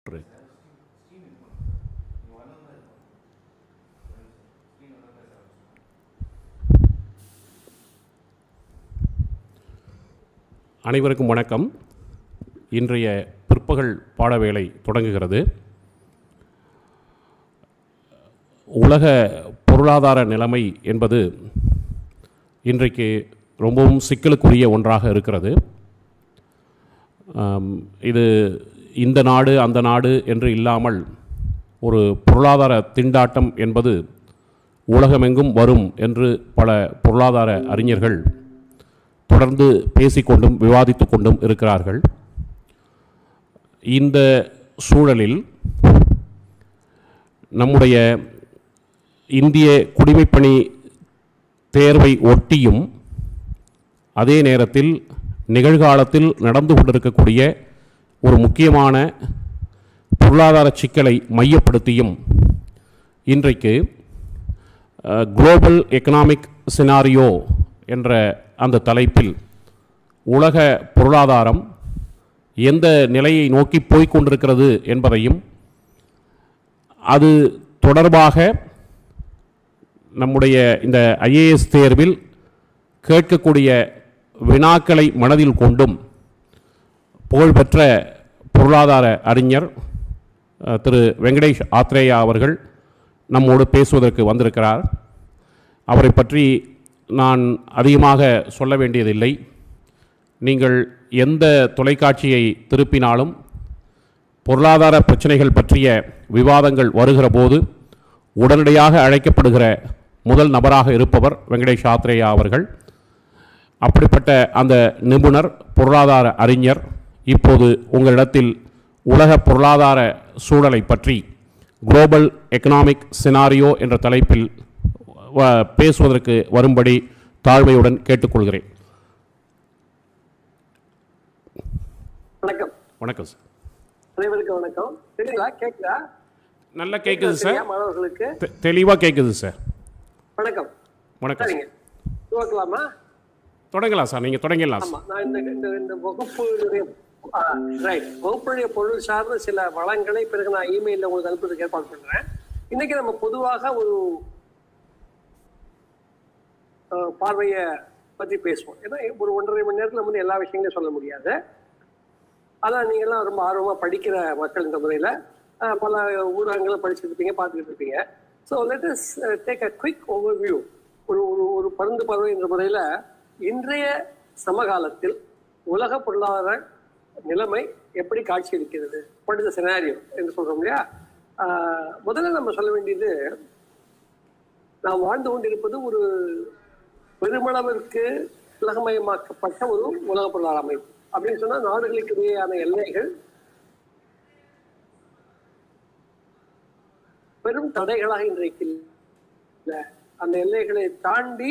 ஒரு அனைவருக்கும் வணக்கம் இன்றைய பிற்பகல் பாடவேளை தொடங்குகிறது உலக பொருளாதார நிலைமை என்பது இன்றைக்கு ரொம்பவும் சிக்கலுக்குரிய ஒன்றாக இருக்கிறது ஆம், இது இந்த நாடு அந்த நாடு என்று இல்லாமல் ஒரு பொருளாதார திண்டாட்டம் என்பது உலகமெங்கும் வரும் என்று பல பொருளாதார அறிஞர்கள் தொடர்ந்து பேசிக்கொண்டும் விவாதித்து கொண்டும் இருக்கிறார்கள் இந்த சூழலில் நம்முடைய இந்திய குடிமைப்பணி தேர்வை ஒட்டியும் அதே நேரத்தில் நிகழ்காலத்தில் நடந்து கொண்டிருக்கக்கூடிய ஒரு முக்கியமான பொருளாதார சிக்கலை மையப்படுத்தியும் இன்றைக்கு குளோபல் எக்கனாமிக் சினாரியோ என்ற அந்த தலைப்பில் உலக பொருளாதாரம் எந்த நிலையை நோக்கி போய்க் கொண்டிருக்கிறது என்பதையும் அது தொடர்பாக நம்முடைய இந்த ஐஏஎஸ் தேர்வில் கேட்கக்கூடிய வினாக்களை மனதில் கொண்டும் புகழ்பெற்ற பொருளாதார அறிஞர் அஹ், திரு வெங்கடேஷ் ஆத்ரேயா அவர்கள் நம்மோடு பேசுவதற்கு வந்திருக்கிறார் அவரை பற்றி நான் அதிகமாக சொல்ல வேண்டியதில்லை நீங்கள் எந்த தொலைக்காட்சியை திருப்பினாலும் பொருளாதார பிரச்சனைகள் பற்றிய விவாதங்கள் வருகிற போது உடனடியாக அழைக்கப்படுகிற முதல் நபராக இருப்பவர் வெங்கடேஷ் ஆத்ரேயா அவர்கள் அப்படிப்பட்ட அந்த நிபுணர் பொருளாதார அறிஞர் இப்போது உங்களிடத்தில் உலக பொருளாதார சூழலை பற்றி குளோபல் எக்கனாமிக் சினாரியோ என்ற தலைப்பில் வ- பேசுவதற்கு வரும்படி தாழ்மையுடன் கேட்டுக்கொள்கிறேன் வணக்கம் வணக்கம் சார் அனைவருக்கும் வணக்கம் சரிங்களா கேக்குதா நல்லா கேட்குது சார் சரியா மாணவர்களுக்கு தெ- தெளிவாக கேட்குது சார் வணக்கம் வணக்கம் சரிங்க துவக்கலாமா தொடங்கலாம் சார் நீங்கள் தொடங்கிடலாம் சார் ஆமா நான் இந்த இந்த இந்த வகுப்புடைய ரைட் வகுப்புடைய பொருள் சார்ந்த சில வளங்களை பிறகு நான் இமெயிலில் உங்களுக்கு அனுப்புறதுக்கு ஏற்பாடு பண்றேன் இன்னைக்கு நம்ம பொதுவாக ஒரு அஹ், பார்வையை பத்தி பேசுவோம் ஏன்னா ஒரு ஒன்றரை மணி நேரத்துல வந்து எல்லா விஷயங்களையும் சொல்ல முடியாது அதான் நீங்கள்லாம் ரொம்ப ஆர்வமா படிக்கிற மக்கள் இந்த முறையில் பல ஊடகங்களை படிச்சுட்டு இருப்பீங்க பார்த்துக்கிட்டு இருப்பீங்க so let us take a quick overview ஒரு ஒரு ஒரு பருந்து பறவை என்ற முறையில் இன்றைய சமகாலத்தில் உலக பொருளாதார நிலைமை எப்படி காட்சியளிக்கிறது வாட் இஸ் சினாரியோ என்று சொல்றோம் இல்லையா ஆஹ், முதல்ல நம்ம சொல்ல வேண்டியது நாம் வாழ்ந்து கொண்டிருப்பது ஒரு பெருமளவிற்கு உலகமயமாக்கப்பட்ட ஒரு உலக பொருளாதார அமைப்பு அப்படின்னு சொன்னா நாடுகளுக்கு இடையேயான எல்லைகள் பெரும் தடைகளாக இன்றைக்கு இல்ல. அந்த எல்லைகளை தாண்டி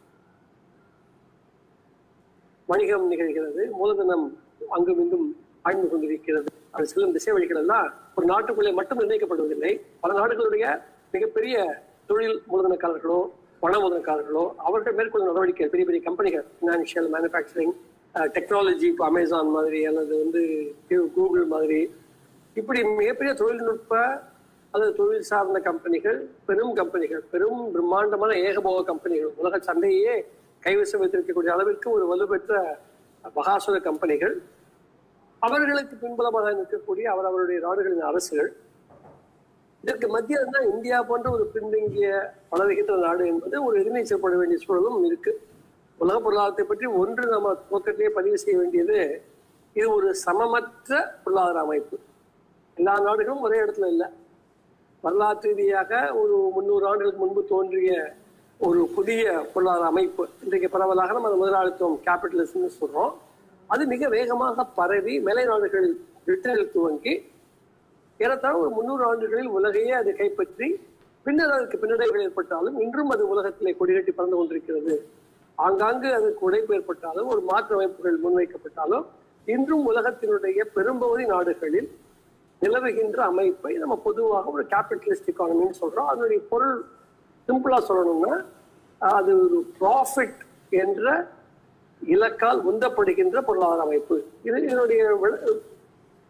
வணிகம் நிகழ்கிறது மூலதனம் அங்கும் இங்கும் ஆழ்ந்து கொண்டிருக்கிறது அது செல்லும் திசை வழிகளெல்லாம் ஒரு நாட்டுக்குள்ளே மட்டும் நிர்ணயிக்கப்படுவதில்லை பல நாடுகளுடைய மிகப்பெரிய தொழில் மூலதனக்காரர்களோ பண முதலக்காரர்களோ அவர்கள் மேற்கொள்ளும் நடவடிக்கை பெரிய பெரிய கம்பெனிகள் ஃபினான்ஷியல் மேனுஃபேக்சரிங் டெக்னாலஜி இப்போ அமேசான் மாதிரி அல்லது வந்து கூகுள் மாதிரி இப்படி மிகப்பெரிய தொழில்நுட்ப அல்லது தொழில் சார்ந்த கம்பெனிகள் பெரும் கம்பெனிகள் பெரும் பிரம்மாண்டமான ஏகபோக கம்பெனிகள் உலக சந்தையே கைவசம் வைத்திருக்கக்கூடிய அளவிற்கு ஒரு வலுப்பெற்ற மகாசுர கம்பெனிகள் அவர்களுக்கு பின்புலமாக நிற்கக்கூடிய அவரவருடைய நாடுகளின் அரசுகள் இதற்கு மத்தியில் தான் இந்தியா போன்ற ஒரு பின்தங்கிய வளர்கின்ற நாடு என்பது ஒரு எதிர்நீச்சல் பட வேண்டிய சூழலும் இருக்கு உலக பொருளாதாரத்தை பற்றி ஒன்று நம்ம துவக்கத்திலேயே பதிவு செய்ய வேண்டியது இது ஒரு சமமற்ற பொருளாதார அமைப்பு எல்லா நாடுகளும் ஒரே இடத்துல இல்லை வரலாற்று ரீதியாக ஒரு முந்நூறு ஆண்டுகளுக்கு முன்பு தோன்றிய ஒரு புதிய பொருளாதார அமைப்பு இன்றைக்கு பரவலாக நம்ம அந்த முதலாளித்துவம் கேபிட்டலிசம்னு சொல்றோம் அது மிக வேகமாக பரவி மேலை நாடுகளில் பிரிட்டனில் துவங்கி ஏறத்தாழ ஒரு முந்நூறு ஆண்டுகளில் உலகையே அது கைப்பற்றி பின்னர் அதற்கு பின்னடைவுகள் ஏற்பட்டாலும் இன்றும் அது உலகத்திலே கொடிகட்டி பறந்து கொண்டிருக்கிறது ஆங்காங்கு அதற்கு உடைப்பு ஏற்பட்டாலும் ஒரு மாற்று அமைப்புகள் முன்வைக்கப்பட்டாலும் இன்றும் உலகத்தினுடைய பெரும்பகுதி நாடுகளில் நிலவுகின்ற அமைப்பை நம்ம பொதுவாக ஒரு கேபிட்டலிஸ்ட் எக்கானமின்னு சொல்றோம் அதனுடைய பொருள் சிம்பிளா சொல்லணும்னா அது ஒரு ப்ராஃபிட் என்ற இலக்கால் உந்தப்படுகின்ற பொருளாதார அமைப்பு இது இதனுடைய விள-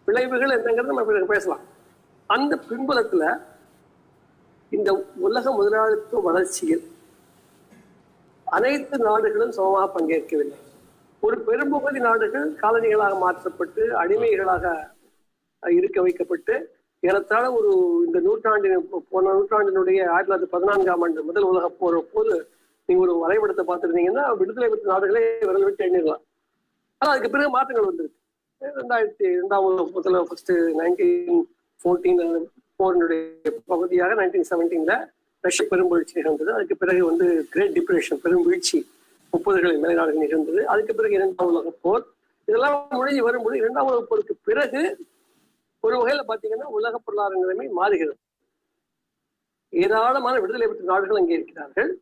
விளைவுகள் என்னங்கிறது நம்ம பிறகு பேசலாம் அந்த பின்புலத்துல இந்த உலக முதலாளித்துவ வளர்ச்சியில் அனைத்து நாடுகளும் சமமாக பங்கேற்கவில்லை ஒரு பெரும்பகுதி நாடுகள் காலனிகளாக மாற்றப்பட்டு அடிமைகளாக அஹ், இருக்க வைக்கப்பட்டு ஏறத்தாழ ஒரு இந்த நூற்றாண்டின் போன நூற்றாண்டினுடைய ஆயிரத்தி தொள்ளாயிரத்தி பதினான்காம் ஆண்டு முதல் உலக போர் போது நீங்க ஒரு வரைபடத்தை பார்த்துருந்தீங்கன்னா விடுதலை பெற்ற நாடுகளே விரல் விட்டு எண்ணிடலாம் ஆனா அதுக்கு பிறகு மாற்றங்கள் வந்திருக்கு ரெண்டாயிரத்தி ரெண்டாம் முதல்ல ஃபர்ஸ்ட் நைன்டீன் ஃபோர்டீன் போரினுடைய பகுதியாக நைன்டீன் செவன்டீன்ல ரஷ்ய பெரும்புழ்ச்சி நிகழ்ந்தது அதுக்கு பிறகு வந்து கிரேட் டிப்ரெஷன் பெரும் வீழ்ச்சி முப்பதுகளின் மேலாளர்கள் நிகழ்ந்தது அதுக்கு பிறகு இரண்டாம் உலக போர் இதெல்லாம் முடிஞ்சு வரும்போது இரண்டாம் உலக போருக்கு பிறகு ஒரு வகையில பாத்தீங்கன்னா உலக பொருளாதார நிலைமை மாறுகிறது ஏராளமான விடுதலை பெற்ற நாடுகள் அங்கே இருக்கிறார்கள்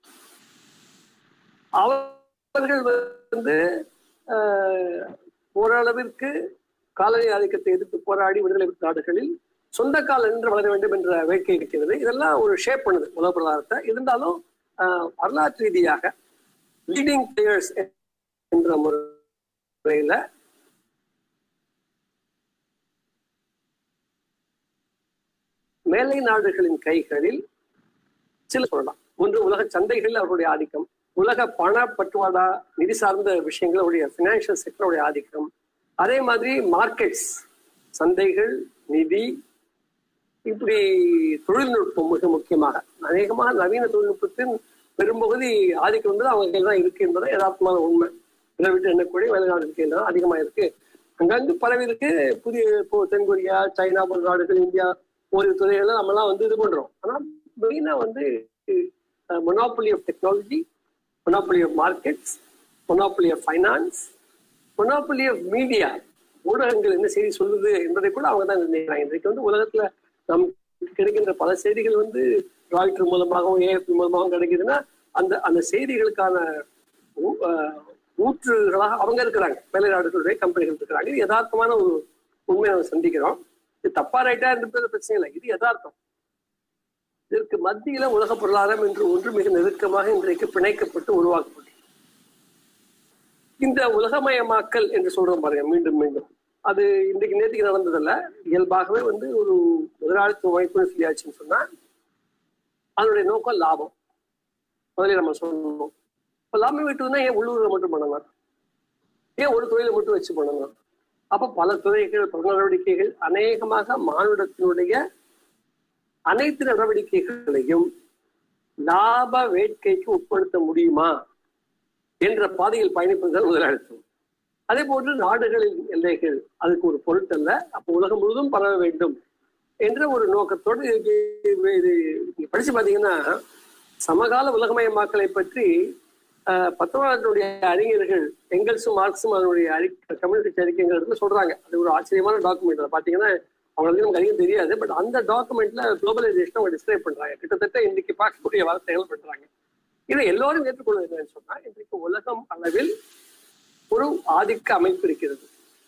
அவர்கள் வந்து ஆஹ், ஓரளவிற்கு காலனி ஆதிக்கத்தை எதிர்த்து போராடி விடுதலை பெற்ற நாடுகளில் சொந்த கால் என்று வளர வேண்டும் என்ற வேட்கை இருக்கிறது இதெல்லாம் ஒரு ஷேப் பண்ணுது உலக பொருளாதாரத்தை இருந்தாலும் ஆஹ், வரலாற்று ரீதியாக லீடிங் பிளேயர்ஸ் என்ற முறையில மேலை நாடுகளின் கைகளில் சில சொல்லலாம் ஒன்று உலக சந்தைகளில் அவர்களுடைய ஆதிக்கம் உலக பண பட்டுவாடா நிதி சார்ந்த விஷயங்கள் அவருடைய பினான்சியல் செக்டருடைய ஆதிக்கம் அதே மாதிரி மார்க்கெட்ஸ் சந்தைகள் நிதி இப்படி தொழில்நுட்பம் மிக முக்கியமாக அநேகமாக நவீன தொழில்நுட்பத்தின் பெரும்பகுதி ஆதிக்கம் வந்து அவங்க கையில் தான் இருக்கு என்பது யதார்த்தமான உண்மை இதை விட்டு எண்ணக்கூடிய வெளிநாடு இருக்கின்றன அதிகமாக இருக்கு அங்கங்கு பரவி இருக்கு புதிய இப்போ தென்கொரியா சைனா போன்ற நாடுகள் இந்தியா ஒரு துறைகள்ல நம்மலாம் வந்து இது பண்றோம் ஆனா மெயினா வந்து monopoly of technology monopoly of markets monopoly of finance monopoly of media ஊடகங்கள் என்ன செய்தி சொல்லுது என்பதை கூட அவங்க தான் நிர்ணயிக்கிறாங்க இன்றைக்கு வந்து உலகத்துல நமக்கு கிடைக்கின்ற பல செய்திகள் வந்து ராய்டர் மூலமாகவும் ஏஎஃபி மூலமாகவும் கிடைக்குதுன்னா அந்த அந்த செய்திகளுக்கான ஊ- அஹ் ஊற்றுகளாக அவங்க இருக்கிறாங்க மேலை நாடுகளுடைய கம்பெனிகள் இருக்கிறாங்க இது யதார்த்தமான ஒரு உண்மையை நம்ம சந்திக்கிறோம் இது தப்பா ரைட்டா இருந்தது பிரச்சனை இல்லை இது யதார்த்தம் இதற்கு மத்தியில உலக பொருளாதாரம் என்று ஒன்று மிக நெருக்கமாக இன்றைக்கு பிணைக்கப்பட்டு உருவாக்கப்பட்டது இந்த உலகமயமாக்கல் என்று சொல்றோம் பாருங்க மீண்டும் மீண்டும் அது இன்றைக்கு நேற்றுக்கு நடந்ததல்ல இயல்பாகவே வந்து ஒரு முதலாளித்துவ அமைப்புன்னு சொல்லியாச்சுன்னு சொன்னா அதனுடைய நோக்கம் லாபம் முதலில் நம்ம சொல்லணும் இப்ப லாபம் வீட்டுனா ஏன் உள்ளூர்ல மட்டும் பண்ணலாம் ஏன் ஒரு தொழிலை மட்டும் வச்சு பண்ணலாம் அப்ப பல துறைகள் பல நடவடிக்கைகள் அநேகமாக மானுடத்தினுடைய அனைத்து நடவடிக்கைகளையும் லாப வேட்கைக்கு உட்படுத்த முடியுமா என்ற பாதையில் பயணிப்பதுதான் முதலாளித்துவம் அதே போன்று நாடுகளின் எல்லைகள் அதுக்கு ஒரு பொருட்டல்ல அப்போ உலகம் முழுவதும் பரவ வேண்டும் என்ற ஒரு நோக்கத்தோடு இது இது- இது நீங்க படிச்சு பாத்தீங்கன்னா சமகால உலகமயமாக்கலை பற்றி ஆஹ், பத்தொன்பதாண்டுடைய அறிஞர்கள் எங்கல்ஸும் மார்க்ஸும் அதனுடைய அறிக்கை கம்யூனிஸ்ட் அறிக்கைங்கிறதுல சொல்றாங்க அது ஒரு ஆச்சரியமான டாக்குமெண்ட் அதை பாத்தீங்கன்னா அவங்களுக்கு நமக்கு அதிகம் தெரியாது பட் அந்த டாக்குமெண்ட்ல குளோபலைசேஷன் அவங்க டிஸ்கிரைப் பண்றாங்க கிட்டத்தட்ட இன்னைக்கு பார்க்கக்கூடிய வார்த்தைகள் பண்றாங்க இதை எல்லோரும் ஏற்றுக்கொள்வது என்னன்னு சொன்னா இன்றைக்கு உலகம் அளவில் ஒரு ஆதிக்க அமைப்பு இருக்கிறது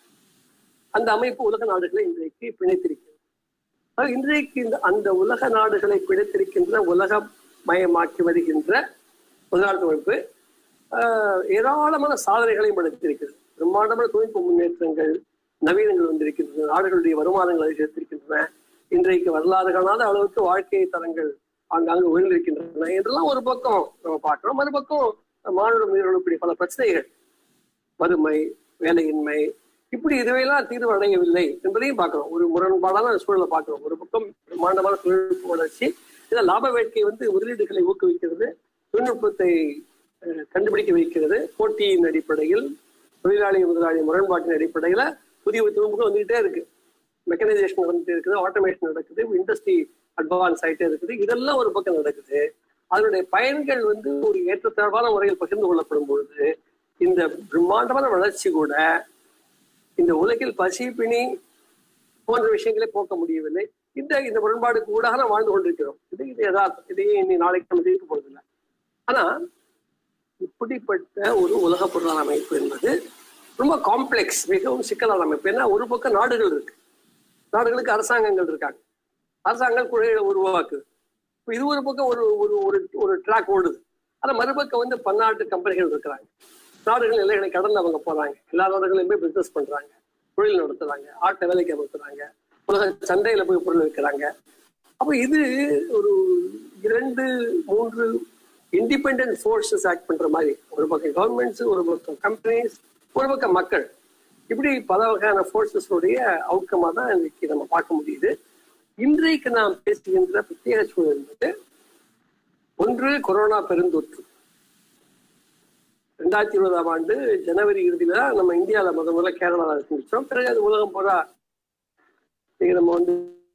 அந்த அமைப்பு உலக நாடுகளை இன்றைக்கு பிணைத்திருக்கிறது ஆக இன்றைக்கு இந்த அந்த உலக நாடுகளை பிணைத்திருக்கின்ற உலகமயமாக்கி வருகின்ற முதலாளித்துவ அமைப்பு ஆஹ், ஏராளமான சாதனைகளையும் படைத்திருக்கிறது பிரம்மாண்டமான தொழில்நுட்ப முன்னேற்றங்கள் நவீனங்கள் வந்திருக்கின்றன நாடுகளுடைய வருமானங்கள் அதிகரித்திருக்கின்றன இன்றைக்கு வரலாறு காணாத அளவுக்கு வாழ்க்கை தரங்கள் ஆங்காங்கு உயர்ந்திருக்கின்றன என்றெல்லாம் ஒரு பக்கம் நம்ம பார்க்கிறோம் மறுபக்கம் மானுட உயிரிழக்கூடிய பல பிரச்சனைகள் வறுமை வேலையின்மை இப்படி இதுவையெல்லாம் தீர்வு அடையவில்லை என்பதையும் பார்க்கிறோம் ஒரு முரண்பாடான சூழலை பார்க்கிறோம் ஒரு பக்கம் பிரம்மாண்டமான தொழில்நுட்ப வளர்ச்சி இதில் லாப வேட்கை வந்து முதலீடுகளை ஊக்குவிக்கிறது தொழில்நுட்பத்தை அஹ், கண்டுபிடிக்க வைக்கிறது போட்டியின் அடிப்படையில் தொழிலாளி முதலாளி முரண்பாட்டின் அடிப்படையில புதிய தொழில்நுட்பம் வந்துகிட்டே இருக்கு மெக்கனைசேஷன் வந்துட்டு இருக்குது ஆட்டோமேஷன் நடக்குது இண்டஸ்ட்ரி அட்வான்ஸ் ஆயிட்டே இருக்குது இதெல்லாம் ஒரு பக்கம் நடக்குது அதனுடைய பயன்கள் வந்து ஒரு ஏற்றத்தாழ்வான முறையில் பகிர்ந்து கொள்ளப்படும் பொழுது இந்த பிரம்மாண்டமான வளர்ச்சி கூட இந்த உலகில் பசி பிணி போன்ற விஷயங்களை போக்க முடியவில்லை இந்த இந்த முரண்பாடுக்கு ஊடாக நாம் வாழ்ந்து கொண்டிருக்கிறோம் இது இது யதார்த்தம் இதையே இனி நாளைக்கு நம்ம தீர்க்க போறதில்லை ஆனா இப்படிப்பட்ட ஒரு உலக பொருளாதார அமைப்பு என்பது ரொம்ப காம்ப்ளெக்ஸ் மிகவும் சிக்கலான அமைப்பு ஏன்னா ஒரு பக்கம் நாடுகள் இருக்கு நாடுகளுக்கு அரசாங்கங்கள் இருக்காங்க அரசாங்கம் குழைகளை உருவாக்குது இப்ப இது ஒரு பக்கம் ஒரு ஒரு ஒரு ஒரு ட்ராக் ஓடுது ஆனா மறுபக்கம் வந்து பன்னாட்டு கம்பெனிகள் இருக்கிறாங்க நாடுகள் எல்லைகளை கடந்து அவங்க போறாங்க எல்லா நாடுகளையுமே பிசினஸ் பண்றாங்க தொழில் நடத்துறாங்க ஆட்டை வேலைக்கு அமர்த்துறாங்க உலக சந்தையில போய் பொருள் விற்கிறாங்க அப்போ இது ஒரு இரண்டு மூன்று இண்டிபெண்ட் ஃபோர்ஸஸ் ஆக்ட் பண்ற மாதிரி ஒரு பக்கம் கவர்மெண்ட்ஸ் ஒரு பக்கம் கம்பெனிஸ் ஒரு பக்கம் மக்கள் இப்படி பல வகையான ஃபோர்ஸஸோடைய அவுட்கமா தான் இன்னைக்கு நம்ம பார்க்க முடியுது இன்றைக்கு நாம் பேசுகின்ற பிரத்யேக சூழல் என்பது ஒன்று கொரோனா பெருந்தொற்று ரெண்டாயிரத்தி இருபதாம் ஆண்டு ஜனவரி இறுதியில தான் நம்ம இந்தியாவில் முத முதல்ல கேரளாவில் சந்திச்சோம் பிறகு அது உலகம் பூரா இன்னைக்கு நம்ம வந்து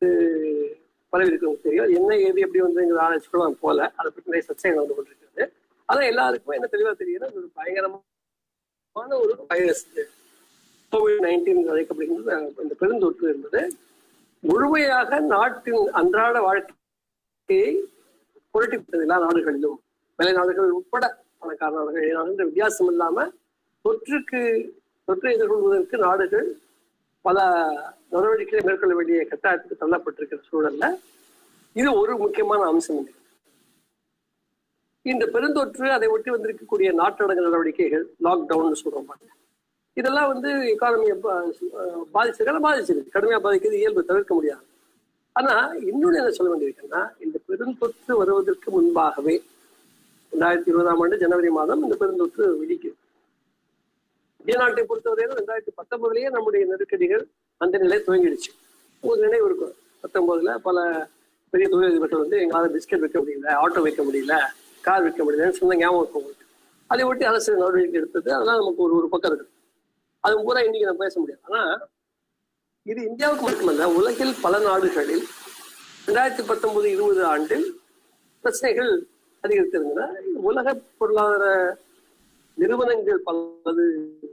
பரவி இருக்கவங்க தெரியும் அது என்ன ஏது எப்படி வந்துங்கிற ஆராய்ச்சிக்குள்ள போல அதை பற்றி நிறைய சர்ச்சைகள் வந்து கொண்டிருக்கிறது ஆனா எல்லாருக்குமே என்ன தெளிவா தெரியுதுன்னா இது ஒரு பயங்கரமான ஒரு வைரஸ் கோவிட் நைன்டீன் அழைக்கப்படுகின்ற இந்த பெருந்தொற்று என்பது முழுமையாக நாட்டின் அன்றாட வாழ்க்கையை புரட்டிவிட்டது எல்லா நாடுகளிலும் மேலை நாடுகள் உட்பட பணக்கார நாடுகள் ஏழை நாடுகள் என்ற வித்தியாசம் இல்லாம தொற்றுக்கு தொற்றை எதிர்கொள்வதற்கு நாடுகள் பல நடவடிக்கைகளை மேற்கொள்ள வேண்டிய கட்டாயத்துக்கு தள்ளப்பட்டிருக்கிற சூழல்ல இது ஒரு முக்கியமான அம்சம் இல்லை இந்த பெருந்தொற்று அதை ஒட்டி வந்திருக்கக்கூடிய நாட்டடங்கு நடவடிக்கைகள் லாக்டவுன் சொல்றோம் பாருங்க இதெல்லாம் வந்து எக்கானமியை பாதிச்சிருக்கா பாதிச்சிருக்கு கடுமையா பாதிக்கிறது இயல்பு தவிர்க்க முடியாது ஆனா இன்னொன்னு என்ன சொல்ல வேண்டியிருக்குன்னா இந்த பெருந்தொற்று வருவதற்கு முன்பாகவே ரெண்டாயிரத்தி இருபதாம் ஆண்டு ஜனவரி மாதம் இந்த பெருந்தொற்று வெடிக்குது இந்திய நாட்டை பொறுத்தவரையில ரெண்டாயிரத்தி பத்தொன்பதுலயே நம்முடைய நெருக்கடிகள் அந்த நிலை துவங்கிடுச்சு ஒரு நினைவு இருக்கும் பத்தொன்பதுல பல பெரிய தொழிலதிபர்கள் வந்து எங்களால் பிஸ்கட் வைக்க முடியல ஆட்டோ வைக்க முடியல கார் விற்க முடியலன்னு சொன்ன ஞாபகம் இருக்கும் உங்களுக்கு அதை ஒட்டி அரசு நடவடிக்கை எடுத்தது அதெல்லாம் நமக்கு ஒரு ஒரு பக்கம் இருக்கு அது பூரா இன்னைக்கு நம்ம பேச முடியாது ஆனா இது இந்தியாவுக்கு மட்டுமல்ல உலகில் பல நாடுகளில் ரெண்டாயிரத்தி பத்தொன்பது இருபது ஆண்டில் பிரச்சனைகள் அதிகரித்திருந்தன உலக பொருளாதார நிறுவனங்கள் பலது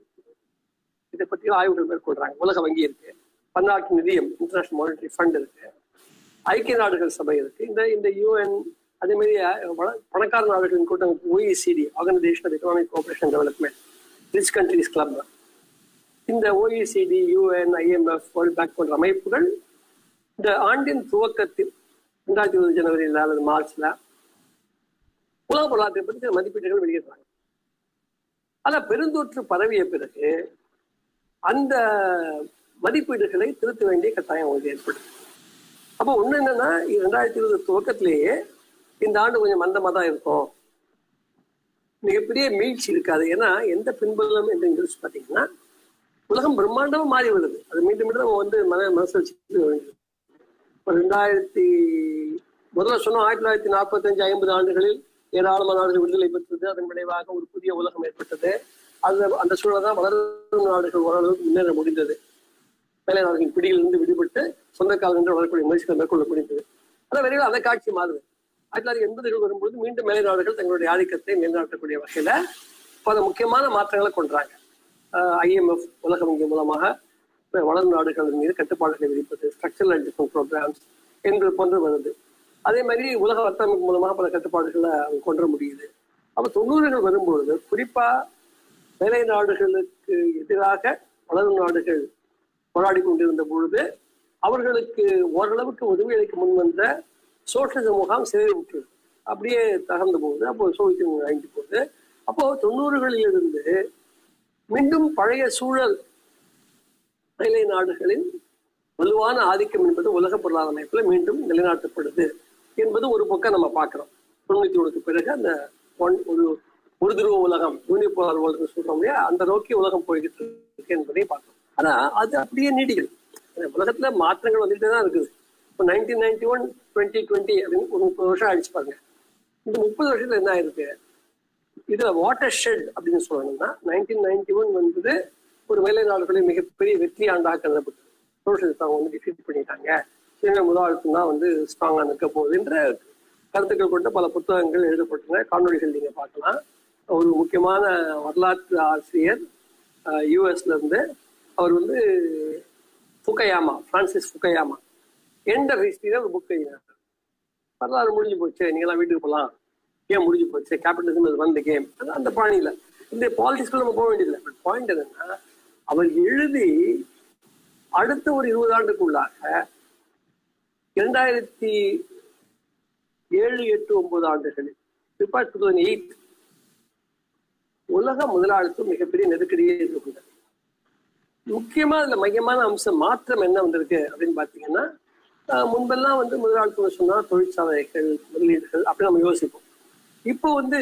இதை பற்றி ஆய்வுகள் மேற்கொள்றாங்க உலக வங்கி இருக்கு பன்னாட்டு நிதியம் இன்டர்நேஷனல் மானிட்டரி ஃபண்ட் இருக்கு ஐக்கிய நாடுகள் சபை இருக்கு இந்த இந்த யூஎன் அதே மாதிரி பணக்கார நாடுகளின் கூட்டம் OECD organisation of economic cooperation development rich countries club இந்த OECD UN IMF world bank போன்ற அமைப்புகள் இந்த ஆண்டின் துவக்கத்தில் ரெண்டாயிரத்தி இருபது ஜனவரியில் அல்லது மார்ச்ல உலக பொருளாதாரத்தை பற்றி சில மதிப்பீடுகள் வெளியிடுறாங்க ஆனா பெருந்தொற்று பரவிய பிறகு அந்த மதிப்பீடுகளை திருத்த வேண்டிய கட்டாயம் அவங்களுக்கு ஏற்படுது அப்போ ஒண்ணு என்னன்னா ரெண்டாயிரத்தி இருபது துவக்கத்திலேயே இந்த ஆண்டு கொஞ்சம் மந்தமா தான் இருக்கும் மிகப்பெரிய மீழ்ச்சி இருக்காது ஏன்னா எந்த பின்புலம் என்று இங்கிலீஷ் பார்த்தீங்கன்னா உலகம் பிரம்மாண்டமா மாறி வருது அது மீண்டும் மீண்டும் நம்ம வந்து மன மனசு வச்சுக்க வேண்டியது இப்போ ரெண்டாயிரத்தி முதல்ல சொன்னோம் ஆயிரத்தி தொள்ளாயிரத்தி நாற்பத்தஞ்சு ஐம்பது ஆண்டுகளில் ஏராளமான நாடுகள் விடுதலை பெற்றது அதன் விளைவாக ஒரு புதிய உலகம் ஏற்பட்டது அது அந்த சூழல் தான் வளரும் நாடுகள் ஓரளவுக்கு முன்னேற முடிந்தது மேலை நாடுகளின் பிடியிலிருந்து விடுபட்டு சொந்த காலம் என்று வளரக்கூடிய முயற்சிகள் மேற்கொள்ள முடிந்தது ஆனால் விரைவில் அந்த காட்சி மாறுது ஆயிரத்தி தொள்ளாயிரத்தி எண்பதுகள் வரும்போது மீண்டும் மேலை நாடுகள் தங்களுடைய ஆதிக்கத்தை நிலைநாட்டக்கூடிய வகையில பல முக்கியமான மாற்றங்களை கொண்டாங்க ஐஎம்எஃப் உலக வங்கி மூலமாக வளரும் நாடுகள் மீது கட்டுப்பாடுகளை விதிப்பது ஸ்ட்ரக்சரல் அட்ஜஸ்ட்மெண்ட் ப்ரோக்ராம்ஸ் என்று போன்று வருது அதே மாதிரி உலக வர்த்தகம் மூலமாக பல கட்டுப்பாடுகளை அவங்க கொண்டு முடியுது அப்ப தொண்ணூறுகள் வரும்பொழுது குறிப்பா மேலை நாடுகளுக்கு எதிராக வளரும் நாடுகள் போராடி கொண்டிருந்த பொழுது அவர்களுக்கு ஓரளவுக்கு உதவி அளிக்க முன்வந்த சோசியலிச முகாம் சிறையில் விட்டுருது அப்படியே தகர்ந்த போகுது அப்போ சோவியத் அழிஞ்சு போகுது அப்போ தொண்ணூறுகளில் இருந்து மீண்டும் பழைய சூழல் மேலை நாடுகளின் வலுவான ஆதிக்கம் என்பது உலக பொருளாதார அமைப்புல மீண்டும் நிலைநாட்டப்படுது என்பது ஒரு பக்கம் நம்ம பார்க்கிறோம் தொண்ணூத்தி ஒண்ணுக்கு பிறகு அந்த ஒன் ஒரு ஒரு துருவ உலகம் யூனிபோலார் உலகம் சொல்றோம் இல்லையா அந்த நோக்கி உலகம் போய்கிட்டு இருக்கு என்பதை பார்க்கிறோம் ஆனா அது அப்படியே நீடிக்கல உலகத்துல மாற்றங்கள் வந்துட்டே தான் இருக்குது இப்போ nineteen ninety one twenty twenty அப்படின்னு ஒரு முப்பது வருஷம் ஆயிடுச்சு பாருங்க இந்த முப்பது வருஷத்துல என்ன ஆயிருக்கு இதுல வாட்டர் ஷெட் அப்படின்னு சொல்லணும்னா நைன்டீன் நைன்டி ஒன் வந்தது ஒரு மேலை நாடுகளின் மிகப்பெரிய வெற்றி ஆண்டாக கருதப்பட்டது சோசியலிஸ்ட் அவங்க வந்து டிஃபீட் பண்ணிட்டாங்க சீன முதலாளித்தம் தான் வந்து ஸ்ட்ராங்கா நிற்க போகுது என்ற கருத்துக்கள் கொண்ட பல புத்தகங்கள் எழுதப்பட்டன காணொலிகள் நீங்க பார்க்கலாம் ஒரு முக்கியமான வரலாற்று ஆசிரியர் யூஎஸ்ல இருந்து அவர் வந்து Fukuyama Francis Fukuyama end of ஹிஸ்டரியில ஒரு புக் எழுதினார் வரலாறு முடிஞ்சு போச்சு நீங்களாம் வீட்டுக்கு போகலாம் கேம் முடிஞ்சு போச்சு கேபிட்டலிசம் இது வந்த கேம் அந்த பாணியில இந்த பாலிடிக்ஸ்க்குள்ள நம்ம போக வேண்டியதில்லை பட் பாயிண்ட் என்னன்னா அவர் எழுதி அடுத்த ஒரு இருபது ஆண்டுக்குள்ளாக இரண்டாயிரத்தி ஏழு எட்டு ஒன்பது ஆண்டுகளில் டூ தௌசண்ட் எயிட் உலக முதலாளித்துவம் மிகப்பெரிய நெருக்கடியே இருக்கின்றது முக்கியமா அதுல மையமான அம்சம் மாற்றம் என்ன வந்திருக்கு அப்படின்னு பாத்தீங்கன்னா ஆஹ் முன்பெல்லாம் வந்து முதலாளித்துவ சொன்னா தொழிற்சாலைகள் முதலீடுகள் அப்படி நம்ம யோசிப்போம் இப்போ வந்து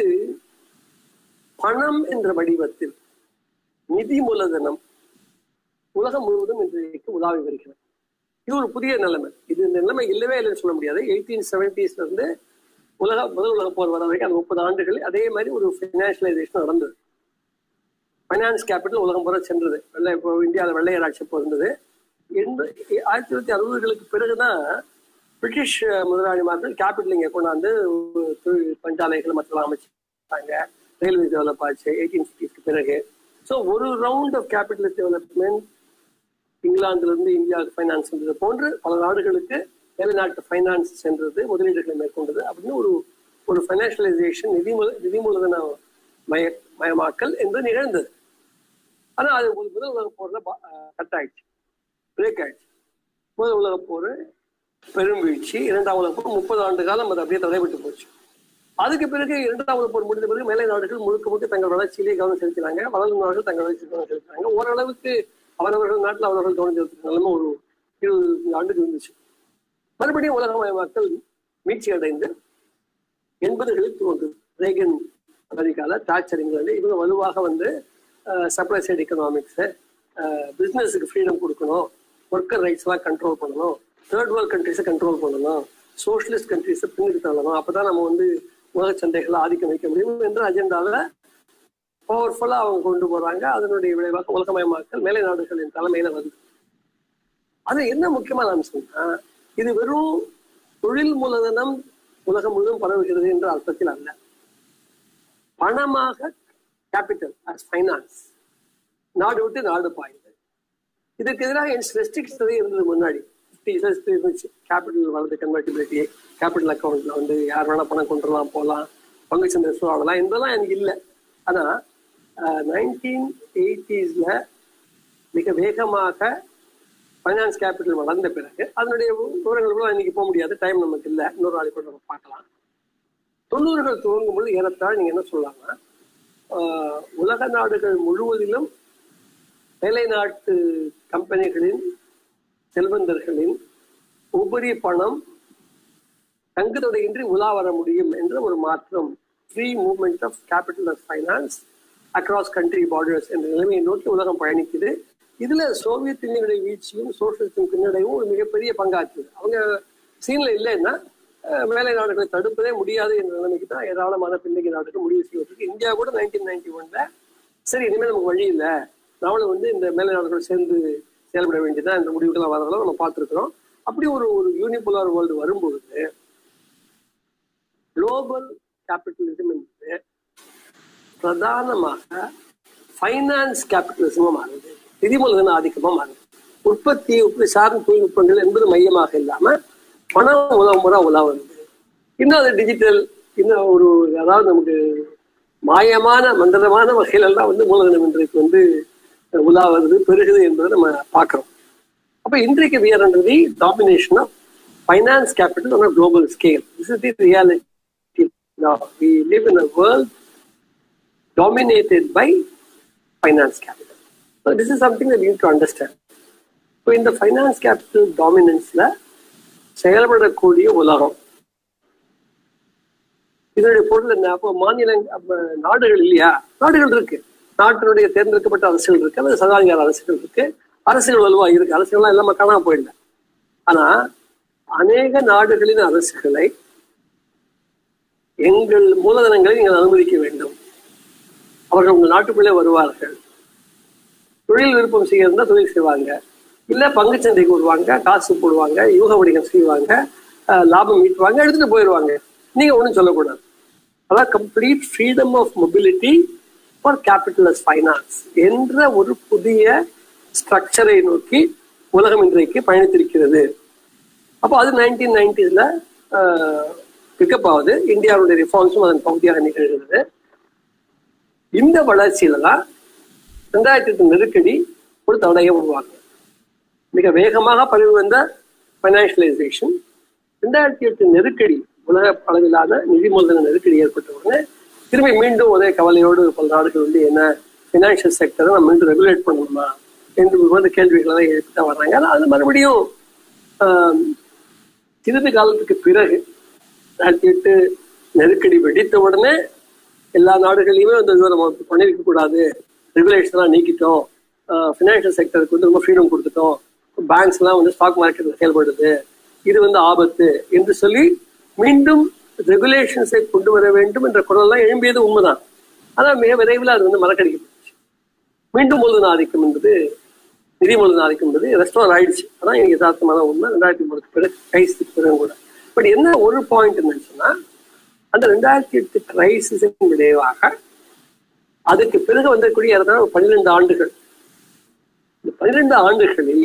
பணம் என்ற வடிவத்தில் நிதி மூலதனம் உலகம் முழுவதும் இன்றைக்கு உலாவி வருகிறது இது ஒரு புதிய நிலைமை இது இந்த நிலைமை இல்லவே இல்லைன்னு சொல்ல முடியாது எயிட்டீன் செவன்டிஸ்ல இருந்து உலக முதல் உலக போர் வர வரைக்கும் அந்த முப்பது ஆண்டுகள் அதே மாதிரி ஒரு ஃபினான்சியலைசேஷன் நடந்தது ஃபைனான்ஸ் கேபிட்டல் உலகம் பூரா சென்றது வெள்ளை இப்போ இந்தியாவில் வெள்ளையராட்சி இப்போ இருந்தது எண்ப ஆயிரத்தி தொள்ளாயிரத்தி அறுபதுகளுக்கு பிறகுதான் பிரிட்டிஷ் முதலாளிமார்கள் கேபிட்டல் இங்கே கொண்டாந்து தொழில் பஞ்சாலைகள் மற்றெல்லாம் அமைச்சாங்க ரயில்வே டெவலப் ஆச்சு எயிட்டீன் ஃபிஃப்டிஸ்க்கு பிறகு ஸோ ஒரு ரவுண்ட் ஆஃப் கேபிட்டல் டெவலப்மெண்ட் இங்கிலாந்துல இருந்து இந்தியாவுக்கு ஃபைனான்ஸ் சென்றது போன்று பல நாடுகளுக்கு வெளிநாட்டு ஃபைனான்ஸ் சென்றது முதலீடுகளை மேற்கொண்டது அப்படின்னு ஒரு ஒரு ஃபைனான்சியலைசேஷன் நிதி மூல நிதி மூலதன மய மயமாக்கல் என்று நிகழ்ந்தது ஆனா அது முதல் முதல் உலக போர்ல கட் ஆயிடுச்சு பிரேக் ஆயிடுச்சு முதல் உலக போர் பெரும் வீழ்ச்சி இரண்டாம் உலக போர் முப்பது ஆண்டு காலம் அது அப்படியே தடைபட்டு போச்சு அதுக்கு பிறகு இரண்டாம் உலக போர் முடிந்த பிறகு மேலை நாடுகள் முழுக்க முழுக்க தங்கள் வளர்ச்சியிலே கவனம் செலுத்தினாங்க வளரும் நாடுகள் தங்கள் வளர்ச்சி கவனம் செலுத்தினாங்க ஓரளவுக்கு அவரவர்கள் நாட்டில் அவரவர்கள் கவனம் செலுத்துற நிலைமை ஒரு இருபது ஆண்டுக்கு இருந்துச்சு மறுபடியும் உலகமயமாக்கல் மீட்சி அடைந்து எண்பதுகளில் தோன்றுது ரேகன் அமெரிக்கால தாச்சர் இங்கிலாந்து இவங்க வலுவாக வந்து சப்ளை சைடு எக்கனாமிக்ஸு பிஸ்னஸுக்கு ஃப்ரீடம் கொடுக்கணும் ஒர்க்கர் ரைட்ஸ் எல்லாம் கண்ட்ரோல் பண்ணணும் தேர்ட் வேர்ல்ட் கண்ட்ரிஸை கண்ட்ரோல் பண்ணணும் சோஷியலிஸ்ட் கண்ட்ரிஸை பின்னுக்கு தள்ளணும் அப்பதான் நம்ம வந்து உலக சந்தைகளை ஆதிக்கம் வைக்க முடியும் என்ற அஜெண்டாவில் பவர்ஃபுல்லா அவங்க கொண்டு போறாங்க அதனுடைய விளைவாக உலகமயமாக்கல் மேலை நாடுகளின் தலைமையில வருது அது என்ன முக்கியமான அம்சம்னா இது வெறும் தொழில் மூலதனம் உலகம் முழுவதும் பரவுகிறது என்ற அர்த்தத்தில் அல்ல பணமாக கேபிட்டல் அஸ் ஃபைனான்ஸ் நாடு விட்டு நாடு பாயுது இதுக்கு எதிராக ரெஸ்ட்ரிக்ஷன் இருந்தது முன்னாடி ஃபிஃப்டி இருந்துச்சு கேபிட்டல் வளர்ந்து கன்வெர்டிபிலிட்டி கேபிட்டல் அக்கௌண்ட்ல வந்து யார் வேணா பணம் கொண்டு வரலாம் போகலாம் பங்கு சந்தை சொல்லலாம் இதெல்லாம் எனக்கு இல்லை ஆனா நைன்டீன் எயிட்டிஸ்ல மிக வேகமாக ஃபைனான்ஸ் கேபிட்டல் வளர்ந்த பிறகு அதனுடைய விவரங்களுக்குள்ள இன்னைக்கு போக முடியாது டைம் நமக்கு இல்லை இன்னொரு நாளைக்கு கூட நம்ம பார்க்கலாம் தொண்ணூறுகள் துவங்கும் பொழுது ஏறத்தாழ நீங்க என்ன சொல்லலாம்னா உலக நாடுகள் முழுவதிலும் வேலை நாட்டு கம்பெனிகளின் செல்வந்தர்களின் உபரி பணம் தங்குதடையின்றி உலா வர முடியும் என்ற ஒரு மாற்றம் free movement of capital of finance across country borders என்ற நிலைமையை நோக்கி உலகம் பயணிக்குது இதுல சோவியத் யூனியனுடைய வீழ்ச்சியும் சோசியலிசம் பின்னடைவும் ஒரு மிகப்பெரிய பங்காற்றுது அவங்க சீன்ல இல்லைன்னா மேலை நாடுகளை தடுப்பதே முடியாது என்ற நிலைமைக்கு தான் ஏராளமான பின்னணி நாடுகள் முடிவு செய்வதற்கு இந்தியா கூட நைன்டீன் நைன்டி ஒன்ல சரி இனிமேல் நமக்கு வழி இல்லை நாமளும் வந்து இந்த மேலை நாடுகள் சேர்ந்து செயல்பட வேண்டியதான் இந்த முடிவுகள்லாம் வரதெல்லாம் நம்ம பார்த்துருக்குறோம் அப்படி ஒரு ஒரு யூனிபோலார் வேர்ல்டு வரும்பொழுது குளோபல் கேபிட்டலிசம் என்பது பிரதானமாக ஃபைனான்ஸ் கேபிட்டலிசமா மாறுது நிதி மூலதன ஆதிக்கமா மாறுது உற்பத்தி உற்பத்தி சார்ந்த தொழில்நுட்பங்கள் என்பது மையமாக இல்லாம பணம் உலகம் முறை உலா வருது இன்னும் அது டிஜிட்டல் இன்னும் ஒரு அதாவது நமக்கு மாயமான மந்திரமான வகையில எல்லாம் வந்து மூலதனம் இன்றைக்கு வந்து உலா வருது பெருகுது என்பதை நம்ம பார்க்கிறோம் அப்ப இன்றைக்கு we are under the domination of finance capital on a global scale. This is the reality. Now we live in a world dominated by finance capital. So this is something that we need to understand. So in the finance capital dominance-ல செயல்படக்கூடிய உலகம் இதனுடைய பொருள் என்ன அப்போ மாநில நாடுகள் இல்லையா நாடுகள் இருக்கு நாட்டினுடைய தேர்ந்தெடுக்கப்பட்ட அரசுகள் இருக்கு அல்லது சதாதிகார அரசுகள் இருக்கு அரசுகள் வலுவா இருக்கு அரசுகள்லாம் எல்லாமே காணாம போயிடல ஆனா அநேக நாடுகளின் அரசுகளை எங்கள் மூலதனங்களை நீங்கள் அனுமதிக்க வேண்டும் அவர்கள் உங்கள் நாட்டுக்குள்ளே வருவார்கள் தொழில் விருப்பம் செய்ய இருந்தால் தொழில் செய்வாங்க இல்ல பங்கு சந்தைக்கு வருவாங்க காசு போடுவாங்க யூக வணிகம் செய்வாங்க லாபம் ஈட்டுவாங்க எடுத்துட்டு போயிடுவாங்க நீங்க ஒன்றும் சொல்லக்கூடாது அதான் complete freedom of mobility for capitals finance என்ற ஒரு புதிய ஸ்ட்ரக்சரை நோக்கி உலகம் இன்றைக்கு பயணித்திருக்கிறது அப்போ அது நைன்டீன் நைன்டிஸ்ல பிக்கப் ஆகுது இந்தியாவுடைய ரிஃபார்ம்ஸும் அதன் பகுதியாக நிகழ்கிறது இந்த வளர்ச்சியில தான் ரெண்டாயிரத்தி எட்டு நெருக்கடி ஒரு தடையை உருவாக்கும் மிக வேகமாக பரவி வந்த பைனான்சியலைசேஷன் ரெண்டாயிரத்தி எட்டு நெருக்கடி உலக அளவிலான நிதி மூலதன நெருக்கடி ஏற்பட்ட உடனே திரும்பி மீண்டும் ஒரே கவலையோடு பல நாடுகள் வந்து என்ன ஃபினான்ஷியல் செக்டரை நம்ம மீண்டும் ரெகுலேட் பண்ணணுமா என்று விவாத கேள்விகளை எழுப்பிட்டு தான் வர்றாங்க ஆனா அது மறுபடியும் ஆம், சிறிது காலத்துக்கு பிறகு ரெண்டாயிரத்தி எட்டு நெருக்கடி வெடித்த உடனே எல்லா நாடுகளையுமே வந்து இது நம்ம பண்ணிருக்க கூடாது ரெகுலேஷன்லாம் நீக்கிட்டோம் ஃபினான்ஷியல் செக்டருக்கு வந்து ரொம்ப ஃப்ரீடம் கொடுத்துட்டோம் பேங்க்ஸ் எல்லாம் வந்து ஸ்டாக் மார்க்கெட்ல செயல்படுது இது வந்து ஆபத்து என்று சொல்லி மீண்டும் ரெகுலேஷன்ஸை கொண்டு வர வேண்டும் என்ற குரல்லாம் எழும்பியது உண்மைதான் ஆனால் மிக விரைவில் அது வந்து மறக்கடிக்கப்பட்டுச்சு மீண்டும் மூலதன ஆதிக்கம் என்பது நிதி மூலதன ஆதிக்கம் என்பது ரெஸ்டாரண்ட் ஆயிடுச்சு அதான் எனக்கு யதார்த்தமான உண்மை ரெண்டாயிரத்தி மூணுக்கு பிறகு கைஸுக்கு பிறகு கூட பட் என்ன ஒரு பாயிண்ட் என்னன்னு சொன்னா அந்த ரெண்டாயிரத்தி எட்டு கிரைசிஸின் விளைவாக அதுக்கு பிறகு வந்தக்கூடிய ஏறத்தாழ ஒரு பன்னிரெண்டு ஆண்டுகள் இந்த பன்னிரெண்டு ஆண்டுகளில்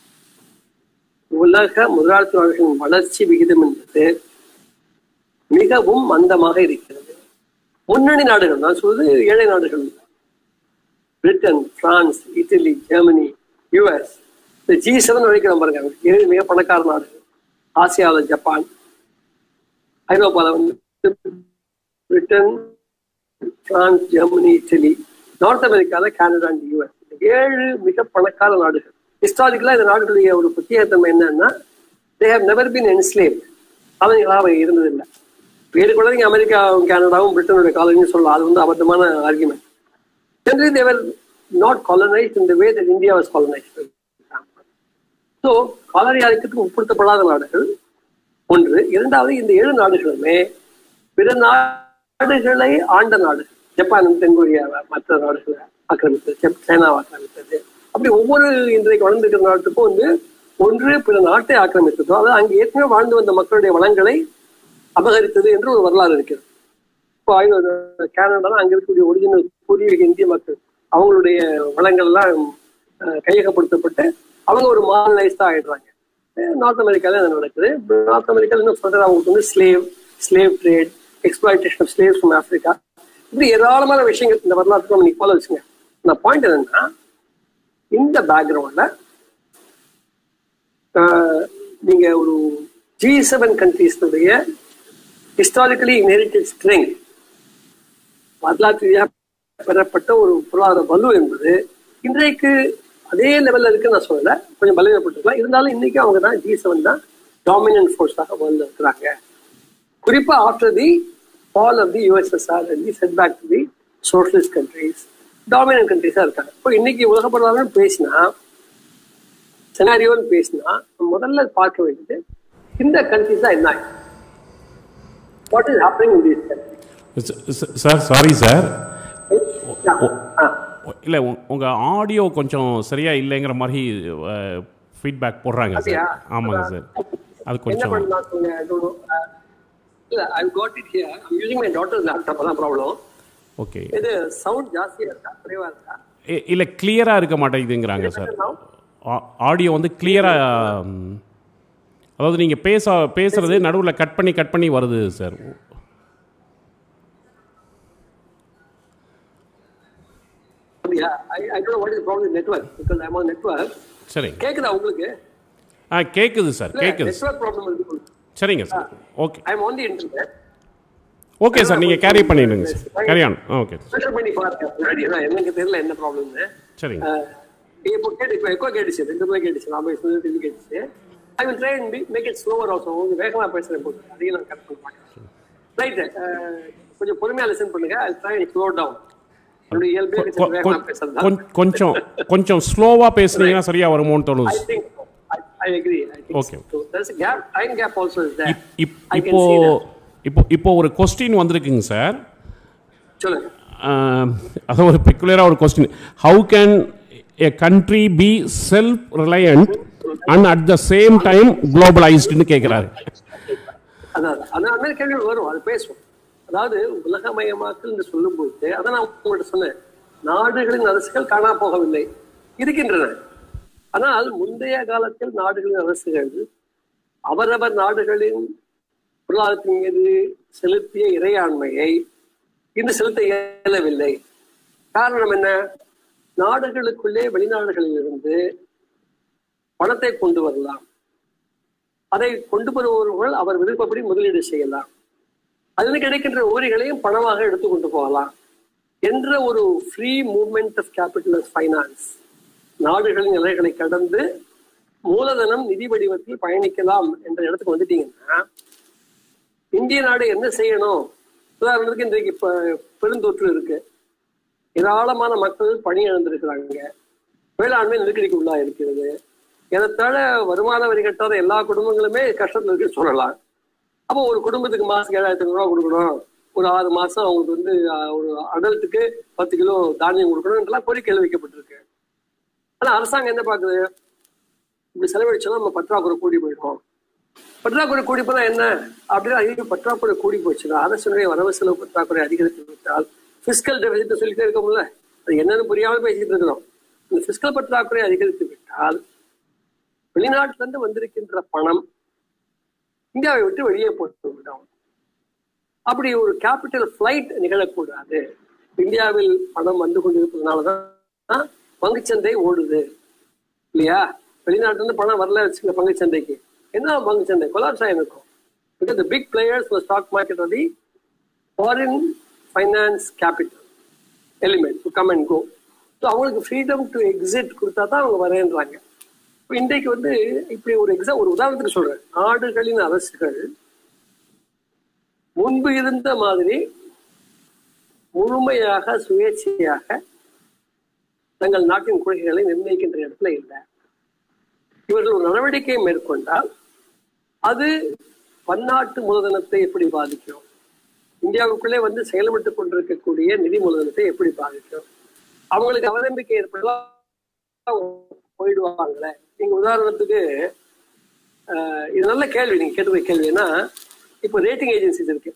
உலக முதலாளித்துவர்களின் வளர்ச்சி விகிதம் என்பது மிகவும் மந்தமாக இருக்கிறது முன்னணி நாடுகள் நான் சொல்வது ஏழை நாடுகள் இல்லை. Britain France Italy Germany US இந்த ஜி செவன் வரைக்கும் பாருங்க ஏழு மிக பணக்கார நாடுகள் ஆசியாவில் ஜப்பான் ஐரோப்பாவில் வந்து Britain France Germany Italy north அமெரிக்காவில் கனடா அண்ட் யூஎஸ் ஏழு மிக பணக்கார நாடுகள் ஹிஸ்டாரிக்கலா இந்த நாடுகளுடைய ஒரு பிரத்யேகத்தன்மை என்னன்னா they have never been enslave அவங்களாக அவை இருந்ததில்லை வேறு கூட நீங்க அமெரிக்காவும் கனடாவும் பிரிட்டனுடைய காலனின்னு சொல்லலாம் அது வந்து அபத்தமான argument generally they were not colonized in the way that India was colonized. for example. So, colony ஆதிக்கத்துக்கு உட்படுத்தப்படாத நாடுகள் ஒன்று இரண்டாவது இந்த ஏழு நாடுகளுமே பிற நாடுகளை ஆண்ட நாடு ஜப்பான் தென்கொரியா மற்ற நாடுகளை ஆக்கிரமித்தது ஜப்- சைனாவை ஆக்கிரமித்தது அப்படி ஒவ்வொரு இன்றைக்கு வளர்ந்துருக்கிற நாட்டுக்கும் வந்து ஒன்று பிற நாட்டை ஆக்கிரமித்ததோ அதாவது அங்கே ஏற்கனவே வாழ்ந்து வந்த மக்களுடைய வளங்களை அபகரித்தது என்று ஒரு வரலாறு இருக்கிறது இப்போ கனடா அங்க இருக்கக்கூடிய ஒரிஜினல் பூர்வீக இந்திய மக்கள் அவங்களுடைய வளங்கள் எல்லாம் அஹ், கையகப்படுத்தப்பட்டு அவங்க ஒரு மாடலைஸ்டா ஆயிடுறாங்க அஹ், நார்த் அமெரிக்கால அது நடக்குது நார்த் அமெரிக்கால இன்னும் ஃபர்தர் அவங்களுக்கு வந்து slave slave trade exploitation of slaves from Africa இப்படி ஏராளமான விஷயங்கள் இந்த வரலாற்றுக்கு நம்ம நீங்க போல வச்சுங்க நான் பாயிண்ட் என்னன்னா இந்த பேக்ரவுண்ட்ல நீங்க ஒரு ஜி செவன் கண்ட்ரீஸ்னுடைய ஹிஸ்டாரிக்கலி இன்ஹெரிட்டட் ஸ்ட்ரெங்க் வரலாற்று ரீதியாக பெறப்பட்ட ஒரு பொருளாதார வலு என்பது இன்றைக்கு அதே லெவல்ல இருக்குன்னு நான் சொல்லல கொஞ்சம் பலவீனப்பட்டிருக்கலாம் இருந்தாலும் இன்னைக்கு அவங்க தான் ஜி செவன் தான் டாமினன்ட் ஃபோர்ஸாக வேர்ல்ட்ல இருக்கிறாங்க குறிப்பா after the fall of the USSR and the set back to the socialist countries dominant கண்ட்ரீஸா இருக்காங்க இப்போ இன்னைக்கு உலக பொருளாதாரம் பேசினா செனாரியோன்னு பேசினா முதல்ல பார்க்க வேண்டியது இந்த கண்ட்ரிஸ் தான் என்ன what is happening in these countries sir sorry sir ஆ இல்லை உங்கள் ஆடியோ கொஞ்சம் சரியா இல்லைங்கிற மாதிரி ஃபீட்பேக் போடுறாங்க சார் அப்படியா? ஆமாங்க சார் அது என்ன கொஞ்சம் பண்ணலாம் சொல்லுங்க I don't know. Uh, இல்ல I got it here I'm using my daughter's laptop அதான் ப்ராப்ளம் ஓகே இது சவுண்ட் ஜாஸ்தியா இருக்கா குறைவா இருக்கா இல்லை கிளியராக இருக்க மாட்டேங்குதுங்கிறாங்க சார் ஆடியோ வந்து கிளியராக அதாவது நீங்கள் பேச பேசுறது நடுவில் கட் பண்ணி கட் பண்ணி வருது சார் அப்படியா I I don't what is problem network because I on network சரிங்க கேக்குதா உங்களுக்கு ஆ கேட்குது சார் கேட்குது நெட்வொர்க் ப்ராப்ளம் இருக்கு சரிங்க sir okay I on the internet okay sir நீங்கள் கேரி பண்ணிடுங்க sir carry on okay measure பண்ணி பாருங்க முன்னாடி நான் எனக்கு தெரியல என்ன ப்ராப்ளம்னு சரிங்க இப்போ கேட்டு இப்போ எக்கோ கேட்டுச்சு ரெண்டு பேரும் கேட்டுச்சு நான் பேசுறது திரும்பி கேட்டுச்சு I will try and make it slower also கொஞ்சம் வேகமா பேசுறேன் போது அதையும் நான் கரெக்ட் பண்ண பார்க்குறேன் ரைட் கொஞ்சம் பொறுமையா லிசன் பண்ணுங்க I try and slow down என்னுடைய இயல்பே கொ- கொஞ்சம் வேகமா கொ- பேசுறது கொஞ்- கொஞ்சம் கொஞ்சம் ஸ்லோவாக பேசுனீங்கன்னா சரியாக வருமோன்னு I தோணுது think so. I, I agree. I think Okay. so. So there's a gap. Time gap also is there. இப்- இப்- I can இப்போ see that. இப்போ இப்போ ஒரு கொஸ்டின் வந்திருக்குங்க சார் சொல்லுங்க அது ஒரு பெக்குலராக ஒரு question how can a country be self reliant and at the same time குளோபலைஸ்டுன்னு கேட்குறாரு அதான் அதான் அந்த மாதிரி கேள்விகள் வரும் அது பேசுவோம் அதாவது உலகமயமாக்கல் என்று சொல்லும்போது அதான் நான் உங்கள்கிட்ட சொன்னேன் நாடுகளின் அரசுகள் காணா போகவில்லை இருக்கின்றன ஆனால் முந்தைய காலத்தில் நாடுகளின் அரசுகள் அவரவர் நாடுகளின் பொருளாதாரத்தின் மீது செலுத்திய இறையாண்மையை இன்று செலுத்த இயலவில்லை காரணம் என்ன நாடுகளுக்குள்ளே வெளிநாடுகளில் இருந்து பணத்தை கொண்டு வரலாம் அதை கொண்டு வருபவர்கள் அவர் விருப்பப்படி முதலீடு செய்யலாம் அதில் கிடைக்கின்ற உரிகளையும் பணமாக எடுத்து கொண்டு போகலாம் என்ற ஒரு free movement of capital finance நாடுகளின் எல்லைகளை கடந்து மூலதனம் நிதி வடிவத்தில் பயணிக்கலாம் என்ற இடத்துக்கு வந்துட்டீங்கன்னா இந்திய நாடு என்ன செய்யணும் உதாரணத்துக்கு இன்றைக்கு இப்ப பெருந்தொற்று இருக்கு ஏராளமான மக்கள் பணி இழந்திருக்கிறாங்க வேளாண்மை நெருக்கடிக்கு உள்ளா இருக்கிறது ஏறத்தாழ வருமான வரி கட்டாத எல்லா குடும்பங்களுமே கஷ்டத்துல இருக்கு சொல்லலாம் அப்போ ஒரு குடும்பத்துக்கு மாசத்துக்கு ஏழாயிரத்தி ஐநூறு ரூபா கொடுக்கணும் ஒரு ஆறு மாசம் அவங்களுக்கு வந்து ஆஹ், ஒரு அடல்ட்டுக்கு பத்து கிலோ தானியம் கொடுக்கணும் கோரிக்கைகள் வைக்கப்பட்டிருக்கு ஆனா அரசாங்கம் என்ன பாக்குது இப்படி செலவழிச்சோம்னா நம்ம பற்றாக்குறை கூடி போயிடும் பற்றாக்குறை கூடி போனா என்ன அப்படின்னா ஐயோ பற்றாக்குறை கூடி போச்சுன்னா அரசுடைய வரவு செலவு பற்றாக்குறை அதிகரித்து விட்டால் பிசிக்கல் டெபிசிட் சொல்லிட்டே இருக்கோம்ல அது என்னன்னு புரியாம பேசிட்டு இருக்கிறோம் இந்த பிசிக்கல் பற்றாக்குறை அதிகரித்து விட்டால் வெளிநாட்டுல இருந்து வந்திருக்கின்ற பணம் இந்தியாவை விட்டு வெளியே போட்டு விடும் அப்படி ஒரு கேபிட்டல் ஃபிளைட் நிகழக்கூடாது இந்தியாவில் பணம் வந்து கொண்டிருப்பதனாலதான் பங்குச்சந்தை ஓடுது இல்லையா வெளிநாட்டுல இருந்து பணம் வரல வச்சுங்க பங்குச்சந்தைக்கு என்ன பங்குச்சந்தை கொலாப்ஸ் ஆயிருக்கும் because the big players stock market the foreign finance capital element to come and go so அவங்களுக்கு ஃப்ரீடம் டு எக்ஸிட் கொடுத்தா தான் அவங்க வரேன்றாங்க இப்போ இன்றைக்கு வந்து இப்படி ஒரு எக்ஸாம் ஒரு உதாரணத்துக்கு சொல்றேன் நாடுகளின் அரசுகள் முன்பு இருந்த மாதிரி முழுமையாக சுயேட்சையாக தங்கள் நாட்டின் கொள்கைகளை நிர்ணயிக்கின்ற இடத்துல இல்லை இவர்கள் ஒரு நடவடிக்கை மேற்கொண்டால் அது பன்னாட்டு மூலதனத்தை எப்படி பாதிக்கும் இந்தியாவுக்குள்ளே வந்து செயல்பட்டுக் கொண்டிருக்கக்கூடிய நிதி மூலதனத்தை எப்படி பாதிக்கும் அவங்களுக்கு அவநம்பிக்கை ஏற்படலாம் போயிடுவாங்களே நீங்க உதாரணத்துக்கு ஆஹ், இது நல்ல கேள்வி நீங்க கேட்டு கேள்வினா இப்போ ரேட்டிங் ஏஜென்சிஸ் இருக்கு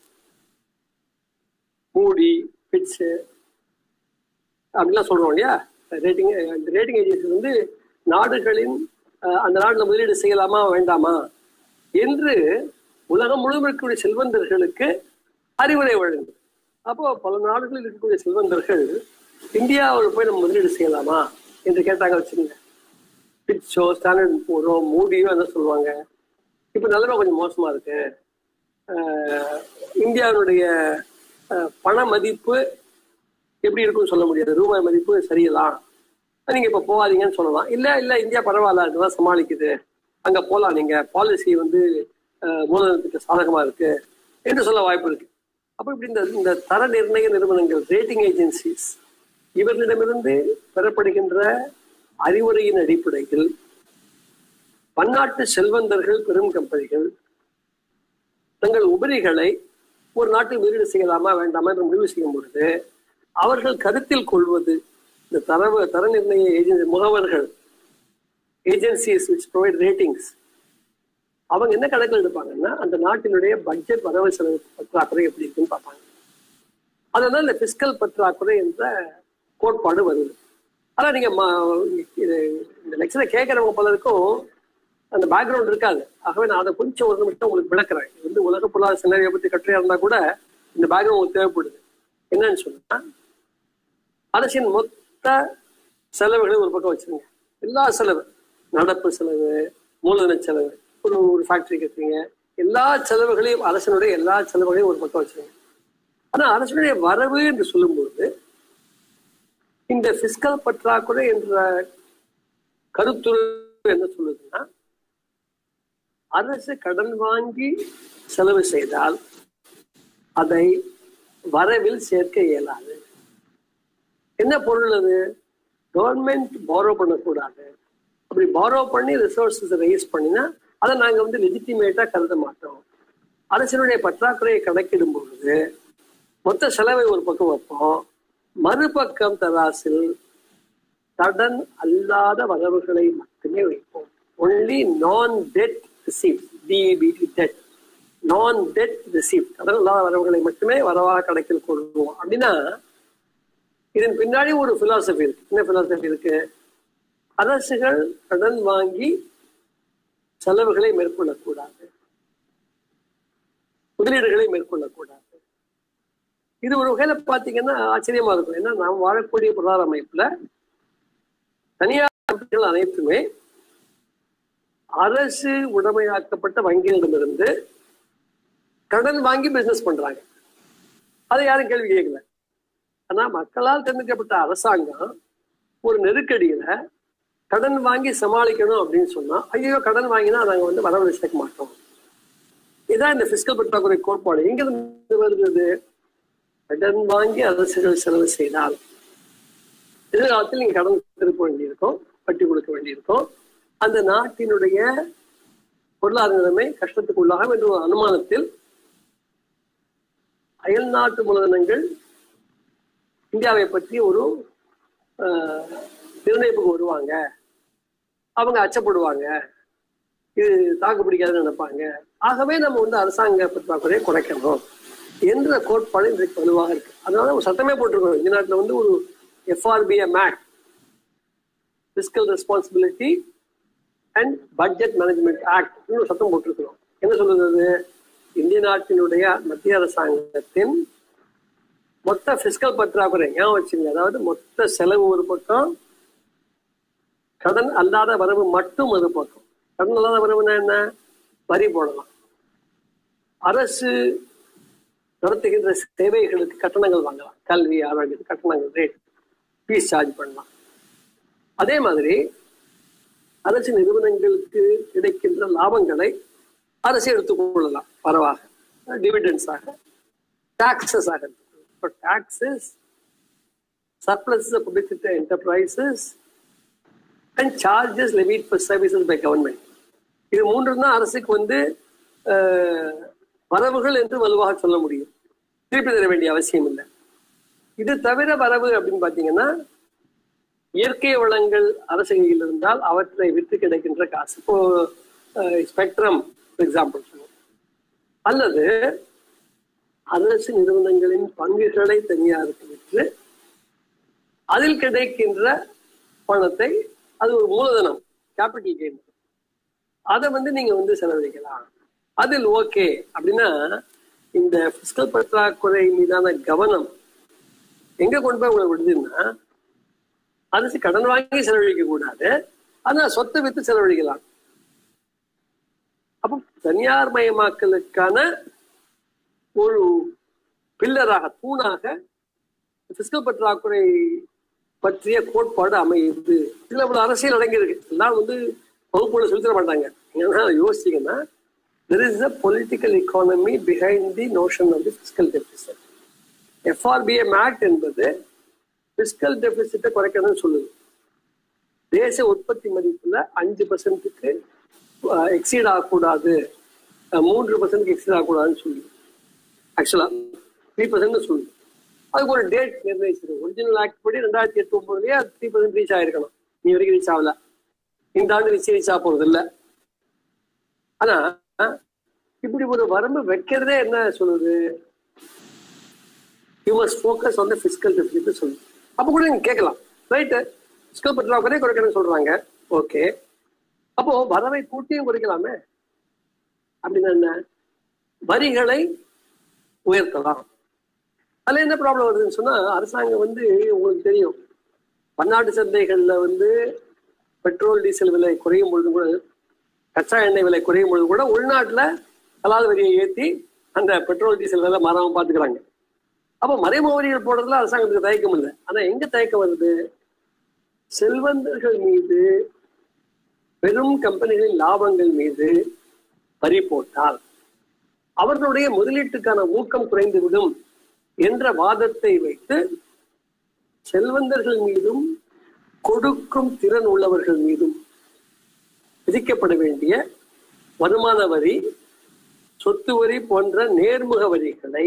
மூடி பிட்ஸு அப்படிலாம் சொல்றோம் இல்லையா ரேட்டிங் இந்த ரேட்டிங் ஏஜென்சி வந்து நாடுகளின் அஹ், அந்த நாட்டில் முதலீடு செய்யலாமா வேண்டாமா என்று உலகம் முழுவதும் இருக்கக்கூடிய செல்வந்தர்களுக்கு அறிவுரை வழங்கும் அப்போ பல நாடுகளில் இருக்கக்கூடிய செல்வந்தர்கள் இந்தியாவில் போய் நம்ம முதலீடு செய்யலாமா என்று கேட்டாங்க வச்சுக்கோங்க பிட்ஸோ ஸ்டாண்டர்ட் போரோ மூடியோ என்ன சொல்லுவாங்க இப்போ நிலைமை கொஞ்சம் மோசமா இருக்கு அஹ், இந்தியாவினுடைய அஹ், பண மதிப்பு எப்படி இருக்கும்னு சொல்ல முடியாது ரூபாய் மதிப்பு சரியில்லாம் நீங்க இப்ப போகாதீங்கன்னு சொல்லலாம் இல்ல இல்ல இந்தியா பரவாயில்ல இதெல்லாம் சமாளிக்குது அங்க போலாம் நீங்க பாலிசி வந்து அஹ், மூலதனத்துக்கு சாதகமா இருக்கு என்று சொல்ல வாய்ப்பு இருக்கு அப்ப இப்படி இந்த இந்த தர நிர்ணய நிறுவனங்கள் ரேட்டிங் ஏஜென்சிஸ் இவர்களிடமிருந்து பெறப்படுகின்ற அறிவுரையின் அடிப்படையில் பன்னாட்டு செல்வந்தர்கள் பெரும் கம்பெனிகள் தங்கள் உபரிகளை ஒரு நாட்டில் முதலீடு செய்யலாமா வேண்டாமா என்று முடிவு செய்யும் பொழுது அவர்கள் கருத்தில் கொள்வது இந்த தரவு தர நிர்ணய ஏஜென்சி முகவர்கள் ஏஜென்சிஸ் விச் ப்ரொவைட் ரேட்டிங்ஸ் அவங்க என்ன கணக்கில் எடுப்பாங்கன்னா அந்த நாட்டினுடைய பட்ஜெட் வரவு செலவு பற்றாக்குறை எப்படி இருக்குன்னு பார்ப்பாங்க அதனால இந்த பிஸ்கல் பற்றாக்குறை என்ற கோட்பாடு வருது ஆனா நீங்க ம- இது இந்த லெக்சரை கேட்கறவங்க பலருக்கும் அந்த பேக்ரவுண்ட் இருக்காது ஆகவே நான் அதை கொஞ்சம் ஒரு நிமிஷம் உங்களுக்கு விளக்குறேன் இது வந்து உலக பொருளாதார சிந்தனையை பத்தி கட்டுரையா இருந்தா கூட இந்த பேக்ரவுண்ட் உங்களுக்கு தேவைப்படுது என்னன்னு சொன்னா அரசின் மொத்த செலவுகளை ஒரு பக்கம் வச்சிருங்க எல்லா செலவு நடப்பு செலவு மூலதன செலவு ஒரு ஒரு ஃபேக்டரி கட்டுறீங்க எல்லா செலவுகளையும் அரசனுடைய எல்லா செலவுகளையும் ஒரு பக்கம் வச்சிருங்க ஆனா அரசனுடைய வரவு என்று சொல்லும்போது இந்த பிஸ்கல் பற்றாக்குறை என்ற கருத்துரு என்ன சொல்லுதுன்னா அரசு கடன் வாங்கி செலவு செய்தால் அதை வரவில் சேர்க்க இயலாது என்ன பொருள் அது கவர்மெண்ட் பாரோ பண்ணக்கூடாது அப்படி பாரோ பண்ணி ரிசோர்ஸஸ் ரைஸ் பண்ணினா அதை நாங்க வந்து லெஜிட்டிமேட்டா கருத மாட்டோம் அரசினுடைய பற்றாக்குறையை கணக்கிடும் பொழுது மொத்த செலவை ஒரு பக்கம் வைப்போம் மறுபக்கம் தராசில் கடன் அல்லாத வரவுகளை மட்டுமே வைப்போம் only non debt receive DBT debt non debt receive கடன் இல்லாத வரவுகளை மட்டுமே வரவாக கணக்கில் கொள்வோம் அப்படின்னா இதன் பின்னாடி ஒரு பிலாசபி இருக்கு என்ன பிலாசபி இருக்கு அரசுகள் கடன் வாங்கி செலவுகளை மேற்கொள்ளக்கூடாது முதலீடுகளை மேற்கொள்ளக்கூடாது இது ஒரு வகையில பாத்தீங்கன்னா ஆச்சரியமா இருக்கும் ஏன்னா நாம் வாழக்கூடிய பொருளாதார அமைப்புல தனியார் கம்பெனிகள் அனைத்துமே அரசு உடைமையாக்கப்பட்ட வங்கிகளிடமிருந்து கடன் வாங்கி பிசினஸ் பண்றாங்க அதை யாரும் கேள்வி கேட்கல ஆனா மக்களால் தேர்ந்தெடுக்கப்பட்ட அரசாங்கம் ஒரு நெருக்கடியில கடன் வாங்கி சமாளிக்கணும் அப்படின்னு சொன்னா ஐயோ கடன் வாங்கினா நாங்க வந்து வரவு சேர்க்க மாட்டோம் இதான் இந்த பிசிக்கல் பற்றாக்குறை கோட்பாடு எங்க இருந்து வருகிறது கடன் வாங்கி அரசுகள் செலவு செய்தால் எதிர்காலத்தில் நீங்க கடன் திருப்ப வேண்டியிருக்கும் வட்டி கொடுக்க வேண்டியிருக்கும் அந்த நாட்டினுடைய பொருளாதார நிலைமை கஷ்டத்துக்கு உள்ளாகும் என்ற ஒரு அனுமானத்தில் அயல் நாட்டு மூலதனங்கள் இந்தியாவை பற்றி ஒரு ஆஹ், நிர்ணயிப்புக்கு வருவாங்க அவங்க அச்சப்படுவாங்க இது தாக்கு பிடிக்காதுன்னு நினைப்பாங்க ஆகவே நம்ம வந்து அரசாங்க பற்றாக்குறையை குறைக்கணும் என்ற கோட்பாடு இன்றைக்கு வலுவாக இருக்கு அதனால ஒரு சட்டமே போட்டிருக்கோம் இந்த நாட்டில் வந்து ஒரு FRBA make fiscal responsibility and budget management act ஒரு சட்டம் போட்டிருக்கிறோம் என்ன சொல்றது அது? இந்திய நாட்டினுடைய மத்திய அரசாங்கத்தின் மொத்த பிசிக்கல் பற்றாக்குறை ஏன் வச்சுங்க அதாவது மொத்த செலவு ஒரு பக்கம் கடன் அல்லாத வரவு மட்டும் ஒரு பக்கம் கடன் அல்லாத வரவுனா என்ன வரி போடலாம் அரசு நடத்துகின்ற சேவைகளுக்கு கட்டணங்கள் வாங்கலாம் கல்வி ஆரோக்கியத்துக்கு கட்டணங்கள் ரேட் ஃபீஸ் சார்ஜ் பண்ணலாம் அதே மாதிரி அரசு நிறுவனங்களுக்கு கிடைக்கின்ற லாபங்களை அரசு எடுத்துக்கொள்ளலாம் வரவாக டிவிடெண்ட்ஸாக டாக்ஸஸ் ஆக இப்போ taxes surplus public sector enterprises and charges levied for services by government இது மூன்று தான் அரசுக்கு வந்து அஹ், வரவுகள் என்று வலுவாக சொல்ல முடியும் திருப்பி தர வேண்டிய அவசியம் இல்லை இது தவிர வரவு அப்படின்னு பார்த்தீங்கன்னா இயற்கை வளங்கள் அரசு கையில் இருந்தால் அவற்றை விற்று கிடைக்கின்ற காசு இப்போ ஸ்பெக்ட்ரம் எக்ஸாம்பிள் சொல்லுவோம் அல்லது அரசு நிறுவனங்களின் பங்குகளை தனியாருக்கு விற்று அதில் கிடைக்கின்ற பணத்தை அது ஒரு மூலதனம் கேபிட்டல் கெயின் அதை வந்து நீங்க வந்து செலவழிக்கலாம் அதில் ஓகே அப்படின்னா இந்த பிசிக்கல் பற்றாக்குறை மீதான கவனம் எங்க கொண்டு போய் உங்களை விடுதுன்னா அரசு கடன் வாங்கி செலவழிக்க கூடாது ஆனா சொத்தை வித்து செலவழிக்கலாம் அப்போ தனியார் மயமாக்கலுக்கான ஒரு பில்லராக தூணாக பிசிக்கல் பற்றாக்குறை பற்றிய கோட்பாடு அமையுது இதுல இவ்வளவு அரசியல் அடங்கியிருக்கு எல்லாம் வந்து வகுப்புல செலுத்த மாட்டாங்க ஏன்னா யோசிச்சீங்கன்னா there is a political economy behind the notion of the fiscal deficit FRBM act என்பது பிசிக்கல் டெபிசிட்டை குறைக்கணும்னு சொல்லுது தேச உற்பத்தி மதிப்புல அஞ்சு பர்சன்ட்டுக்கு எக்ஸீட் ஆகக்கூடாது அஹ், மூன்று பர்சன்ட்க்கு எக்ஸீட் ஆகக்கூடாதுன்னு சொல்லுது ஆக்சுவலா த்ரீ பர்சன்ட் சொல்லுது அதுக்கு ஒரு டேட் நிர்ணயிச்சிருக்கு ஒரிஜினல் ஆக்ட் படி ரெண்டாயிரத்தி எட்டு ஒன்பதுலயே அது த்ரீ பர்சன்ட் ரீச் ஆயிருக்கணும் நீ வரைக்கும் ரீச் ஆகல இந்த ஆண்டு நிச்சயம் ரீச் ஆக போறது இல்ல ஆனா இப்படி ஒரு வரம்பு வைக்கிறதே என்ன சொல்லுது you must focus on the fiscal deficit சொல்லுது அப்போ கூட நீங்க கேட்கலாம் ரைட்டு பிசிக்கல் பற்றாக்குறை குறைக்கணும்னு சொல்றாங்க ஓகே அப்போ வரவை கூட்டியும் குறைக்கலாமே அப்படின்னா என்ன வரிகளை உயர்த்தலாம் அதுல என்ன ப்ராப்ளம் வருதுன்னு சொன்னா அரசாங்கம் வந்து உங்களுக்கு தெரியும் பன்னாட்டு சந்தைகள்ல வந்து பெட்ரோல் டீசல் விலை குறையும் பொழுது கூட கச்சா எண்ணெய் விலை குறையும் பொழுது கூட உள்நாட்டுல கலால் வரியை ஏற்றி அந்த பெட்ரோல் டீசல் விலை மாறாம பாத்துக்கிறாங்க அப்போ மறைமுக வரிகள் போடுறதுல அரசாங்கத்துக்கு தயக்கம் இல்லை ஆனா எங்க தயக்கம் வருது செல்வந்தர்கள் மீது பெரும் கம்பெனிகளின் லாபங்கள் மீது வரி போட்டால் அவர்களுடைய முதலீட்டுக்கான ஊக்கம் குறைந்துவிடும் என்ற வாதத்தை வைத்து செல்வந்தர்கள் மீதும் கொடுக்கும் திறன் உள்ளவர்கள் மீதும் விதிக்கப்பட வேண்டிய வருமான வரி சொத்து வரி போன்ற நேர்முக வரிகளை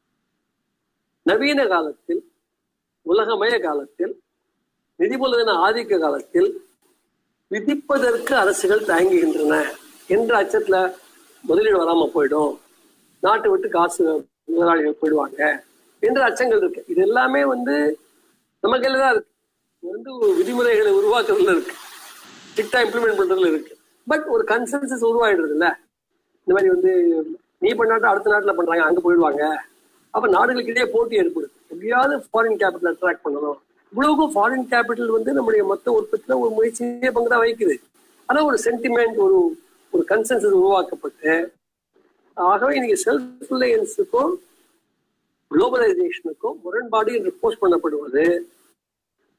நவீன காலத்தில் உலகமய காலத்தில் நிதி மூலதன ஆதிக்க காலத்தில் விதிப்பதற்கு அரசுகள் தயங்குகின்றன என்ற அச்சத்துல முதலீடு வராம போயிடும் நாட்டை விட்டு காசு முதலாளிகள் போயிடுவாங்க என்ற அச்சங்கள் இருக்கு இது எல்லாமே வந்து நம்ம கையில தான் இருக்கு இது வந்து ஒரு விதிமுறைகளை உருவாக்குறதுல இருக்கு ஸ்ட்ரிக்டா இம்ப்ளிமெண்ட் பண்றதுல இருக்கு பட் ஒரு கன்சென்சஸ் உருவாயிடுறது இல்ல இந்த மாதிரி வந்து நீ பண்ணாட்டம் அடுத்த நாட்டுல பண்றாங்க அங்க போயிடுவாங்க அப்ப நாடுகளுக்கு இடையே போட்டி ஏற்படுது எப்படியாவது ஃபாரின் கேபிட்டல் அட்ராக்ட் பண்ணணும் இவ்வளவுக்கும் ஃபாரின் கேபிட்டல் வந்து நம்முடைய மொத்த உற்பத்தியில ஒரு முயற்சியே பங்கு தான் வகிக்குது ஆனா ஒரு சென்டிமெண்ட் ஒரு ஒரு கன்சென்சஸ் உருவாக்கப்பட்டு ஆகவே இன்னைக்கு செல்ஃப் ரிலையன்ஸுக்கும் குளோபலைசேஷனுக்கும் முரண்பாடு என்று போஸ்ட் பண்ணப்படுவது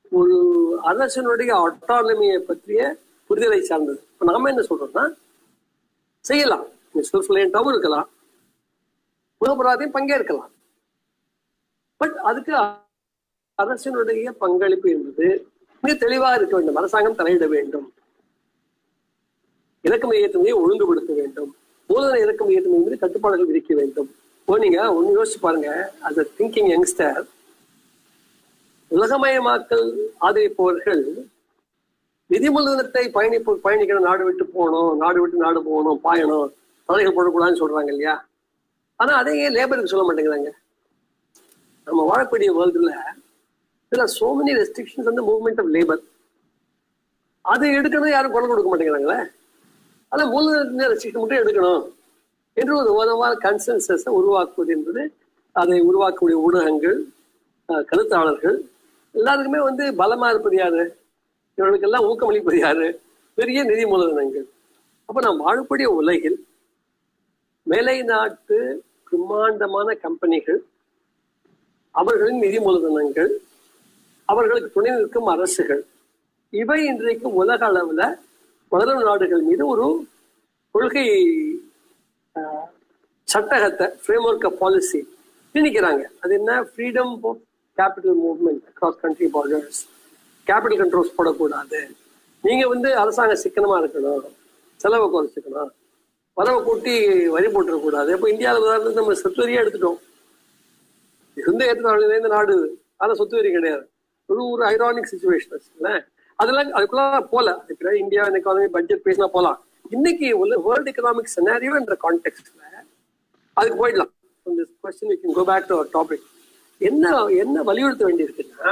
ஒரு அரசனுடைய ஆட்டானமியை பற்றிய புரிதலை சார்ந்தது இப்ப நாம என்ன சொல்றோம்னா செய்யலாம் செல்ஃப் ரிலையண்டாவும் இருக்கலாம் உலகப்படாதையும் பங்கேற்கலாம் பட் அதுக்கு அரசினுடைய பங்களிப்பு என்பது மிக தெளிவாக இருக்க வேண்டும் அரசாங்கம் தலையிட வேண்டும் இறக்குமதி ஏற்றுமதியை ஒழுங்குபடுத்த வேண்டும் மூலதன இறக்குமதி ஏற்றுமதி மீது கட்டுப்பாடுகள் விதிக்க வேண்டும் இப்போ நீங்க ஒண்ணு யோசிச்சு பாருங்க அந்த திங்கிங் யங்ஸ்டர் உலகமயமாக்கல் ஆதரிப்பவர்கள் நிதி மூலதனத்தை பயணிப்பு பயணிக்கிற நாடு விட்டு போகணும் நாடு விட்டு நாடு போகணும் பாயணும் தடைகள் போடக்கூடாதுன்னு சொல்றாங்க இல்லையா ஆனா அதையே லேபருக்கு சொல்ல மாட்டேங்கிறாங்க நம்ம வாழக்கூடிய வேர்ல்டுல இதுல சோ மெனி ரெஸ்ட்ரிக்ஷன்ஸ் வந்து மூவ்மெண்ட் ஆஃப் லேபர் அது எடுக்கணும் யாரும் குரல் கொடுக்க மாட்டேங்கிறாங்களே ஆனா மூலதன ரெஸ்ட்ரிக்ஷன் மட்டும் எடுக்கணும் என்று ஒரு உதவாத கன்சென்சஸ உருவாக்குவது என்பது அதை உருவாக்கக்கூடிய ஊடகங்கள் அஹ், கருத்தாளர்கள் எல்லாருக்குமே வந்து பலமா இருப்பது யாரு இவர்களுக்கெல்லாம் ஊக்கமளிப்பது யாரு பெரிய நிதி மூலதனங்கள் அப்ப நாம் வாழக்கூடிய உலகில் மேலை நாட்டு பிரம்மாண்டமான கம்பெனிகள் அவர்களின் நிதி மூலதனங்கள் அவர்களுக்கு துணை நிற்கும் அரசுகள் இவை இன்றைக்கு உலக அளவுல வளரும் நாடுகள் மீது ஒரு கொள்கை ஆஹ், சட்டகத்தை ஃப்ரேம்ஒர்க் ஆஃப் பாலிசி திணிக்கிறாங்க அது என்ன freedom of capital movement across country borders capital controls போடக்கூடாது நீங்க வந்து அரசாங்கம் சிக்கனமா இருக்கணும் செலவை குறைச்சிக்கணும் வரவை கூட்டி வரி போட்டுறக்கூடாது இப்போ இந்தியாவில் உதாரணத்துக்கு நம்ம சொத்து வரியா எடுத்துட்டோம் இருந்த ஏற்ற இந்த நாடு ஆனா சொத்து வரி கிடையாது ஒரு ஒரு ஐரானிக் சுச்சுவேஷன் வச்சுங்களேன் அதெல்லாம் அதுக்குள்ள போல இருக்கிற இந்தியா எக்கானமி பட்ஜெட் பேசினா போலாம் இன்னைக்கு வேர்ல்டு எக்கனாமிக் செனாரியோ என்ற கான்டெக்ட்ல அதுக்கு போயிடலாம் question we can go back to our topic என்ன என்ன வலியுறுத்த வேண்டியிருக்குன்னா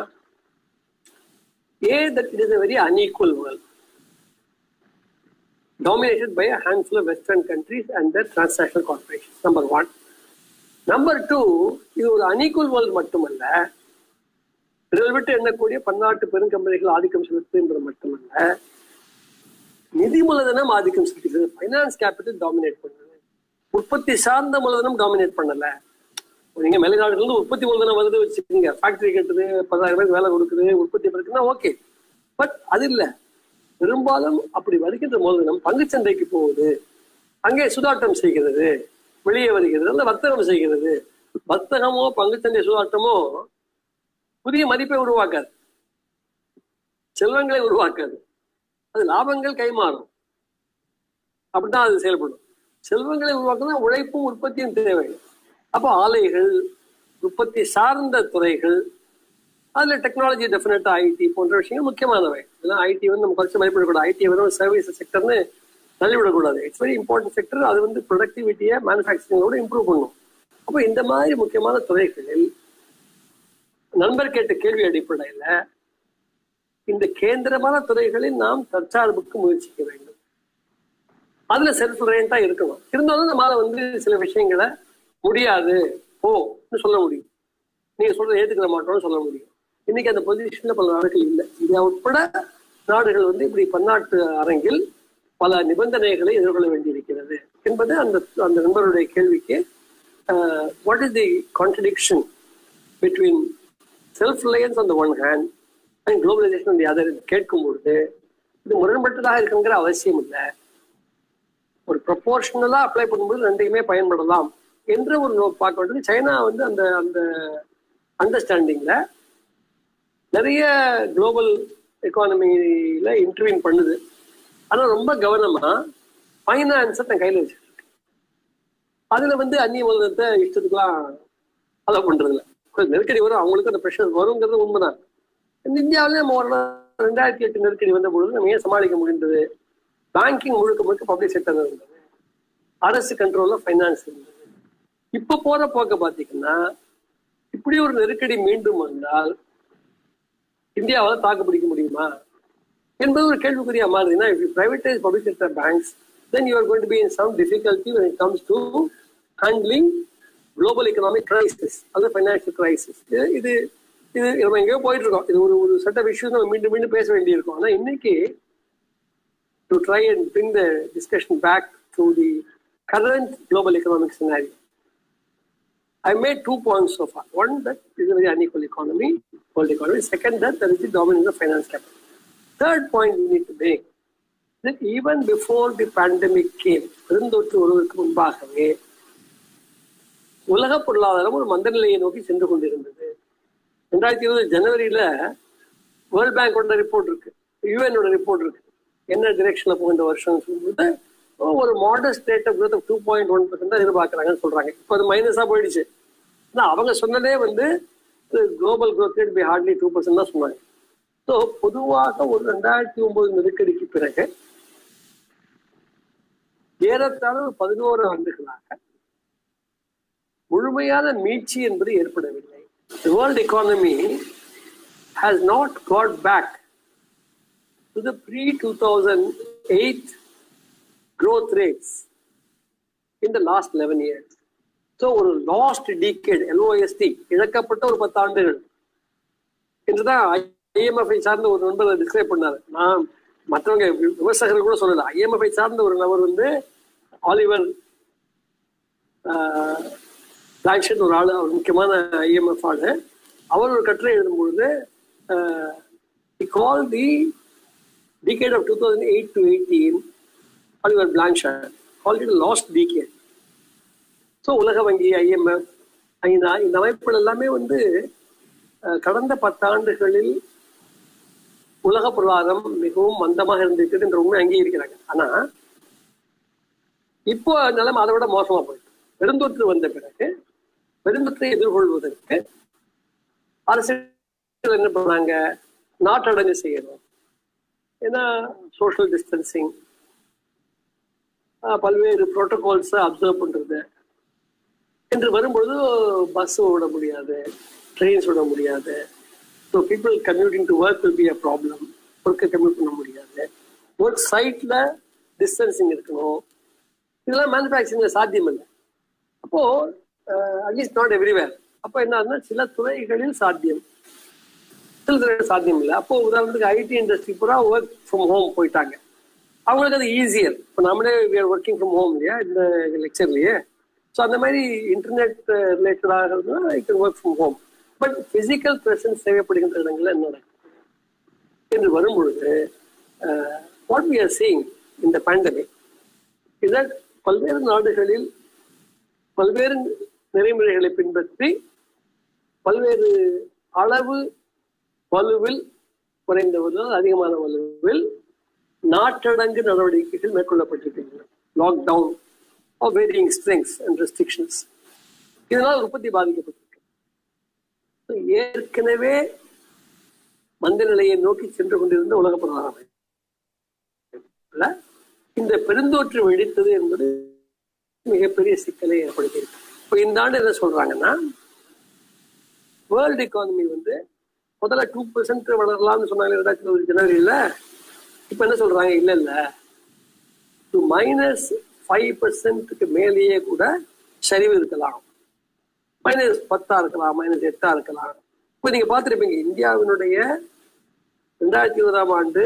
a that it is a very unequal world dominated by a handful of western countries and their transnational corporations number one number two இது ஒரு unequal world மட்டுமல்ல விரல் விட்டு எண்ணக்கூடிய பன்னாட்டு பெருங்கம்பெனிகள் ஆதிக்கம் செலுத்துன்றது மட்டுமல்ல நிதி மூலதனம் ஆதிக்கம் செலுத்துகிறது ஃபைனான்ஸ் கேபிட்டல் டாமினேட் பண்ணுது உற்பத்தி சார்ந்த மூலதனம் டாமினேட் பண்ணல நீங்க வெளிநாடுகள் இருந்து உற்பத்தி மூலதனம் வருது வச்சுக்கோங்க ஃபேக்டரி கட்டுது பத்தாயிரம் பேருக்கு வேலை கொடுக்குது உற்பத்தி இருக்குன்னா ஓகே பட் அது இல்ல பெரும்பாலும் அப்படி வருகின்ற மூலதனம் பங்குச்சந்தைக்கு போகுது அங்கே சுதாட்டம் செய்கிறது வெளியே வருகிறது அல்ல வர்த்தகம் செய்கிறது வர்த்தகமோ பங்குச்சந்தை சுதாட்டமோ புதிய மதிப்பை உருவாக்காது செல்வங்களை உருவாக்காது அது லாபங்கள் கைமாறும் அப்படித்தான் அது செயல்படும் செல்வங்களை உருவாக்கணும் உழைப்பும் உற்பத்தியும் தேவை அப்போ ஆலைகள் உற்பத்தி சார்ந்த துறைகள் அதுல டெக்னாலஜி டெஃபினட்டா ஐடி போன்ற விஷயங்கள் முக்கியமானவை இதெல்லாம் ஐடி வந்து நம்ம குறைச்சு மதிப்பிடக்கூடாது ஐடி வெறும் சர்வீஸ் செக்டர்னு தள்ளிவிடக்கூடாது இட்ஸ் வெரி இம்பார்ட்டன்ட் செக்டர் அது வந்து ப்ரொடக்டிவிட்டியை மேனுஃபேக்சரிங்கோட இம்ப்ரூவ் பண்ணும் அப்போ இந்த மாதிரி முக்கியமான துறைகளில் நண்பர் கேட்ட கேள்வி அடிப்படையில இந்த கேந்திரமான துறைகளில் நாம் தற்சார்புக்கு முயற்சிக்க வேண்டும் அதுல செல்ஃப் ரிலையண்டா இருக்கணும் இருந்தாலும் நம்மளால வந்து சில விஷயங்களை முடியாது போன்னு சொல்ல முடியும் நீங்க சொல்றதை ஏத்துக்கிற மாட்டோம்னு சொல்ல முடியும் இன்னைக்கு அந்த பொசிஷன்ல பல நாடுகள் இல்லை இந்தியா உட்பட நாடுகள் வந்து இப்படி பன்னாட்டு அரங்கில் பல நிபந்தனைகளை எதிர்கொள்ள வேண்டியிருக்கிறது என்பது அந்த அந்த நண்பருடைய கேள்விக்கு what is the contradiction between self reliance on the one hand and globalisation on the other கேட்கும் பொழுது இது முரண்பட்டதாக இருக்குங்கிற அவசியம் இல்லை ஒரு ப்ரொபோர்ஷனலா அப்ளை பண்ணும்போது ரெண்டையுமே பயன்படலாம் என்ற ஒரு நோ- பார்க்க வேண்டியது சைனா வந்து அந்த அந்த அண்டர்ஸ்டாண்டிங்ல நிறைய குளோபல் எக்கானமியில இன்டர்வியூன் பண்ணுது ஆனா ரொம்ப கவனமா ஃபைனான்ஸை தன் கையில வச்சிருக்கு அதுல வந்து அந்நிய மூலதனத்தை இஷ்டத்துக்குலாம் அலோவ் பண்றது இல்ல கொஞ்சம் நெருக்கடி வரும் அவங்களுக்கு அந்த ப்ரெஷர் வருங்கிறது உண்மைதான் இந்த இந்தியாவிலே நம்ம ஒரு ரெண்டாயிரத்தி எட்டு நெருக்கடி வந்த பொழுது நம்ம ஏன் சமாளிக்க முடிந்தது பேங்கிங் முழுக்க முழுக்க பப்ளிக் செக்டர் இருந்தது அரசு கண்ட்ரோல்ல ஃபைனான்ஸ் இருந்தது இப்ப போற போக்க பாத்தீங்கன்னா இப்படி ஒரு நெருக்கடி மீண்டும் வந்தால் இந்தியாவால தாக்கு பிடிக்க முடியுமா என்பது ஒரு கேள்விக்குறியா மாறுதுன்னா if you privatize public sector banks then you are going to be in some difficulty when it comes to handling global economic crisis அது financial crisis இது இது இது நம்ம எங்கேயோ போயிட்டு இருக்கோம் இது ஒரு ஒரு செட் ஆஃப் இஷ்யூஸ் நம்ம மீண்டும் மீண்டும் பேச வேண்டியிருக்கும் ஆனா இன்னைக்கு to try and bring the discussion back to the current global economic scenario. I made two points so far. One, that it is a very unequal economy, world economy. Second, that there is the dominance of finance capital. Third point we need to make that even before the pandemic came, பெருந்தொற்று வருவதற்கு முன்பாகவே உலக பொருளாதாரம் ஒரு மந்த நிலையை நோக்கி சென்று கொண்டிருந்தது ரெண்டாயிரத்தி இருபது ஜனவரியில வேர்ல்ட் பேங்கோட ரிப்போர்ட் இருக்கு யூஎனோட ரிப்போர்ட் இருக்கு என்ன டிரெக்ஷன்ல போகின்ற வருஷம் சொல்லும்போது ஒரு modest rate of growth two point one percent தான் எதிர்பார்க்கறாங்கன்னு சொல்றாங்க இப்போ அது மைனஸா போயிடுச்சு ஆனா அவங்க சொன்னதே வந்து global growth rate by hardly two percent தான் சொன்னாங்க ஸோ பொதுவாக ஒரு ரெண்டாயிரத்தி ஒன்பது நெருக்கடிக்கு பிறகு ஏறத்தாழ ஒரு பதினோரு ஆண்டுகளாக முழுமையான மீட்சி என்பது ஏற்படவில்லை world economy has not got back to the pre 2008 growth rates in the last 11 years. So ஒரு லாஸ்ட் டீகேட் எல்ஓஎஸ்டி இழக்கப்பட்ட ஒரு பத்து ஆண்டுகள் என்றுதான் ஐஎம்எஃப்ஐ சார்ந்த ஒரு நண்பர் டிஸ்கிரைப் பண்ணாரு நான் மற்றவங்க வி- விமர்சகர்கள் கூட சொல்லல ஐஎம்எஃப்ஐ சார்ந்த ஒரு நபர் வந்து ஆலிவர் பிளாக்ஷன் ஒரு ஆளு அவர் முக்கியமான ஐஎம்எஃப் ஆளு அவர் ஒரு கட்டுரை எழுதும்பொழுது call the decade of 2008 to 18 Oliver Blanchard call it lost decade so உலக வங்கி ஐஎம்எஃப் இந்த இந்த அமைப்புகள் எல்லாமே வந்து அஹ், கடந்த பத்தாண்டுகளில் உலக பொருளாதாரம் மிகவும் மந்தமாக இருந்திருக்குது என்ற உண்மை அங்கீகரிக்கிறாங்க ஆனா இப்போ நிலைமை அதை விட மோசமா போயிட்டு பெருந்தொற்று வந்த பிறகு பெருந்தொற்றை எதிர்கொள்வதற்கு அரசியல் என்ன பண்ணாங்க நாட்டடங்கு செய்யணும் ஏன்னா சோஷியல் டிஸ்டன்சிங் பல்வேறு ப்ரோட்டோகால்ஸை அப்சர்வ் பண்றது என்று வரும்பொழுது பஸ் விட முடியாது ட்ரெயின்ஸ் விட முடியாது so people commuting to work will be a problem ஒர்க்கை கம்யூட் பண்ண முடியாது ஒர்க் சைட்ல டிஸ்டன்சிங் இருக்கணும் இதெல்லாம் மேனுஃபேக்சரிங்ல சாத்தியம் இல்லை அப்போ அட்லீஸ்ட் நாட் எவ்ரிவேர் அப்போ என்ன ஆகுதுன்னா சில துறைகளில் சாத்தியம் சில துறைகள் சாத்தியம் இல்லை அப்போ உதாரணத்துக்கு ஐடி இண்டஸ்ட்ரி பூரா ஒர்க் ஃப்ரம் ஹோம் போயிட்டாங்க அவங்களுக்கு அது ஈஸியர் இப்போ நம்மளே ஒர்க்கிங் ஃப்ரம் ஹோம் இல்லையா இந்த லெக்சர்லயே ஸோ அந்த மாதிரி இன்டர்நெட் ரிலேட்டடாக இருந்தால் I can work from home but physical presence தேவைப்படுகின்ற இடங்கள்ல என்ன நடக்கும் என்று வரும்பொழுது வாட் வி ஆர் சீயிங் இந்த பேண்டமிக் இதான் பல்வேறு நாடுகளில் பல்வேறு நெறிமுறைகளை பின்பற்றி பல்வேறு அளவு வலுவில் குறைந்த வலுவில் அதிகமான வலுவில் நாட்டடங்கு நடவடிக்கைகள் மேற்கொள்ளப்பட்டிருக்கின்றன lockdown of varying strengths and restrictions இதனால் உற்பத்தி பாதிக்கப்பட்டிருக்கு ஏற்கனவே மந்த நிலையை நோக்கி சென்று கொண்டிருந்த உலக பொருளாதாரம் இல்ல? இந்த பெருந்தோற்று வெடித்தது என்பது மிகப்பெரிய சிக்கலை ஏற்படுத்தியிருக்கு இப்போ இந்த ஆண்டு என்ன சொல்றாங்கன்னா வேர்ல்டு எக்கானமி வந்து முதல்ல டூ பர்சன்ட் வளரலாம்னு சொன்னாங்க ரெண்டாயிரத்தி இருபது ஜனவரியில இப்போ என்ன சொல்றாங்க இல்ல இல்ல டு மைனஸ் ஃபைவ் பர்சன்ட்டுக்கு மேலேயே கூட சரிவு இருக்கலாம் மைனஸ் பத்தா இருக்கலாம் மைனஸ் எட்டா இருக்கலாம் இப்போ நீங்க பார்த்துருப்பீங்க இந்தியாவினுடைய ரெண்டாயிரத்தி இருபதாம் ஆண்டு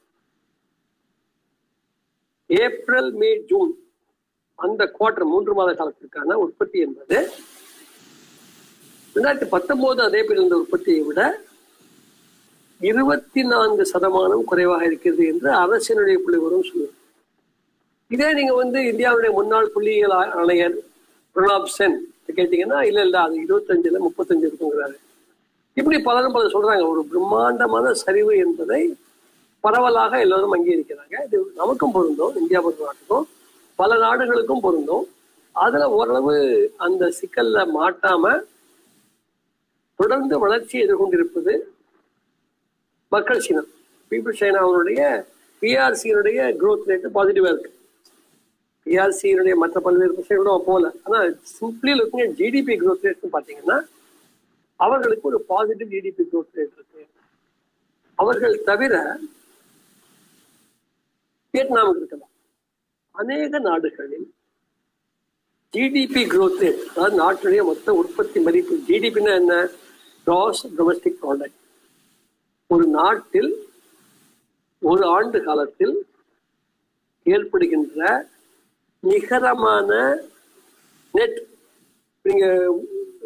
ஏப்ரல் மே ஜூன் அந்த குவார்டர் மூன்று மாத காலத்திற்கான உற்பத்தி என்பது ரெண்டாயிரத்தி பத்தொன்பது அதே பேர் இருந்த உற்பத்தியை விட இருபத்தி நான்கு சதமானம் குறைவாக இருக்கிறது என்று அரசினுடைய புள்ளிவரும் சொல்லுது இதே நீங்க வந்து இந்தியாவுடைய முன்னாள் புள்ளியியல் ஆ- ஆணையர் பிரணாப் சென் கேட்டீங்கன்னா இல்ல இல்ல அது இருபத்தஞ்சுல முப்பத்தஞ்சு இருக்குங்கிறாரு இப்படி பலரும் பலர் சொல்றாங்க ஒரு பிரம்மாண்டமான சரிவு என்பதை பரவலாக எல்லாரும் அங்கீகரிக்கிறாங்க இது நமக்கும் பொருந்தும் இந்தியா பொறுத்த நாட்டுக்கும் பல நாடுகளுக்கும் பொருந்தும் அதுல ஓரளவு அந்த சிக்கல்ல மாட்டாம தொடர்ந்து வளர்ச்சியை எதிர்கொண்டிருப்பது மக்கள் சீனா பீப்புள் சைனாவுடைய பிஆர்சியினுடைய growth ரேட் பாசிட்டிவா இருக்கு பிஆர்சியினுடைய மற்ற பல்வேறு பிரச்சனைகளும் போல ஆனா simply looking at GDP growth ரேட்னு பாத்தீங்கன்னா அவர்களுக்கு ஒரு பாசிட்டிவ் ஜிடிபி growth ரேட் இருக்கு அவர்கள் தவிர வியட்நாமுக்கு இருக்கலாம் அநேக நாடுகளில் ஜிடிபி growth ரேட் அதாவது நாட்டுடைய மொத்த உற்பத்தி மதிப்பு ஜிடிபின்னா என்ன கிராஸ் டொமஸ்டிக் ப்ராடக்ட் ஒரு நாட்டில் ஒரு ஆண்டு காலத்தில் ஏற்படுகின்ற நிகரமான நெட் நீங்க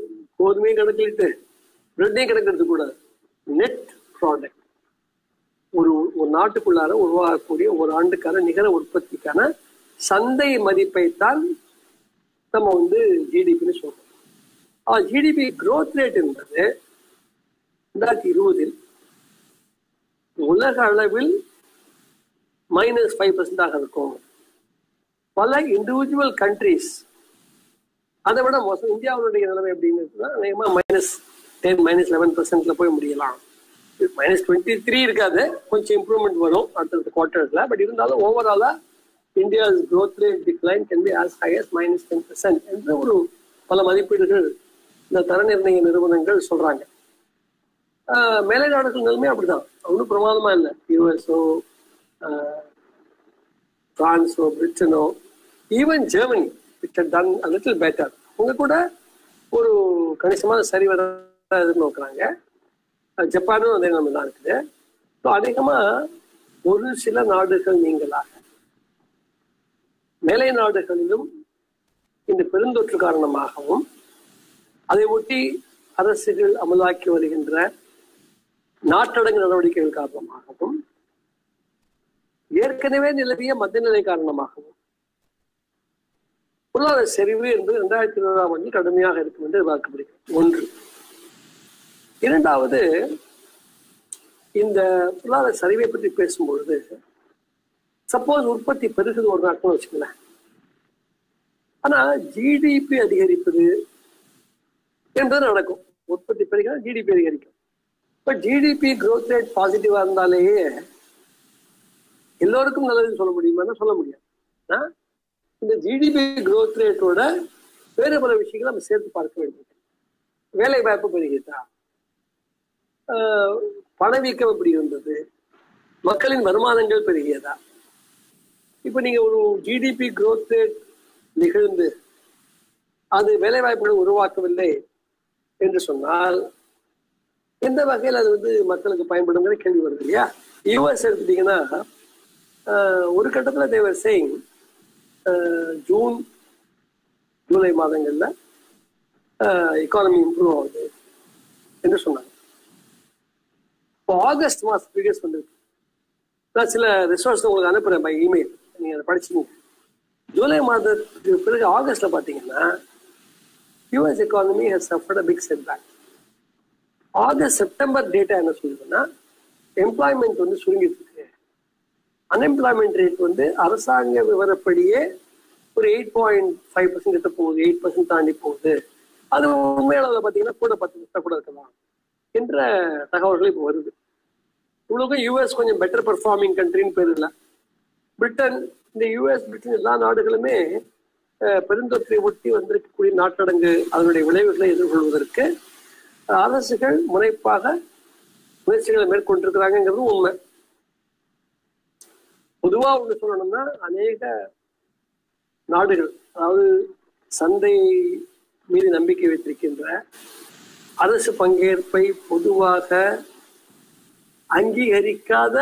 கோதுமையும் கணக்கிலிட்டு பிரெட்டையும் கணக்கு எடுத்துக்கூடாது நெட் ப்ராடக்ட் ஒரு ஒரு நாட்டுக்குள்ளார உருவாகக்கூடிய ஒரு ஆண்டுக்கான நிகர உற்பத்திக்கான சந்தை மதிப்பைத்தான் நம்ம வந்து ஜிடிபின்னு சொல்றோம் ஜிடிபி growth ரேட் என்பது ரெண்டாயிரத்தி இருபதில் உலக அளவில் மைனஸ் ஃபைவ் பர்சன்டாக இருக்கும் பல இண்டிவிஜுவல் கண்ட்ரிஸ் அதை விட மோசம் இந்தியாவுடைய நிலைமை அப்படின்னு அநேகமா மைனஸ் டென் மைனஸ் லெவன் பர்சன்ட்ல போய் முடியலாம் மைனஸ் டுவெண்ட்டி த்ரீ இருக்காது கொஞ்சம் இம்ப்ரூவ்மெண்ட் வரும் அடுத்தடுத்த குவார்டர்ஸ்ல பட் இருந்தாலும் ஓவராலா India's growth rate decline can be as high as minus ten percent என்ற ஒரு பல மதிப்பீடுகள் இந்த தர நிர்ணய நிறுவனங்கள் சொல்றாங்க ஆஹ் மேலை நாடுகள் நிலைமை அப்படிதான் ஒன்றும் பிரமாதமா இல்லை யூஎஸ்ஓ பிரான்ஸோ பிரிட்டனோ even Germany it done a little better அவங்க கூட ஒரு கணிசமான சரிவர எதிர்நோக்குறாங்க அஹ் ஜப்பானும் அதே நிலைமை தான் இருக்குது ஸோ அதிகமாக ஒரு சில நாடுகள் நீங்களாக மேலை நாடுகளிலும் இந்த பெருந்தொற்று காரணமாகவும் அதை ஒட்டி அரசுகள் அமலாக்கி வருகின்ற நாட்டடங்கு நடவடிக்கைகள் காரணமாகவும் ஏற்கனவே நிலவிய மத்தியநிலை காரணமாகவும் பொருளாதார செறிவு என்பது இரண்டாயிரத்தி இருபதாம் ஆண்டில் கடுமையாக இருக்கும் என்று எதிர்பார்க்கப்படுகிறது ஒன்று இரண்டாவது இந்த பொருளாதார சரிவை பற்றி பேசும்பொழுது சப்போஸ் உற்பத்தி பெருகுது ஒரு நாட்கள் வச்சுக்கலாம் ஆனா ஜிடிபி அதிகரிப்பது என்பது நடக்கும் உற்பத்தி பெருகினா ஜிடிபி அதிகரிக்கும் பட் ஜிடிபி growth ரேட் பாசிட்டிவா இருந்தாலேயே எல்லோருக்கும் நல்லதுன்னு சொல்ல முடியுமா சொல்ல முடியாது ஆ? இந்த ஜிடிபி growth ரேட்டோட வேறு பல விஷயங்களை நம்ம சேர்த்து பார்க்க வேண்டும் வேலை வாய்ப்பு பெருகிட்டா ஆஹ் பணவீக்கம் எப்படி இருந்தது மக்களின் வருமானங்கள் பெருகியதா இப்போ நீங்க ஒரு ஜிடிபி growth ரேட் நிகழ்ந்து அது வேலை வாய்ப்புகளை உருவாக்கவில்லை என்று சொன்னால் எந்த வகையில் அது வந்து மக்களுக்கு பயன்படுங்கிற கேள்வி வருது இல்லையா யூஎஸ் எடுத்துட்டீங்கன்னா ஆஹ் ஒரு கட்டத்தில் தேவர் சேயிங் ஜூன் ஜூலை மாதங்கள்ல எக்கானமி இம்ப்ரூவ் ஆகுது என்று சொன்னாங்க இப்போ ஆகஸ்ட் மாச ஃபிகர்ஸ் வந்திருக்கு நான் சில ரிசோர்ஸ் உங்களுக்கு அனுப்புறேன் பை இமெயில் நீங்க அதை படிச்சுங்க ஜூலை மாதத்துக்கு பிறகு ஆகஸ்ட்ல பாத்தீங்கன்னா US economy has suffered a big setback August September data என்ன சொல்லுதுன்னா எம்ப்ளாய்மெண்ட் வந்து சுருங்கிட்டு இருக்கு அன்எம்ப்ளாய்மெண்ட் ரேட் வந்து அரசாங்க விவரப்படியே ஒரு எயிட் பாயிண்ட் ஃபைவ் பர்சன்ட் கிட்ட போகுது எயிட் பர்சன்ட் தாண்டி போகுது அது உண்மையாளவில் பார்த்தீங்கன்னா கூட பத்து பர்சன்ட் கூட இருக்கலாம் என்ற தகவல்கள் இப்போ வருது இவ்வளவுக்கும் யூஎஸ் கொஞ்சம் பெட்டர் பெர்ஃபார்மிங் கண்ட்ரின்னு பேர் இல்லை பிரிட்டன் இந்த யூஎஸ் பிரிட்டன் எல்லா நாடுகளுமே அஹ், பெருந்தொற்றை ஒட்டி வந்திருக்கக்கூடிய நாட்டடங்கு அதனுடைய விளைவுகளை எதிர்கொள்வதற்கு அரசுகள் முனைப்பாக முயற்சிகளை மேற்கொண்டிருக்கிறாங்கிறது உண்மை பொதுவா ஒண்ணு சொல்லணும்னா அநேக நாடுகள் அதாவது சந்தை மீது நம்பிக்கை வைத்திருக்கின்ற அரசு பங்கேற்பை பொதுவாக அங்கீகரிக்காத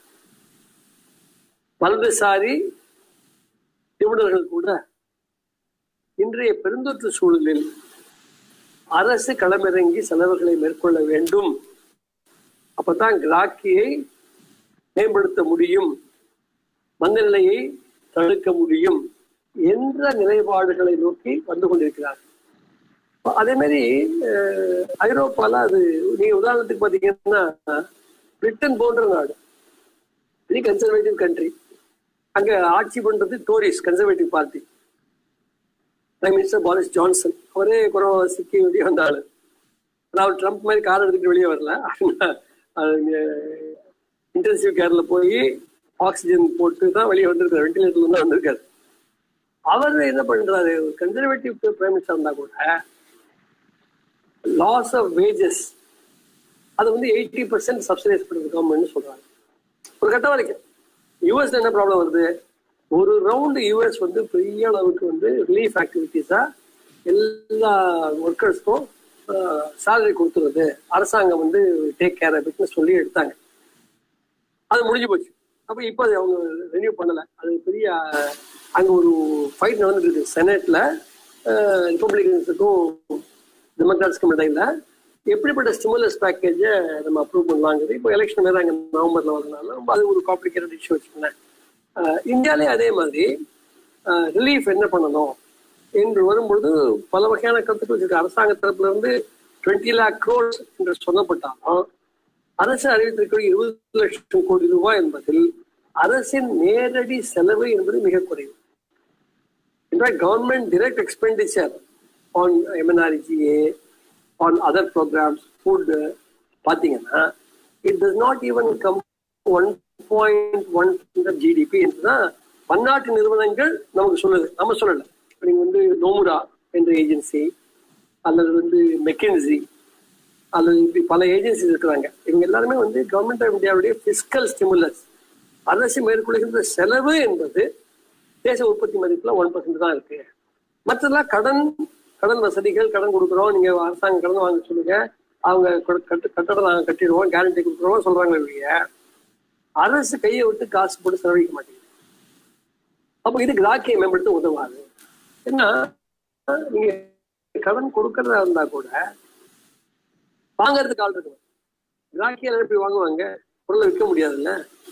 வலதுசாரி நிபுணர்கள் கூட இன்றைய பெருந்தொற்று சூழலில் அரசு களமிறங்கி செலவுகளை மேற்கொள்ள வேண்டும் அப்பதான் கிராக்கியை மேம்படுத்த முடியும் மந்தநிலையை தடுக்க முடியும் என்ற நிலைப்பாடுகளை நோக்கி வந்து கொண்டிருக்கிறார் அதே மாதிரி அஹ், ஐரோப்பால அது நீங்க உதாரணத்துக்கு பாத்தீங்கன்னா பிரிட்டன் போன்ற நாடு வெரி கன்சர்வேட்டிவ் கண்ட்ரி அங்க ஆட்சி பண்றது Tories Conservative Party Prime Minister Boris Johnson அவரே குறவ சிக்கி வெளியே வந்த ஆளு அதாவது ட்ரம்ப் மாதிரி கார் எடுத்துட்டு வெளியே வரல இன்டென்சிவ் கேர்ல போய் ஆக்சிஜன் போட்டு தான் வெளியே வந்திருக்காரு வெண்டிலேட்டர்ல தான் வந்திருக்காரு அவர் என்ன பண்றாரு கன்சர்வேட்டிவ் பிரைம் மினிஸ்டர் இருந்தா கூட லாஸ் ஆஃப் வேஜஸ் அது வந்து எயிட்டி பர்சன்ட் சப்சிடைஸ் பண்ணுறது கவர்மெண்ட்னு சொல்றாங்க ஒரு கட்டம் வரைக்கும் யூஎஸ்ல என்ன ப்ராப்ளம் வருது ஒரு ரவுண்டு யூஎஸ் வந்து பெரிய அளவுக்கு வந்து ரிலீஃப் ஆக்டிவிட்டீஸா எல்லா ஒர்க்கர்ஸ்க்கும் சேலரி கொடுத்துருது அரசாங்கம் வந்து டேக் கேர் அப்படின்னு சொல்லி எடுத்தாங்க அது முடிஞ்சு போச்சு அப்ப இப்போ அது அவங்க ரெனியூ பண்ணல அது பெரிய அஹ், அங்க ஒரு ஃபைட் நடந்துட்டு இருக்கு செனட்ல ரிப்பப்ளிகன்ஸுக்கும் டெமோக்ராட்ஸ்க்கு இடையில எப்படிப்பட்ட ஸ்டிமுலஸ் பேக்கேஜை நம்ம அப்ரூவ் பண்ணலாங்கிறது இப்போ எலெக்ஷன் வேற அங்கே நவம்பர்ல வரதுனால ரொம்ப அது ஒரு காம்ப்ளிகேட்டட் இஷ்யூ வச்சுக்கோங்களேன் இந்தியாலே அதே மாதிரி ரிலீஃப் என்ன பண்ணணும் என்று வரும்பொழுது பல வகையான கருத்துக்கள் வச்சிருக்கு அரசாங்க தரப்புல இருந்து டுவெண்ட்டி லேக் க்ரோர்ஸ் என்று சொல்லப்பட்டாலும் அரசு அறிவித்திருக்கிற இருபது லட்சம் கோடி ரூபாய் என்பதில் அரசின் நேரடி செலவு என்பது மிக குறைவு in fact government direct expenditure on MNRGA on other programs food பார்த்தீங்கன்னா it does not even come one point one GDP என்றுதான் பன்னாட்டு நிறுவனங்கள் நமக்கு சொல்லுது நம்ம சொல்லல இப்ப நீங்க வந்து நோமுரா என்ற ஏஜென்சி அல்லது வந்து மெக்கன்சி அல்லது இப்படி பல ஏஜென்சிஸ் இருக்கிறாங்க இவங்க எல்லாருமே வந்து கவர்மெண்ட் ஆஃப் இந்தியாவுடைய பிசிக்கல் ஸ்டிமுலஸ் அரசு மேற்கொள்கின்ற செலவு என்பது தேச உற்பத்தி மதிப்புல ஒன் பர்சன்ட் தான் இருக்கு மற்றதெல்லாம் கடன் கடன் வசதிகள் கடன் கொடுக்குறோம் நீங்க அரசாங்கம் கடன் வாங்க சொல்லுங்க அவங்க கொ- கட்டு கட்டடம் நாங்கள் கட்டிடுவோம் கேரண்டி கொடுக்குறோம் சொல்றாங்களே ஒழிய அரசு கையை விட்டு காசு போட்டு செலவழிக்க மாட்டேங்குது அப்போ இது கிராக்கியை மேம்படுத்த உதவாது ஏன்னா நீங்க கடன் கொடுக்கறதா இருந்தா கூட வாங்கறதுக்கு ஆள் இருக்கணும் கிராக்கியால் எப்படி வாங்குவாங்க பொருளை விற்க முடியாதுல்ல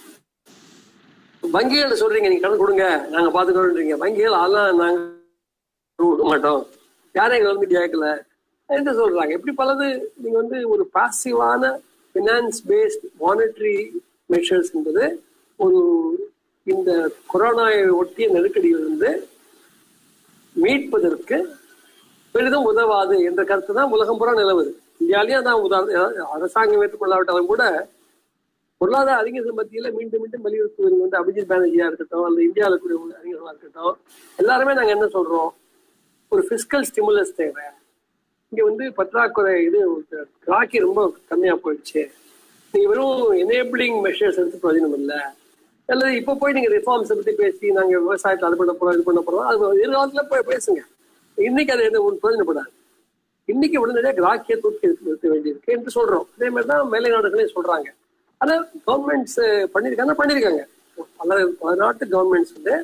வங்கிகள் சொல்றீங்க நீங்க கடன் கொடுங்க நாங்க பாத்துக்கிறோம்ன்றீங்க வங்கிகள் அதெல்லாம் நாங்க கொடுக்க மாட்டோம் யாரும் எங்களை வந்து கேட்கல என்று சொல்றாங்க இப்படி பலது நீங்க வந்து ஒரு பாசிவான ஃபினான்ஸ் பேஸ்ட் மானிட்டரி மெஷர்ஸ் என்பது ஒரு இந்த கொரோனாவை ஒட்டிய நெருக்கடியிலிருந்து மீட்பதற்கு பெரிதும் உதவாது என்ற கருத்து தான் உலகம் பூரா நிலவுது இந்தியாலேயே அதான் உதாரணம் அரசாங்கம் ஏற்றுக்கொள்ளாவிட்டாலும் கூட பொருளாதார அறிஞர்கள் மத்தியில மீண்டும் மீண்டும் வலியுறுத்துவது வந்து அபிஜித் பானர்ஜியா இருக்கட்டும் அல்லது இந்தியாவில் கூடிய அறிஞர்களா இருக்கட்டும் எல்லாருமே நாங்க என்ன சொல்றோம் ஒரு பிசிக்கல் ஸ்டிமுலஸ் தேவை இங்க வந்து பற்றாக்குறை இது ராக்கி ரொம்ப கம்மியா போயிடுச்சு நீங்க வெறும் எனேபிளிங் மெஷர்ஸ் எடுத்து பிரயோஜனம் இல்லை அல்லது இப்போ போய் நீங்க ரிஃபார்ம்ஸ் பத்தி பேசி நாங்க விவசாயத்தை அது பண்ண போறோம் இது பண்ண போறோம் அது எதிர்காலத்துல போய் பேசுங்க இன்னைக்கு அது எதுவும் பிரயோஜனப்படாது இன்னைக்கு உடனடியாக கிராக்கிய தூக்கி நிறுத்த வேண்டியிருக்கு என்று சொல்றோம் அதே மாதிரி தான் மேலை நாடுகளே சொல்றாங்க ஆனா கவர்மெண்ட்ஸ் பண்ணியிருக்காங்க பண்ணியிருக்காங்க பல பல நாட்டு கவர்மெண்ட்ஸ் வந்து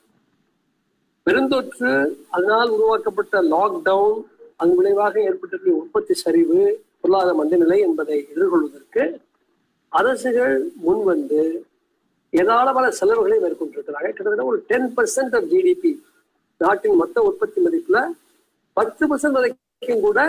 பெருந்தொற்று அதனால் உருவாக்கப்பட்ட லாக்டவுன் அதன் விளைவாக ஏற்பட்டிருக்கிற உற்பத்தி சரிவு பொருளாதார மந்தநிலை என்பதை எதிர்கொள்வதற்கு அரசுகள் முன் வந்து ஏராளமான செலவுகளை மேற்கொண்டிருக்கிறாங்க கிட்டத்தட்ட ஒரு டென் பர்சன்ட் ஆஃப் ஜிடிபி நாட்டின் மொத்த உற்பத்தி மதிப்புல பத்து பர்சன்ட் வரைக்கும் கூட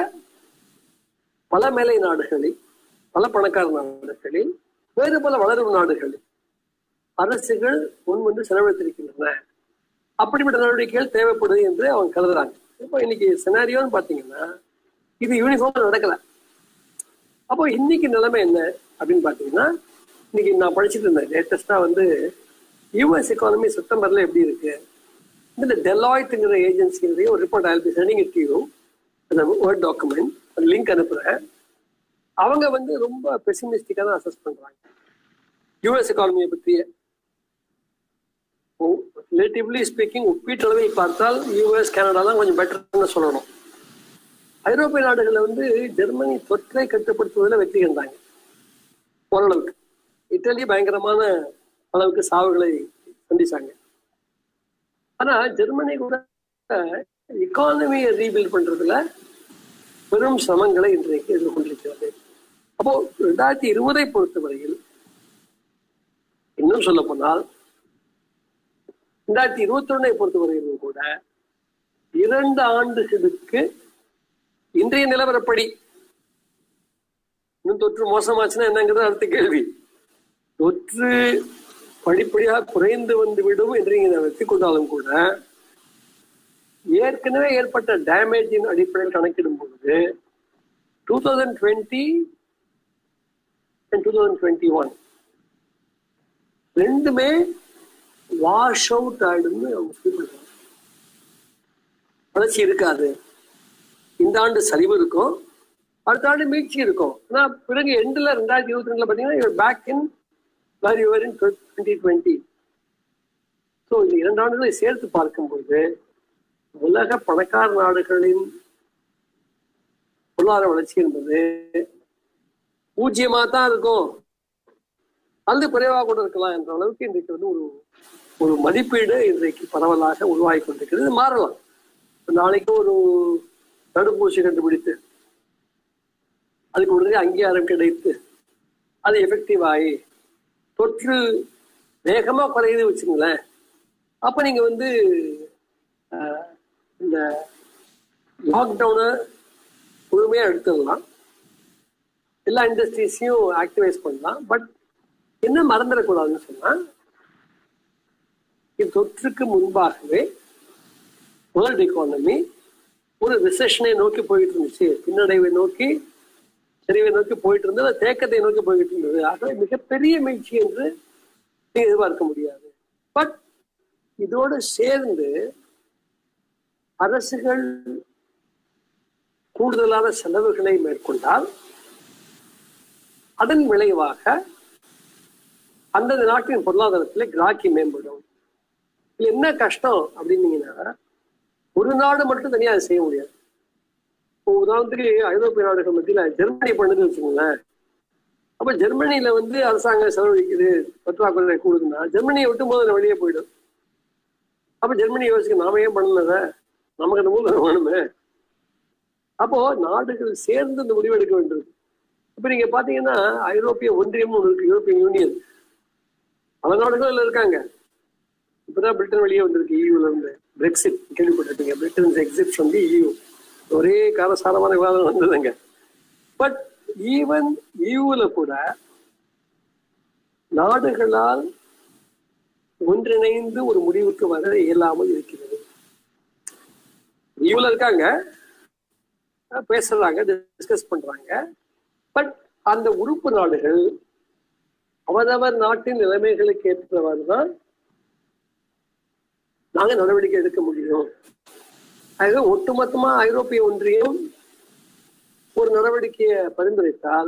பல மேலை நாடுகளில் பல பணக்கார நாடுகளில் வேறு பல வளரும் நாடுகளில் அரசுகள் முன் வந்து செலவழித்திருக்கின்றன அப்படிப்பட்ட நடவடிக்கைகள் தேவைப்படுது என்று அவங்க கருதுறாங்க இப்போ இன்னைக்கு சினாரியோன்னு பாத்தீங்கன்னா இது யூனிஃபார்ம் நடக்கல அப்போ இன்னைக்கு நிலைமை என்ன அப்படின்னு பாத்தீங்கன்னா இன்னைக்கு நான் படிச்சுட்டு இருந்தேன் லேட்டஸ்டா வந்து யூஎஸ் எக்கானமி செப்டம்பர்ல எப்படி இருக்கு இந்த டெலாய்ட்ங்கிற ஏஜென்சியுடைய ஒரு report I'll be sending it you அந்த வேர்ட் டாக்குமெண்ட் லிங்க் அனுப்புறேன் அவங்க வந்து ரொம்ப பெசிமிஸ்டிக்கா தான் அசஸ் பண்றாங்க யூஎஸ் எக்கானமியை பற்றிய ரிலேட்டிவ்லி ஸ்பீக்கிங் ஒப்பீட்டளவில் பார்த்தால் யூஎஸ் கனடா தான் கொஞ்சம் பெட்டர்னு சொல்லணும் ஐரோப்பிய நாடுகளில் வந்து ஜெர்மனி தொற்றை கட்டுப்படுத்துவதில் வெற்றி கண்டாங்க ஓரளவுக்கு இத்தாலி பயங்கரமான அளவுக்கு சாவுகளை சந்திச்சாங்க ஆனா ஜெர்மனி கூட எக்கானமியை ரீபில்ட் பண்றதுல பெரும் சிரமங்களை இன்றைக்கு எதிர்கொண்டிருக்கிறது அப்போ ரெண்டாயிரத்தி இருபதை பொறுத்தவரையில் இன்னும் சொல்ல போனால் ரெண்டாயிரத்தி இருபத்தி ஒன்னை பொறுத்தவரையிலும் கூட இரண்டு ஆண்டுகளுக்கு இன்றைய நிலவரப்படி இன்னும் தொற்று மோசமாச்சுன்னா என்னங்கிறது அடுத்த கேள்வி தொற்று படிப்படியாக குறைந்து வந்து விடும் என்று நீங்க வெற்றி கொண்டாலும் கூட ஏற்கனவே ஏற்பட்ட டேமேஜின் அடிப்படையில் கணக்கிடும் பொழுது two thousand twenty two thousand twenty one ரெண்டுமே வாஷ் அவுட் ஆயிடும்னு அவங்க feel பண்றாங்க வளர்ச்சி இருக்காது இந்த ஆண்டு சரிவு இருக்கும் அடுத்த ஆண்டு மீட்சி இருக்கும் ஆனா பிறகு எண்டுல ரெண்டாயிரத்தி இருபத்தி ரெண்டுல பாத்தீங்கன்னா back in where you're in twenty twenty so இந்த இரண்டு ஆண்டுகளை சேர்த்து பார்க்கும்போது உலக பணக்கார நாடுகளின் பொருளாதார வளர்ச்சி என்பது பூஜ்ஜியமா தான் இருக்கும் அல்லது குறைவாக கூட இருக்கலாம் என்ற அளவுக்கு இன்றைக்கு வந்து ஒரு ஒரு மதிப்பீடு இன்றைக்கு பரவலாக உருவாகி கொண்டிருக்கிறது இது மாறலாம் இப்ப நாளைக்கு ஒரு தடுப்பூசி கண்டுபிடித்து அதுக்கு உடனே அங்கீகாரம் கிடைத்து அது எஃபெக்டிவ் ஆகி தொற்று வேகமா குறையுது வச்சுங்களேன் அப்ப நீங்க வந்து அஹ், இந்த லாக்டவுனை முழுமையா எடுத்துடலாம் எல்லா இண்டஸ்ட்ரீஸையும் ஆக்டிவைஸ் பண்ணலாம் பட் என்ன மறந்துடக்கூடாதுன்னு சொன்னா இது தொற்றுக்கு முன்பாகவே வேர்ல்ட் எக்கானமி ஒரு ரிசெஷனை நோக்கி போயிட்டு இருந்துச்சு பின்னடைவை நோக்கி சரிவை நோக்கி போயிட்டு இருந்தது அது தேக்கத்தை நோக்கி போயிட்டு இருந்தது ஆகவே மிகப்பெரிய மீழ்ச்சி என்று நீங்க எதிர்பார்க்க முடியாது பட் இதோடு சேர்ந்து அரசுகள் கூடுதலான செலவுகளை மேற்கொண்டால் அதன் விளைவாக அந்தந்த நாட்டின் பொருளாதாரத்தில் கிராக்கி மேம்படும் இதுல என்ன கஷ்டம் அப்படின்னீங்கன்னா ஒரு நாடு மட்டும் தனியா அதை செய்ய முடியாது இப்போ உதாரணத்துக்கு ஐரோப்பிய நாடுகள் மத்தியில ஜெர்மனி பண்ணுதுன்னு வச்சுக்கோங்களேன் அப்ப ஜெர்மனியில வந்து அரசாங்கம் செலவழிக்குது பற்றாக்குறை கூடுதுன்னா ஜெர்மனியை விட்டு முதல்ல வெளியே போயிடும் அப்ப ஜெர்மனி யோசிக்க நாம ஏன் பண்ணலத நமக்கு அந்த மூலம் வேணுமே அப்போ நாடுகள் சேர்ந்து இந்த முடிவு எடுக்க வேண்டியது இப்ப நீங்க பாத்தீங்கன்னா ஐரோப்பிய ஒன்றியம் ஒன்று இருக்கு யூரோப்பியன் யூனியன் பல நாடுகள் இதுல இருக்காங்க இப்பதான் பிரிட்டன் வெளியே வந்திருக்கு யூல இருந்து பிரெக்சிட் கேள்விப்பட்டிருப்பீங்க பிரிட்டன்ஸ் எக்ஸிட் வந்து யூ ஒரே காரசாரமான விவாதம் வந்ததுங்க பட் ஈவன் யூல கூட நாடுகளால் ஒன்றிணைந்து ஒரு முடிவுக்கு வர இயலாமல் இருக்கிறது யூல இருக்காங்க அஹ் பேசுறாங்க டிஸ்கஸ் பண்றாங்க பட் அந்த உறுப்பு நாடுகள் அவரவர் நாட்டின் நிலைமைகளுக்கு ஏற்றவாறு தான் நாங்க நடவடிக்கை எடுக்க முடியும் ஆக ஒட்டுமொத்தமா ஐரோப்பிய ஒன்றியம் ஒரு நடவடிக்கையை பரிந்துரைத்தால்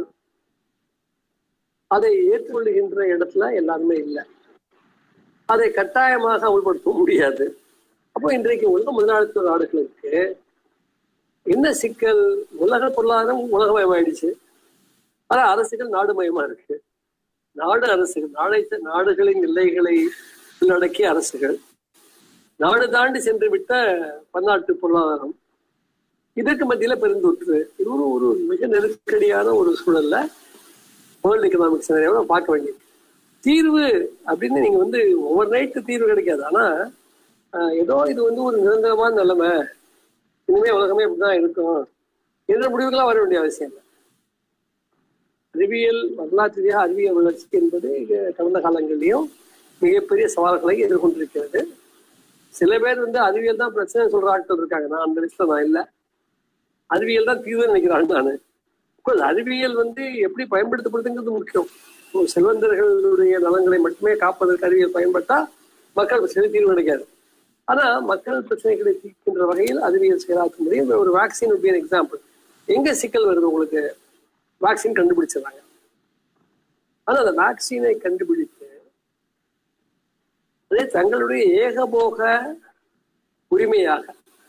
அதை ஏற்றுக்கொள்ளுகின்ற இடத்துல எல்லாருமே இல்லை அதை கட்டாயமாக அமல்படுத்த முடியாது அப்போ இன்றைக்கு உலக முதலாளித்துவ நாடுகளுக்கு என்ன சிக்கல் உலக பொருளாதாரம் உலகமயமாயிடுச்சு ஆனா அரசுகள் நாடுமயமா இருக்கு நாடு அரசுகள் நாடை நாடுகளின் எல்லைகளை உள்ளடக்கிய அரசுகள் நாடு தாண்டி சென்று விட்ட பன்னாட்டு பொருளாதாரம் இதற்கு மத்தியில பெருந்தொற்று இது ஒரு ஒரு மிக நெருக்கடியான ஒரு சூழல்ல வேர்ல்டு எக்கனாமிக் சினாரியாவை பார்க்க வேண்டியது தீர்வு அப்படின்னு நீங்க வந்து ஓவர் நைட்டு தீர்வு கிடைக்காது ஆனா ஆஹ், ஏதோ இது வந்து ஒரு நிரந்தரமான நிலைமை இனிமே உலகமே இப்படிதான் இருக்கும் என்ற முடிவுகளாக வர வேண்டிய அவசியம் இல்லை அறிவியல் வரலாற்று ரீதியாக அறிவியல் வளர்ச்சி என்பது இங்க கடந்த காலங்களிலும் மிகப்பெரிய சவால்களை எதிர்கொண்டிருக்கிறது சில பேர் வந்து அறிவியல் தான் பிரச்சனை சொல்ற ஆட்கள் இருக்காங்க நான் அந்த லிஸ்ட்ல நான் இல்லை அறிவியல் தான் தீர்வு நினைக்கிறான் நான் Because அறிவியல் வந்து எப்படி பயன்படுத்தப்படுதுங்கிறது முக்கியம் இப்போ செல்வந்தர்களுடைய நலன்களை மட்டுமே காப்பதற்கு அறிவியல் பயன்பட்டா மக்கள் பிரச்சனை தீர்வு கிடைக்காது ஆனா மக்கள் பிரச்சனைகளை தீர்க்கின்ற வகையில் அறிவியல் செயலாக்க முடியும் ஒரு vaccine would be an example எங்க சிக்கல் வருது உங்களுக்கு வேக்சின் கண்டுபிடிச்சிடறாங்க ஆனா அந்த வேக்சினை கண்டுபிடித்து அதே தங்களுடைய ஏகபோக உரிமையாக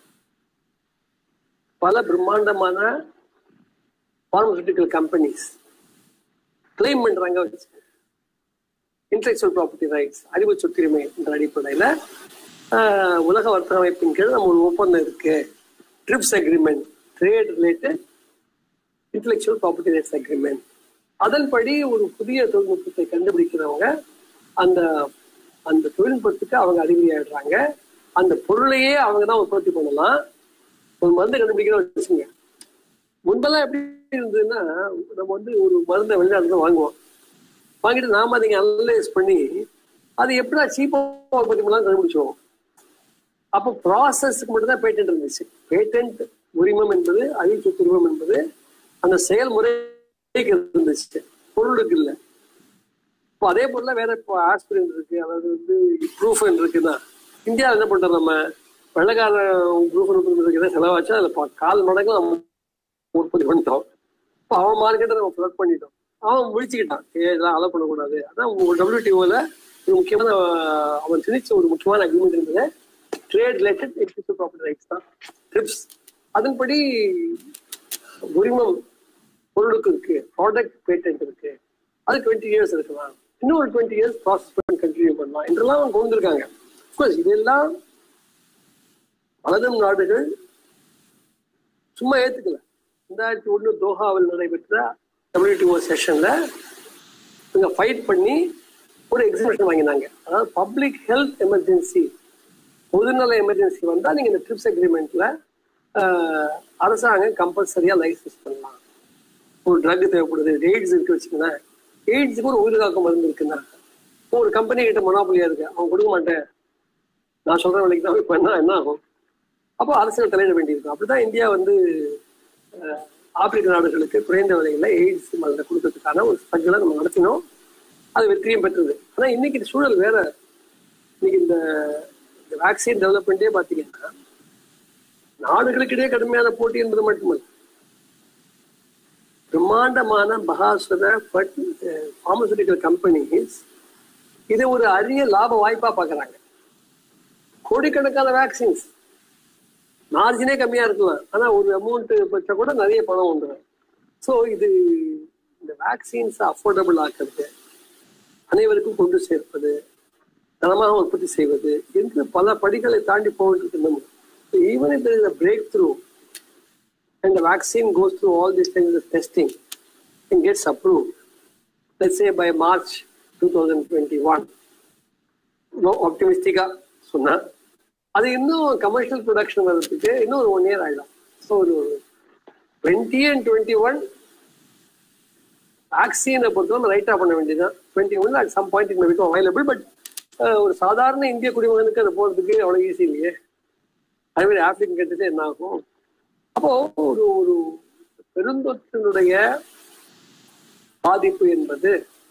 பல பிரம்மாண்டமான பார்மசூட்டிக்கல் கம்பெனிஸ் கிளைம் பண்றாங்க இன்டெலெக்சுவல் ப்ராப்பர்ட்டி ரைட்ஸ் அறிவு சொத்துரிமை என்ற அடிப்படையில ஆஹ், உலக வர்த்தக அமைப்பின் கீழ் நம்ம ஒரு ஒப்பந்தம் இருக்கு TRIPS agreement trade related intellectual property rights agreement அதன்படி ஒரு புதிய தொழில்நுட்பத்தை கண்டுபிடிக்கிறவங்க அந்த அந்த தொழில்நுட்பத்துக்கு அவங்க அறிகுறியாடுறாங்க அந்த பொருளையே அவங்க தான் உற்பத்தி பண்ணலாம் ஒரு மருந்து கண்டுபிடிக்கிறோம் வச்சுங்க முன்பெல்லாம் எப்படி இருந்ததுன்னா நம்ம வந்து ஒரு மருந்தை வெளிநாட்டுல வாங்குவோம் வாங்கிட்டு நாம அதை அனலைஸ் பண்ணி அது எப்படா சீப்பா உற்பத்தி பண்ணலாம் கண்டுபிடிச்சோம் அப்போ ப்ராசஸ்க்கு மட்டும் தான் பேட்டன்ட் இருந்துச்சு பேட்டன்ட் உரிமம் என்பது அறிவு சொத்து உரிமம் என்பது அந்த செயல்முறைக்கு இருந்துச்சு பொருளுக்கு இல்லை இப்போ அதே போல வேற இப்போ ஆஸ்பிரின் இருக்கு அதாவது வந்து ப்ரூஃபன் இருக்குன்னா இந்தியாவில் என்ன பண்றோம் நம்ம வெள்ளக்கார ப்ரூஃபன் இருக்கிற செலவாச்சு அதில் பா- கால் மடங்கு நம்ம உற்பத்தி பண்ணிட்டோம் இப்போ அவன் மார்க்கெட்டை நம்ம ஃப்ளட் பண்ணிட்டோம் அவன் முடிச்சுக்கிட்டான் ஏ இதெல்லாம் அலோ பண்ணக்கூடாது அதான் டபிள்யூடிஓவில் ஒரு முக்கியமான அஹ், அவன் திணிச்ச ஒரு முக்கியமான அக்ரிமெண்ட் இருந்தது trade related intellectual property rights தான் ட்ரிப்ஸ் அதன்படி உரிமம் பொருளுக்கு இருக்கு ப்ராடக்ட் பேட்டன்ட் இருக்கு அது டுவெண்ட்டி இயர்ஸ் இருக்கலாம் இன்னும் ஒரு டுவெண்ட்டி இயர்ஸ் ப்ராசஸ் பண்ணி கண்டினியூ பண்ணலாம் என்றெல்லாம் அவங்க கொண்டு வந்திருக்காங்க அஃப்கோர்ஸ் இதெல்லாம் வளரும் நாடுகள் சும்மா ஏத்துக்கல ரெண்டாயிரத்தி ஒண்ணு தோஹாவில் நடைபெற்ற டபிள்யூடிஓ செஷன்ல இவங்க ஃபைட் பண்ணி ஒரு எக்ஸிபிஷன் வாங்கினாங்க அதாவது பப்ளிக் ஹெல்த் எமர்ஜென்சி பொதுநல எமர்ஜென்சி வந்தா நீங்க இந்த ட்ரிப்ஸ் அக்ரிமெண்ட்ல அரசாங்கம் கம்பல்சரியா லைசன்ஸ் பண்ணலாம் ஒரு ட்ரக் தேவைப்படுது எய்ட்ஸ் இருக்கு வச்சுக்கோங்களேன் எய்ட்ஸுக்கு ஒரு உயிர்காக்க மருந்து இருக்குன்னா ஒரு கம்பெனி கிட்ட மொனாபுலியா இருக்கு அவன் கொடுக்க மாட்டேன் நான் சொல்ற விலைக்கு தான் இப்போ என்ன என்ன ஆகும் அப்போ அரசுகள் தலையிட வேண்டியிருக்கும் அப்படிதான் இந்தியா வந்து அஹ், ஆப்பிரிக்க நாடுகளுக்கு குறைந்த விலையில எய்ட்ஸ் மருந்தை கொடுக்கறதுக்கான ஒரு ஸ்ட்ரகிளை நம்ம நடத்தினோம் அது வெற்றியும் பெற்றது ஆனா இன்னைக்கு இந்த சூழல் வேற இன்னைக்கு இந்த வேக்சின் டெவலப்மெண்ட்டே பாத்தீங்கன்னா நாடுகளுக்கிடையே கடுமையான போட்டி என்பது மட்டுமல்ல பிரம்மாண்டமான மகாசுர பார்மசூட்டிக்கல் கம்பெனிஸ் இதை ஒரு அரிய லாப வாய்ப்பா பார்க்கறாங்க கோடிக்கணக்கான வேக்சின்ஸ் மார்ஜினே கம்மியா இருக்கலாம் ஆனா ஒரு அமௌண்ட் பட்சா கூட நிறைய பணம் வந்துடும் ஸோ இது இந்த வேக்சின்ஸ் அஃபோர்டபுள் ஆக்குறது அனைவருக்கும் கொண்டு சேர்ப்பது தரமாக உற்பத்தி செய்வது என்று பல படிகளை தாண்டி போயிட்டு இருந்தோம் even if there is a breakthrough and the vaccine goes through all these kinds of testing and gets approved, let's say by March 2021, no optimistic சொன்னா அது இன்னும் கமர்ஷியல் ப்ரொடக்ஷன் வர்றதுக்கு இன்னும் ஒரு ஒன் இயர் ஆயிடும் ஸோ ஒரு டுவெண்ட்டி அண்ட் டுவெண்ட்டி ஒன் வேக்சினை பொறுத்தவரை ரைட்டாக பண்ண வேண்டியதுதான் டுவெண்ட்டி ஒன்ல at some point it become available but ஒரு சாதாரண இந்திய குடிமகனுக்கு அது போகிறதுக்கு அவ்வளோ ஈஸி இல்லையே அதே மாதிரி ஆப்பிரிக்கன் கட்டுட்டு என்ன ஆகும் அப்போ ஒரு ஒரு பெருந்தொற்றினுடைய பாதிப்பு என்பது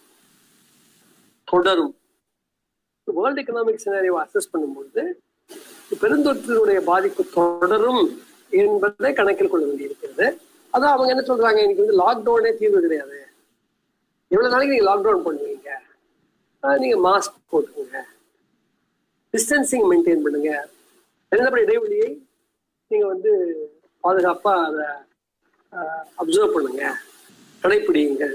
தொடரும் வேர்ல்ட் எக்கனாமிக் சினாரியோவை அசஸ் பண்ணும்போது பெருந்தொற்றினுடைய பாதிப்பு தொடரும் என்பதை கணக்கில் கொள்ள வேண்டியிருக்கிறது அதான் அவங்க என்ன சொல்றாங்க இன்னைக்கு வந்து லாக்டவுனே தீர்வு கிடையாது எவ்வளவு நாளைக்கு நீங்க லாக்டவுன் பண்ணுவீங்க ஆஹ் நீங்க மாஸ்க் போட்டுக்கோங்க டிஸ்டன்சிங் மெயின்டைன் பண்ணுங்க தனிநபர் இடைவெளியை நீங்க வந்து பாதுகாப்பா அதை அப்சர்வ் பண்ணுங்க கடைப்பிடிங்க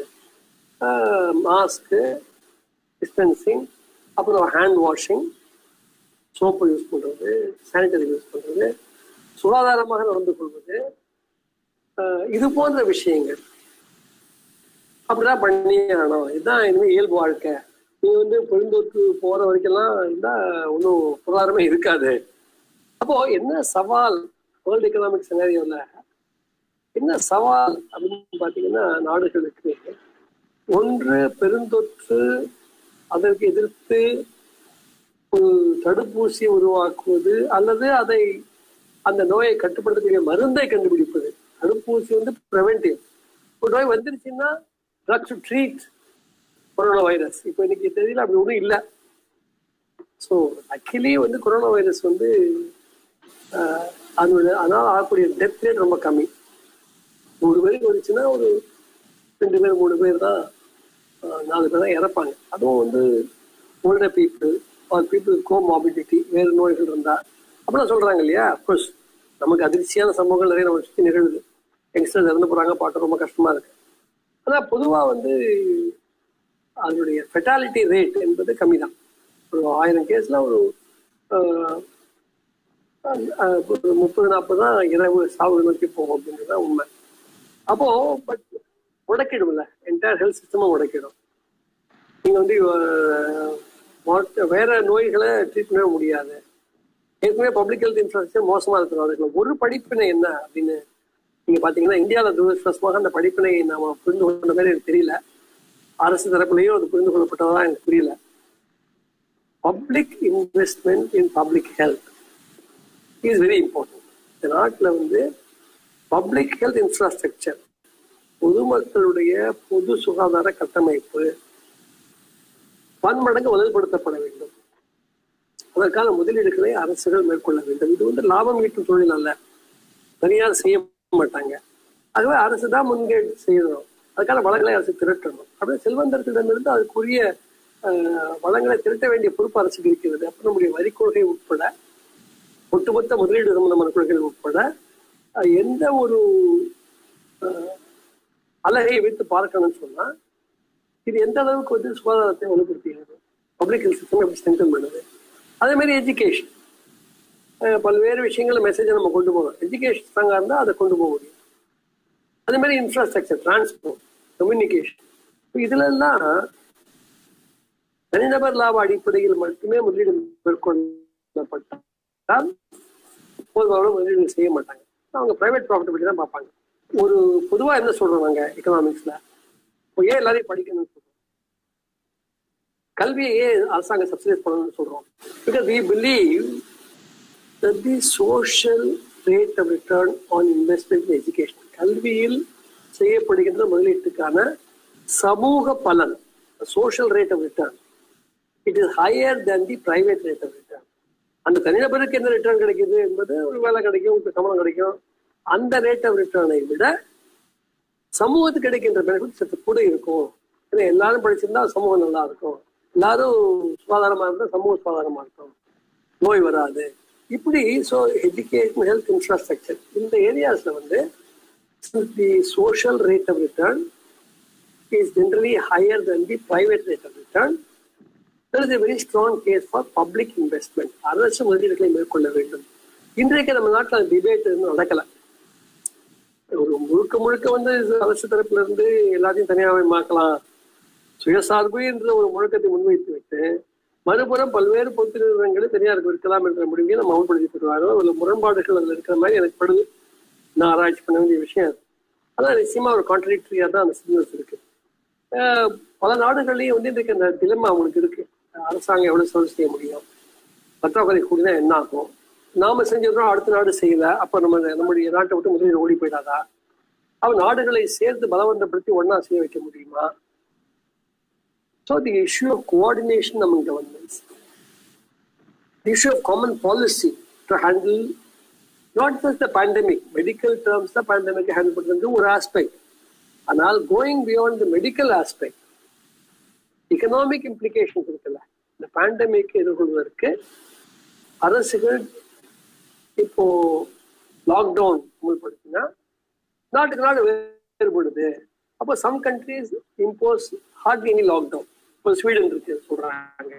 மாஸ்க்கு டிஸ்டன்சிங் அப்புறம் ஹேண்ட் வாஷிங் சோப்பு யூஸ் பண்றது சானிடரி யூஸ் பண்றது சுகாதாரமாக நடந்து கொள்வது ஆஹ் இது போன்ற விஷயங்கள் அப்படிதான் பண்ணியே ஆகணும் இதுதான் இனிமே இயல்பு வாழ்க்கை நீ வந்து பெருந்தொற்று போற வரைக்கெல்லாம் இருந்தா ஒன்றும் பொருளாதாரமே இருக்காது அப்போ என்ன சவால் வேர்ல்டு எக்கனாமிக் சினாரியோல என்ன சவால் அப்படின்னு பாத்தீங்கன்னா நாடுகளுக்கு ஒன்று பெருந்தொற்று அதற்கு எதிர்த்து ஒரு தடுப்பூசி உருவாக்குவது அல்லது அதை அந்த நோயை கட்டுப்படுத்தக்கூடிய மருந்தை கண்டுபிடிப்பது தடுப்பூசி வந்து ப்ரிவென்டிவ் ஒரு நோய் வந்துருச்சுன்னா drugs to treat corona virus இப்போ இன்னைக்கு தெரியல அப்படி ஒன்றும் இல்லை ஸோ ஆக்சுவலி வந்து கொரோனா வைரஸ் வந்து ஆஹ், அதோட அதனால் ஆகக்கூடிய டெத் ரேட் ரொம்ப கம்மி நூறு பேருக்கு வந்துச்சுன்னா ஒரு ரெண்டு பேர் மூணு பேர் தான் ஆஹ், நாலு பேர் தான் இறப்பாங்க அதுவும் வந்து older people or people comorbidity வேறு நோய்கள் இருந்தா அப்படிலாம் சொல்றாங்க இல்லையா அப்கோர்ஸ் நமக்கு அதிர்ச்சியான சம்பவங்கள் நிறைய நம்ம சுற்றி நிகழுது யங்ஸ்டர்ஸ் இறந்து போறாங்க பார்க்க ரொம்ப கஷ்டமா இருக்கு ஆனா பொதுவா வந்து அதனுடைய ஃபெட்டாலிட்டி ரேட் என்பது கம்மி தான் ஒரு ஆயிரம் கேஸ்ல ஒரு ஆஹ், ஆஹ், ஒரு முப்பது நாற்பது தான் இரவு சாவு நோக்கி போகும் அப்படின்றது தான் உண்மை அப்போ பட் உடைக்கிடும்ல என்டையர் ஹெல்த் சிஸ்டமும் உடைக்கிடும் நீங்க வந்து ஆஹ், மொத்த- வேற நோய்களை ட்ரீட் பண்ண முடியாது ஏற்கனவே பப்ளிக் ஹெல்த் இன்ஃப்ராஸ்ட்ரக்சர் மோசமா இருக்கிற நாடுகள் ஒரு படிப்பினை என்ன அப்படின்னு நீங்க பாத்தீங்கன்னா இந்தியாவில் துரதிருஷ்டவசமாக அந்த படிப்பினை நாம புரிந்து கொண்ட மாதிரி எனக்கு தெரியல அரசு தரப்புலையும் அது புரிந்து கொள்ளப்பட்டதா எனக்கு புரியல public investment in public health is very important இந்த நாட்டில் வந்து பப்ளிக் ஹெல்த் இன்ஃப்ராஸ்ட்ரக்சர் பொதுமக்களுடைய பொது சுகாதார கட்டமைப்பு பன்மடங்கு முதல்படுத்தப்பட வேண்டும் அதற்கான முதலீடுகளை அரசுகள் மேற்கொள்ள வேண்டும் இது வந்து லாபம் ஈட்டும் தொழில் அல்ல தனியார் செய்ய மாட்டாங்க ஆகவே அரசு தான் முன்கே செய்யணும் அதுக்கான வளங்களை அரசு திரட்டணும் அப்படியே செல்வந்தர்களிடமிருந்து அதுக்குரிய ஆஹ், வளங்களை திரட்ட வேண்டிய பொறுப்பு அரசுக்கு இருக்கிறது அப்ப நம்முடைய வரி கொள்கை உட்பட ஒட்டுமொத்த முதலீடு சம்பந்தமான கொள்கைகள் உட்பட ஆஹ், எந்த ஒரு ஆஹ், அலகை வைத்து பார்க்கணும்னு சொன்னா இது எந்த அளவுக்கு வந்து சுகாதாரத்தை வலுப்படுத்துகிறது பப்ளிக் ஹெல்த் சிஸ்டம் எப்படி ஸ்ட்ரென்தன் பண்ணுது அதே மாதிரி எஜுகேஷன் பல்வேறு விஷயங்கள மெசேஜை நம்ம கொண்டு போகணும் எஜுகேஷன் ஸ்ட்ராங்காக இருந்தால் அதை கொண்டு போக முடியும் அதே மாதிரி இன்ஃப்ராஸ்ட்ரக்சர் டிரான்ஸ்போர்ட் கம்யூனிகேஷன் இதுல எல்லாம் தனிநபர் லாப அடிப்படையில் மட்டுமே முதலீடு மேற்கொள்ளப்பட்டால் போதுமான முதலீடு செய்ய மாட்டாங்க அவங்க பிரைவேட் ப்ராஃபிட்டபிலிட்டி தான் பார்ப்பாங்க ஒரு பொதுவா என்ன சொல்றோம் நாங்க எக்கனாமிக்ஸ்ல இப்போ ஏன் எல்லாரையும் படிக்கணும்னு சொல்றோம் கல்வியை ஏன் அரசாங்கம் சப்சிடைஸ் பண்ணணும்னு சொல்றோம் because we believe that the social rate of return on investment in education கல்வியில் செய்யப்படுகின்ற முதலீட்டுக்கான சமூக பலன் social rate of return it is higher than the private rate of return அந்த தனிநபருக்கு என்ன ரிட்டர்ன் கிடைக்குது என்பது ஒரு வேலை கிடைக்கும் ஒரு சம்பளம் கிடைக்கும் அந்த ரேட் ஆஃப் ரிட்டர்னை விட சமூகத்துக்கு கிடைக்கின்ற பெனிஃபிட் சற்று கூட இருக்கும் ஏன்னா எல்லாரும் படிச்சிருந்தா சமூகம் நல்லா இருக்கும் எல்லாரும் சுகாதாரமா இருந்தா சமூக சுகாதாரமா இருக்கும் நோய் வராது இப்படி ஸோ எஜுகேஷன் ஹெல்த் இன்ஃப்ராஸ்ட்ரக்சர் இந்த ஏரியாஸ்ல வந்து the social rate of return is generally higher than the private rate of return there is a very strong case for public investment அரசு முதலீடுகளை மேற்கொள்ள வேண்டும் இன்றைக்கு நம்ம நாட்டில் டிபேட் நடக்கல ஒரு முழுக்க முழுக்க வந்து அரசு தரப்புல இருந்து எல்லாத்தையும் தனியாகமாக்கலாம் சுயசார்பு என்ற ஒரு முழக்கத்தை முன்வைத்து விட்டு மறுபுறம் பல்வேறு பொது நிறுவனங்களை தனியாருக்கு விற்கலாம் என்ற முடிவை நம்ம அமல்படுத்தி தருவாங்க ஒரு முரண்பாடுகள் அதில் இருக்கிற மாதிரி எனக்கு படுது நான் ஆராய்ச்சி பண்ண வேண்டிய விஷயம் அது அதான் நிச்சயமா ஒரு கான்ட்ரடிக்டரியா தான் அந்த சிக்னல்ஸ் இருக்கு அஹ் பல நாடுகள்லயும் வந்து இன்றைக்கு அந்த திலமா அவங்களுக்கு இருக்கு அரசாங்கம் எவ்வளவு செலவு செய்ய முடியும் பற்றாக்குறை கூடினா என்ன ஆகும் நாம செஞ்சிடறோம் அடுத்த நாடு செய்யல அப்ப நம்ம நம்முடைய நாட்டை விட்டு முதலீடு ஓடி போயிடாதா அவ நாடுகளை சேர்த்து பலவந்தப்படுத்தி ஒன்னா செய்ய வைக்க முடியுமா So the issue of coordination among governments, the issue of common policy to handle not just the pandemic, medical terms, the pandemic handle பண்றது ஒரு aspect. ஆனால் going beyond the medical aspect economic implications இருக்குல்ல இந்த pandemic எதிர்கொள்வதற்கு அரசுகள் இப்போ lockdown அமல்படுத்தினா நாட்டுக்கு நாடு வேறுபடுது அப்போ some countries impose hard any lockdown இப்போ ஸ்வீடன் இருக்கு சொல்றாங்க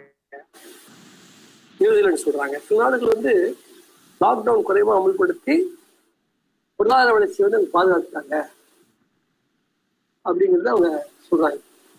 நியூசிலாந்து சொல்றாங்க சில நாடுகள் வந்து லாக்டவுன் குறைவா அமல்படுத்தி பொருளாதார வளர்ச்சியை வந்து அவங்க பாதுகாத்துட்டாங்க அப்படிங்கிறத அவங்க சொல்றாங்க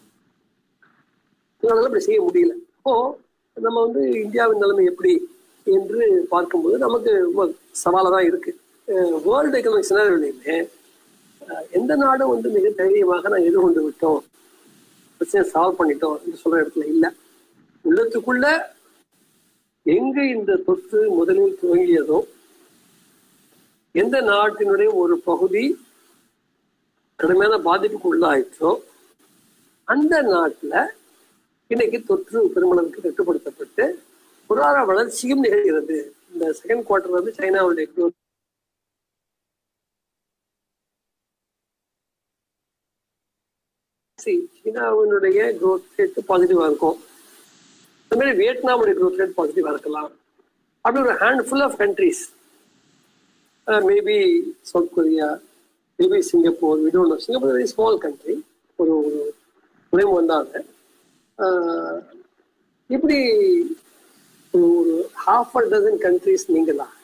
அதனால இப்படி செய்ய முடியல அப்போ நம்ம வந்து இந்தியாவின் நிலைமை எப்படி என்று பார்க்கும்போது நமக்கு ரொம்ப சவாலாக தான் இருக்கு வேர்ல்டு எக்கனாமிக் சினாரியோலையுமே எந்த நாடும் வந்து மிக தைரியமாக நான் எதிர்கொண்டு விட்டோம் பிரச்சனை சால்வ் பண்ணிட்டோம் என்று சொல்ற இடத்துல இல்லை உள்ளத்துக்குள்ள எங்கு இந்த தொற்று முதலில் துவங்கியதோ எந்த நாட்டினுடைய ஒரு பகுதி கடுமையான பாதிப்புக்கு உள்ளாயிற்றோ அந்த நாட்டுல இன்னைக்கு தொற்று பெருமளவுக்கு கட்டுப்படுத்தப்பட்டு பொருளாதார வளர்ச்சியும் நிகழ்கிறது இந்த செகண்ட் குவார்டர் வந்து சைனாவுடைய growth சீனாவினுடைய growth ரேட் பாசிட்டிவா இருக்கும் அந்த மாதிரி வியட்நாமுடைய growth ரேட் பாசிட்டிவா இருக்கலாம் அப்படி ஒரு handful of countries maybe South Korea maybe Singapore விடோனோ சிங்கப்பூர் வெரி ஸ்மால் கண்ட்ரி ஒரு ஒரு துறைமுகம் வந்தாங்க ஆஹ் இப்படி ஒரு ஹாஃப் அ டசன் கண்ட்ரிஸ் நீங்களாக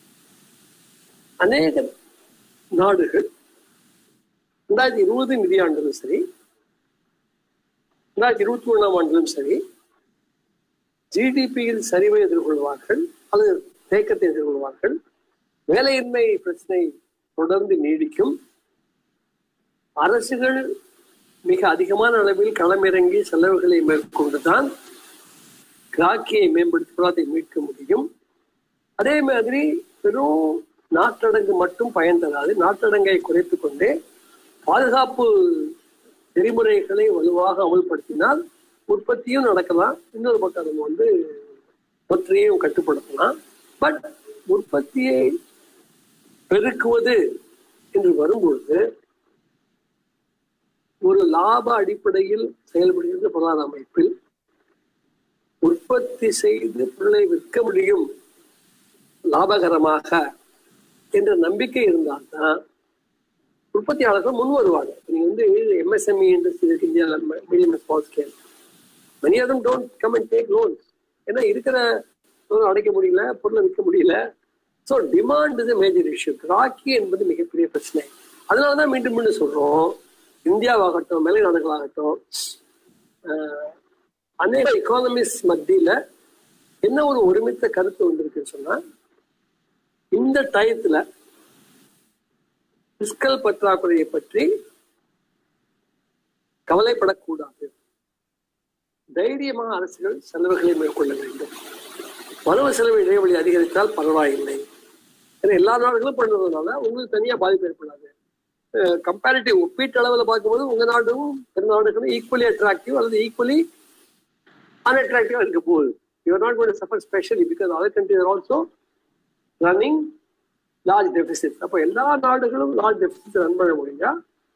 அநேக நாடுகள் ரெண்டாயிரத்தி இருபது நிதியாண்டிலும் சரி ரெண்டாயிரத்தி இருபத்தி ஒன்றாம் ஆண்டிலும் சரி ஜிடிபியில் சரிவை எதிர்கொள்வார்கள் அல்லது தேக்கத்தை எதிர்கொள்வார்கள் வேலையின்மை பிரச்சனை தொடர்ந்து நீடிக்கும் அரசுகள் மிக அதிகமான அளவில் களமிறங்கி செலவுகளை மேற்கொண்டுதான் கிராக்கியை மேம்படுத்தி பொருளாதாரத்தை மீட்க முடியும் அதே மாதிரி வெறும் நாட்டடங்கு மட்டும் பயன் தராது நாட்டடங்கை குறைத்துக் கொண்டே பாதுகாப்பு நெறிமுறைகளை வலுவாக அமல்படுத்தினால் உற்பத்தியும் நடக்கலாம் இன்னொரு பக்கம் நம்ம வந்து தொற்றையும் கட்டுப்படுத்தலாம் பட் உற்பத்தியை பெருக்குவது என்று வரும்பொழுது ஒரு லாப அடிப்படையில் செயல்படுகின்ற பொருளாதார அமைப்பில் உற்பத்தி செய்து பொருளை விற்க முடியும் லாபகரமாக என்ற நம்பிக்கை இருந்தால்தான் உற்பத்தியாளர்கள் முன் வருவாங்க நீங்க வந்து எம்எஸ்எம்இ இண்டஸ்ட்ரி இருக்கு இந்தியாவில் medium small scale many of don't come and take loans ஏன்னா இருக்கிற லோன் அடைக்க முடியல பொருளை விற்க முடியல so demand is major issue ராக்கி என்பது மிகப்பெரிய பிரச்சனை அதனாலதான் மீண்டும் மீண்டும் சொல்றோம் இந்தியாவாகட்டும் மேலை நாடுகளாகட்டும் ஆஹ், அநேக எக்கானமிஸ்ட் மத்தியில என்ன ஒரு ஒருமித்த கருத்து வந்திருக்குன்னு சொன்னா இந்த டயத்துல பிஸ்கல் பற்றாக்குறையை பற்றி கவலைப்படக்கூடாது தைரியமாக அரசுகள் செலவுகளை மேற்கொள்ள வேண்டும் வரவு செலவு இடைவெளி அதிகரித்தால் பரவாயில்லை ஏன்னா எல்லா நாடுகளும் பண்ணுறதுனால உங்களுக்கு தனியா பாதிப்பு ஏற்படாது கம்பேரிட்டிவ் ஒப்பீட்டு அளவில் பார்க்கும்போது உங்க நாடும் பிற நாடுகளும் ஈக்குவலி அட்ராக்டிவ் அல்லது ஈக்குவலி அன்அட்ராக்டிவா இருக்க போகுது you're not got suffer specially because other country are also running large deficit அப்போ எல்லா நாடுகளும் லார்ஜ் டெபிசிட் ரன் பண்ண முடிஞ்சா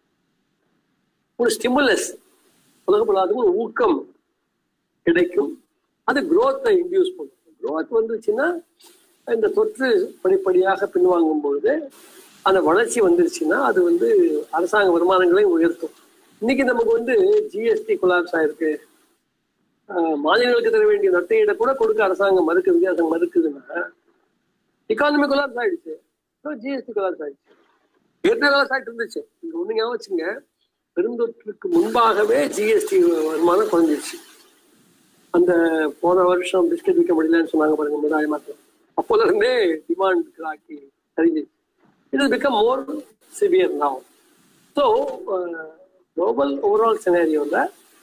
ஒரு ஸ்டிமுலஸ் உலக பொருளாதாரத்துக்கு ஒரு ஊக்கம் கிடைக்கும் அது growth-ஐ இன்டியூஸ் பண்ணும் growth வந்துச்சுன்னா இந்த தொற்று படிப்படியாக பின்வாங்கும் பொழுது அந்த வளர்ச்சி வந்துருச்சுன்னா அது வந்து அரசாங்க வருமானங்களை உயர்த்தும் இன்னைக்கு நமக்கு வந்து ஜிஎஸ்டி கொலாப்ஸ் ஆயிருக்கு ஆஹ் மாநிலங்களுக்கு தர வேண்டிய நட்டையிட கூட கொடுக்க அரசாங்கம் மறுக்குது அரசாங்கம் மறுக்குதுன்னா எக்கானமி கொலாப்ஸ் ஆயிடுச்சு ஜிஎஸ்டி கொலாப்ஸ் ஆயிடுச்சு ஏற்கனவே கொலாப்ஸ் ஆயிட்டு இருந்துச்சு இங்க ஒண்ணு ஞாபகம் வச்சுங்க பெருந்தொற்றுக்கு முன்பாகவே ஜிஎஸ்டி வருமானம் குறைஞ்சிருச்சு அந்த போன வருஷம் பிஸ்கட் விற்க முடியலன்னு சொன்னாங்க பாருங்க முதலாளி மாதம் அப்போல இருந்தே டிமாண்ட் ஆக்கி தெரிஞ்சிச்சு it is become more severe now so global overall சினாரியோவில்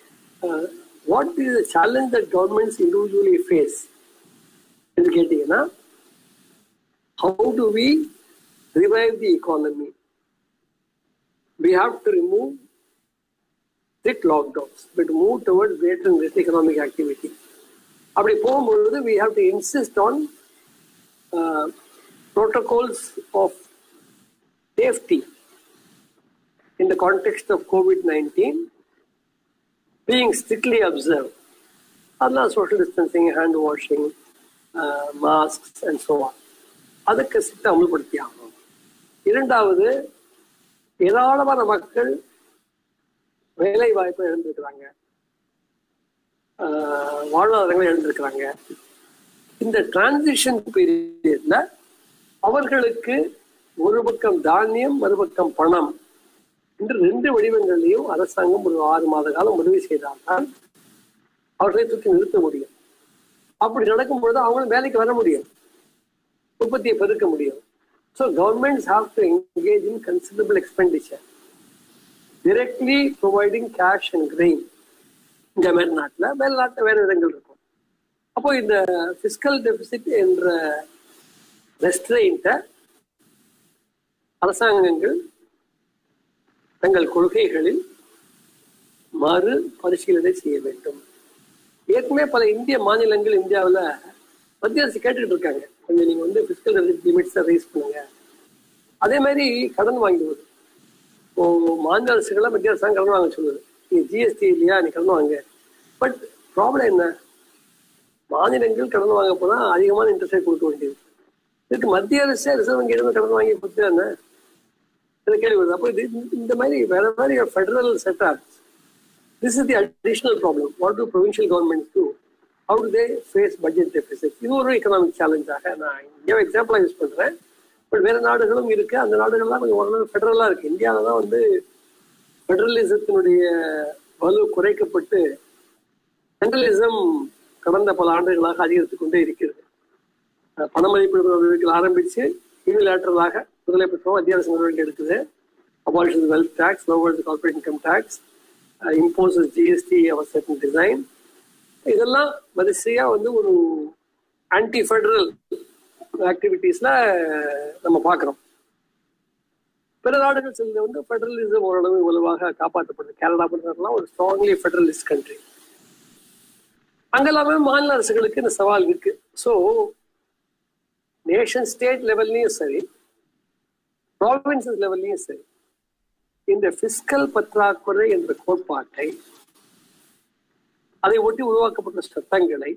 what is the challenge that governments individually face என்று கேட்டீங்கன்னா how do we revive the economy we have to remove strict lockdowns, but move towards greater and greater economic activity. அப்படி போகும்பொழுது we have to insist on uh, protocols of safety in the context of COVID-19 being strictly observed. அதெல்லாம் social distancing, hand washing, uh, masks and so on. அதுக்கு சித்த அமல்படுத்தி ஆகணும் இரண்டாவது ஏராளமான மக்கள் வேலை வாய்ப்பை இழந்திருக்கிறாங்க ஆஹ் வாழ்வாதாரங்களை இழந்திருக்கிறாங்க இந்த டிரான்சிஷன் பீரியட்ல அவர்களுக்கு ஒரு பக்கம் தானியம் மறுபக்கம் பணம் என்று ரெண்டு வடிவங்களையும் அரசாங்கம் ஒரு ஆறு மாத காலம் உதவி செய்தால்தான் அவர்களை தூக்கி நிறுத்த முடியும் அப்படி நடக்கும்பொழுது அவங்களும் வேலைக்கு வர முடியும் உற்பத்தியை பெருக்க முடியும் so governments have to engage in considerable expenditure directly providing cash and grain இந்த மேல் நாட்டில் மேல் நாட்டில் வேறு இடங்கள் இருக்கும் அப்போ இந்த ஃபிஸ்கல் டெபிசிட் என்ற ரெஸ்ட்ரெயின்ட்டை அரசாங்கங்கள் தங்கள் கொள்கைகளில் மறு பரிசீலனை செய்ய வேண்டும் ஏற்கனவே பல இந்திய மாநிலங்கள் இந்தியாவில் மத்திய அரசு கேட்டுக்கிட்டு இருக்காங்க கொஞ்சம் நீங்க வந்து பிசிக்கல் லிமிட்ஸை ரைஸ் பண்ணுங்க அதே மாதிரி கடன் வாங்கிடுவது இப்போ மாநில அரசுகளை மத்திய அரசாங்கம் கடன் வாங்க சொல்லுது நீ ஜிஎஸ்டி இல்லையா நீ கடன் வாங்க பட் ப்ராப்ளம் என்ன மாநிலங்கள் கடன் வாங்க போனா அதிகமான இன்ட்ரெஸ்ட் ரேட் கொடுக்க வேண்டியது இதுக்கு மத்திய அரசே ரிசர்வ் வங்கி இருந்து கடன் வாங்கி கொடுத்து என்ன இந்த கேள்வி வருது அப்போ இது இந்த மாதிரி வேற மாதிரி federal setup this is the additional problem what do provincial governments do how do they face budget deficit இது ஒரு எக்கனாமிக் சேலஞ்சாக நான் இங்கே எக்ஸாம்பிளாக யூஸ் பண்ணுறேன் பட் வேறு நாடுகளும் இருக்கு அந்த நாடுகள்லாம் கொஞ்சம் ஓரளவு ஃபெடரலாக இருக்கு இந்தியாவில் தான் வந்து ஃபெடரலிசத்தினுடைய வலு குறைக்கப்பட்டு சென்ட்ரலிசம் கடந்த பல ஆண்டுகளாக அதிகரித்து கொண்டே இருக்கிறது அஹ் பண மதிப்பீடு நடவடிக்கைகள் ஆரம்பித்து யூனிலேட்டரலாக முதலை பெற்றோம் மத்திய அரசு நடவடிக்கை எடுக்குது abolition wealth tax lower corporate income tax impose GST அவர் சர்டன் டிசைன் இதெல்லாம் வரிசையா வந்து ஒரு ஆன்டி ஃபெடரல் ஆக்டிவிட்டீஸ்ல நம்ம பார்க்குறோம் பிற நாடுகள் சில வந்து ஃபெடரலிசம் ஓரளவு வலுவாக காப்பாற்றப்படுது கனடா பண்ணுறதுலாம் ஒரு ஸ்ட்ராங்லி ஃபெடரலிஸ்ட் கண்ட்ரி அங்கெல்லாமே மாநில அரசுகளுக்கு இந்த சவால் இருக்கு ஸோ நேஷன் ஸ்டேட் லெவல்லையும் சரி ப்ராவின்சஸ் லெவல்லையும் சரி இந்த பிஸ்கல் பற்றாக்குறை என்ற கோட்பாட்டை அதை ஒட்டி உருவாக்கப்பட்ட சட்டங்களை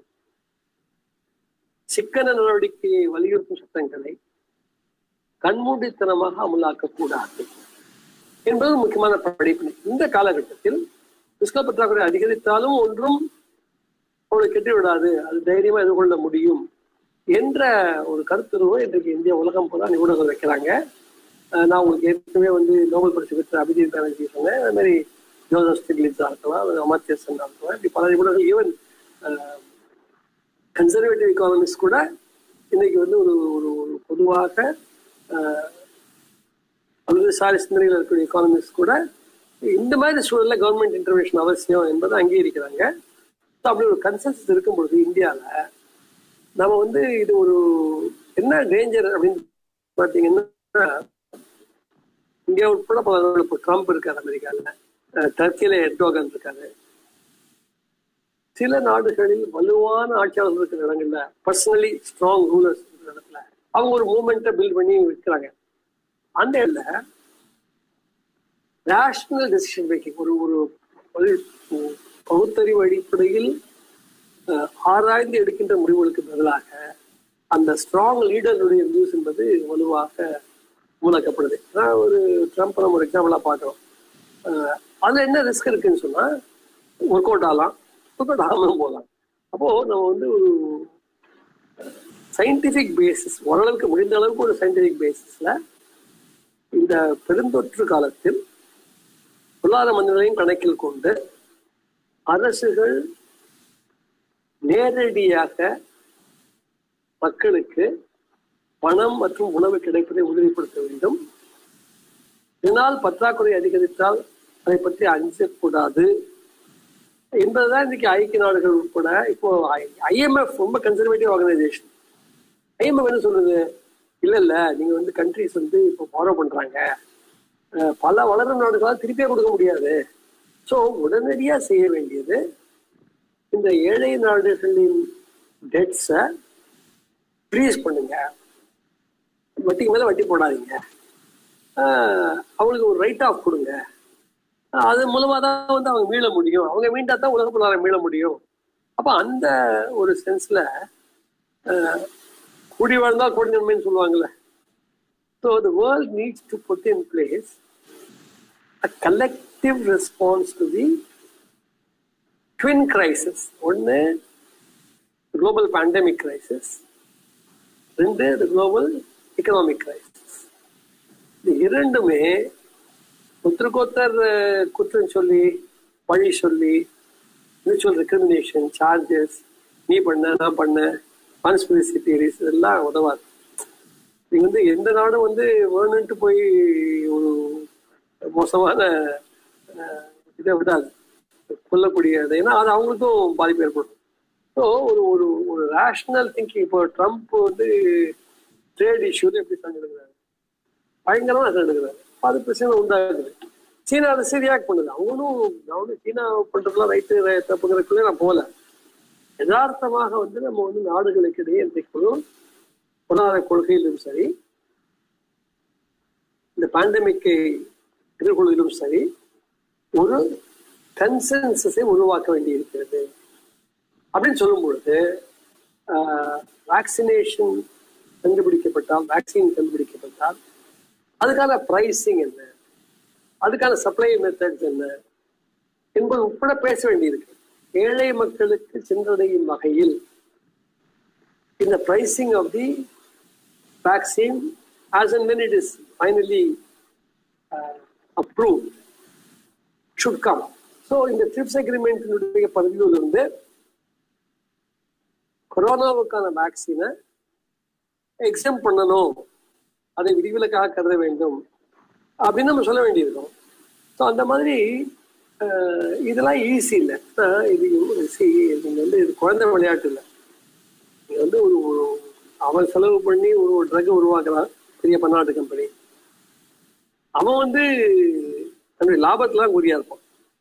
சிக்கன நடவடிக்கையை வலியுறுத்தும் சட்டங்களை கண்மூடித்தனமாக அமலாக்கக்கூடாது என்பது முக்கியமான படிப்பினை இந்த காலகட்டத்தில் பிஸ்கல் பற்றாக்குறை அதிகரித்தாலும் ஒன்றும் அவளை கெட்டு விடாது அது தைரியமா எதிர்கொள்ள முடியும் என்ற ஒரு கருத்துருவை இன்றைக்கு இந்திய உலகம் பூரா நிபுணர்கள் வைக்கிறாங்க அஹ் நான் உங்களுக்கு ஏற்கனவே வந்து நோபல் பரிசு பெற்ற அபிஜித் பானர்ஜி சொன்னேன் அது மாதிரி ஜோசப் ஸ்டிக்லிட்ஸா இருக்கலாம் அது அமர்த்திய சென்னா இருக்கலாம் இப்படி பல நிபுணர்கள் ஈவன் கன்சர்வேட்டிவ் எக்கானமிஸ்ட் கூட இன்னைக்கு வந்து ஒரு ஒரு ஒரு பொதுவாக அஹ், வலதுசாரி சிந்தனையில் இருக்கக்கூடிய எக்கானமிஸ்ட் கூட இந்த மாதிரி சூழல்ல கவர்மெண்ட் இன்டர்வென்ஷன் அவசியம் என்பதை அங்கீகரிக்கிறாங்க So, அப்படி ஒரு கன்சென்சஸ் இருக்கும் பொழுது இந்தியாவில் நம்ம வந்து இது ஒரு என்ன டேஞ்சர் அப்படின்னு பார்த்தீங்கன்னா இந்தியா உட்பட பல நாடுகள் இப்போ ட்ரம்ப் இருக்காரு அமெரிக்காவில் டர்க்கியில எர்டோகன் இருக்காரு சில நாடுகளில் வலுவான ஆட்சியாளர்கள் இருக்கிற இடங்கள்ல பர்சனலி ஸ்ட்ராங் ரூலர்ஸ் இருக்கிற இடத்துல அவங்க ஒரு மூமெண்ட்டை பில்ட் பண்ணி வைக்கிறாங்க அந்த இடத்துல ரேஷனல் டெசிஷன் மேக்கிங் ஒரு ஒரு ஒரு பகுத்தறிவு அடிப்படையில் அஹ், ஆராய்ந்து எடுக்கின்ற முடிவுகளுக்கு பதிலாக அந்த ஸ்ட்ராங் லீடருடைய வியூஸ் என்பது வலுவாக முழக்கப்படுது அதான் ஒரு ட்ரம்ப் நம்ம ஒரு எக்ஸாம்பிளா பார்க்குறோம் அதுல என்ன ரிஸ்க் இருக்குன்னு சொன்னா ஒர்க் அவுட் ஆகலாம் ஒர்க் அவுட் ஆகாமலும் போகலாம் அப்போ நம்ம வந்து ஒரு சயின்டிபிக் பேசிஸ் ஓரளவுக்கு முடிந்த அளவுக்கு ஒரு சயின்டிபிக் பேசிஸ்ல இந்த பெருந்தொற்று காலத்தில் பொருளாதார மனிதர்களையும் கணக்கில் கொண்டு அரசுகள் நேரடியாக மக்களுக்கு பணம் மற்றும் உணவு கிடைப்பதை உறுதிப்படுத்த வேண்டும் இதனால் பற்றாக்குறை அதிகரித்தால் அதை பற்றி அஞ்சக்கூடாது என்பதுதான் இன்னைக்கு ஐக்கிய நாடுகள் உட்பட இப்போ ஐஎம்எஃப் ரொம்ப கன்சர்வேட்டிவ் ஆர்கனைசேஷன் ஐஎம்எஃப் என்ன சொல்லுது இல்ல இல்ல நீங்க வந்து கண்ட்ரிஸ் வந்து இப்போ ஃபாலோ பண்றாங்க அஹ் பல வளரும் நாடுகளால் திருப்பியே கொடுக்க முடியாது ஸோ உடனடியா செய்ய வேண்டியது இந்த ஏழை நாடுகளின் டெட்ஸை ஃப்ரீஸ் பண்ணுங்க வட்டிக்கு மேல வட்டி போடாதீங்க ஆஹ் அவங்களுக்கு ஒரு ரைட் ஆஃப் கொடுங்க ஆஹ் அது மூலமா தான் வந்து அவங்க மீள முடியும் அவங்க மீண்டா தான் உலக பொருளாதாரம் மீள முடியும் அப்ப அந்த ஒரு சென்ஸ்ல கூடி வாழ்ந்தா கோடி நன்மைன்னு சொல்லுவாங்கல்ல so the world needs to put in place a collective response to the twin crisis ஒன்று குளோபல் பேண்டமிக் கிரைசிஸ் ரெண்டு த குளோபல் எக்கனாமிக் கிரைசிஸ் இது இரண்டுமே ஒருத்தருக்கொருத்தர் அஹ், குற்றம் சொல்லி பழி சொல்லி மியூச்சுவல் ரெக்கமெண்டேஷன் சார்ஜஸ் நீ பண்ண நான் பண்ண கான்ஸ்பிரசி தியரிஸ் இதெல்லாம் உதவாது நீங்க வந்து எந்த நாடும் வந்து வேணுன்ட்டு போய் ஒரு மோசமான அஹ், இதை விடாது கொல்லக்கூடியது ஏன்னா அது அவங்களுக்கும் பாதிப்பு ஏற்படும் ஸோ ஒரு ஒரு ஒரு ரேஷனல் திங்கிங் இப்போ ட்ரம்ப் வந்து ட்ரேட் இஷ்யூல எப்படி சண்டை எடுக்கிறாரு பயங்கரமா சண்டை எடுக்கிறாரு அது பிரச்சனை உண்டாகுது சீனா அதை ரியாக்ட் பண்ணுது அவங்களும் நான் வந்து சீனா பண்றதுலாம் ரைட்டு தப்புங்கிறதுக்குள்ளே நான் போகல யதார்த்தமாக வந்து நம்ம வந்து நாடுகளுக்கு இடையே இன்றைக்கு பொருளாதார கொள்கையிலும் சரி இந்த பேண்டமிக்கை எதிர்கொள்வதிலும் சரி ஒரு கன்சென்சஸை உருவாக்க வேண்டியிருக்கிறது அப்படின்னு சொல்லும் பொழுது வேக்சினேஷன் கண்டுபிடிக்கப்பட்டால் வேக்சின் கண்டுபிடிக்கப்பட்டால் அதுக்கான பிரைசிங் என்ன அதுக்கான சப்ளை மெத்தட்ஸ் என்ன என்பது உட்பட பேச வேண்டியிருக்கு ஏழை மக்களுக்கு சென்றடையும் வகையில் இந்த pricing of the vaccine as and when it is finally approve should come. So இந்த ட்ரிப்ஸ் அக்ரிமெண்ட்டினுடைய பதவியில் இருந்து கொரோனாவுக்கான வேக்சினை எக்ஸாம் பண்ணணும் அதை விதிவிலக்காக கருத வேண்டும் அப்படின்னு நம்ம சொல்ல வேண்டியிருக்கோம் ஸோ அந்த மாதிரி அஹ், இதெல்லாம் ஈஸி இல்லை ஆஹ், இது ஈஸி நீங்க வந்து இது குழந்தை விளையாட்டு இல்லை நீங்க வந்து ஒரு ஒரு அவன் செலவு பண்ணி ஒரு ஒரு ட்ரக் உருவாக்குறான் பெரிய பன்னாட்டு கம்பெனி அவன் வந்து தன்னுடைய லாபத்துலாம் குறியா இருப்பான்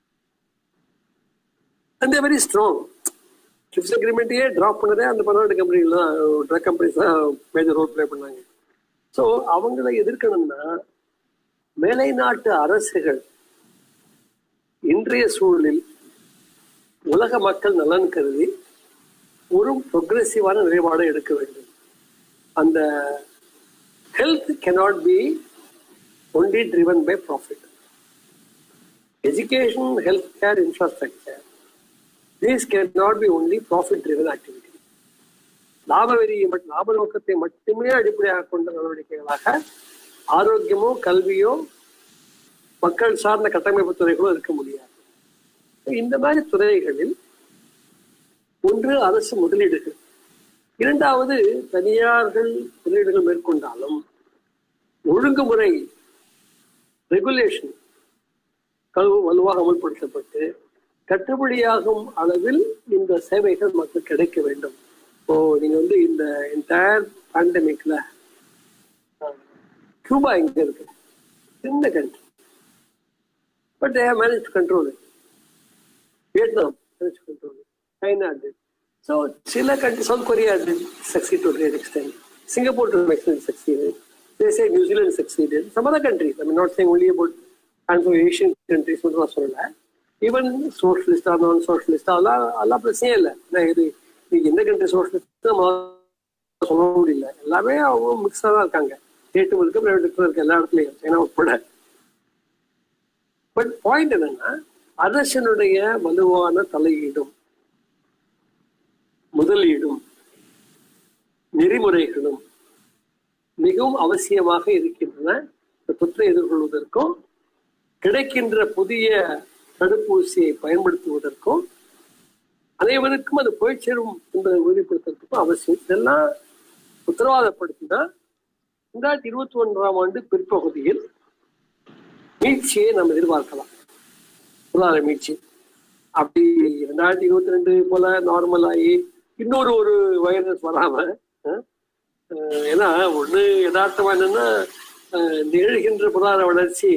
அண்ட் வெரி ஸ்ட்ராங் ட்ரிப்ஸ் அக்ரிமெண்ட்டையே ட்ராப் பண்ணதே அந்த பன்னாட்டு கம்பெனிகள் தான் ட்ரக் கம்பெனிஸ் தான் மேஜர் ரோல் ப்ளே பண்ணாங்க ஸோ அவங்களை எதிர்க்கணும்னா மேலை நாட்டு அரசுகள் இன்றைய சூழலில் உலக மக்கள் நலன் கருதி ஒரு ப்ரொக்ரெசிவான நிலைப்பாடை எடுக்க வேண்டும் அந்த health cannot be only driven by profit. Education, healthcare, infrastructure, these cannot be only profit-driven activity. லாப வெறியை மட்டும் லாப நோக்கத்தை மட்டுமே அடிப்படையாக கொண்ட நடவடிக்கைகளாக ஆரோக்கியமோ கல்வியோ மக்கள் சார்ந்த கட்டமைப்பு துறைகளோ இருக்க முடியாது இந்த மாதிரி துறைகளில் ஒன்று அரசு முதலீடுகள் இரண்டாவது தனியார்கள் முதலீடுகள் மேற்கொண்டாலும் ஒழுங்குமுறை ரெகுலேஷன் கல்வி வலுவாக அமல்படுத்தப்பட்டு கட்டுப்படியாகும் அளவில் இந்த சேவைகள் மக்கள் கிடைக்க வேண்டும் இப்போ நீங்க வந்து இந்த என்டையர் பேண்டமிக்ல கியூபா எங்க இருக்கு சின்ன country but they manage to control Vietnam manage to control China did so சில country South Korea did succeed to a great extent Singapore to an extent succeeded they say New Zealand succeeded some other countries I mean not saying only about handful of Asian countries மட்டும் நான் சொல்லல even சோஷலிஸ்டா நான் சோஷலிஸ்டா அதெல்லாம் அதெல்லாம் பிரச்சனையே இல்லை நான் இது இது எந்த கண்ட்ரி சோஷலிஸ்ட் சொல்ல முடியல எல்லாமே அவங்க மிக்ஸாக தான் இருக்காங்க ஸ்டேட்டும் இருக்கு பிரைவேட் இருக்கு எல்லா இடத்துலையும் சைனா உட்பட பட் பாயிண்ட் என்னன்னா அரசனுடைய வலுவான தலையீடும் முதலீடும் நெறிமுறைகளும் மிகவும் அவசியமாக இருக்கின்றன இந்த தொற்றை எதிர்கொள்வதற்கும் கிடைக்கின்ற புதிய தடுப்பூசியை பயன்படுத்துவதற்கும் அனைவருக்கும் அது போய் சேரும் என்பதை உறுதிப்படுத்துவதற்கும் அவசியம் இதெல்லாம் உத்தரவாதப்படுத்தினா ரெண்டாயிரத்தி இருபத்தி ஒன்றாம் ஆண்டு பிற்பகுதியில் மீட்சியை நாம் எதிர்பார்க்கலாம் பொருளாதார மீட்சி அப்படி ரெண்டாயிரத்தி இருபத்தி ரெண்டு போல நார்மல் ஆகி இன்னொரு ஒரு வைரஸ் வராம அஹ், அஹ், ஏன்னா ஒண்ணு யதார்த்தமா என்னன்னா அஹ், நிகழ்கின்ற பொருளாதார வளர்ச்சி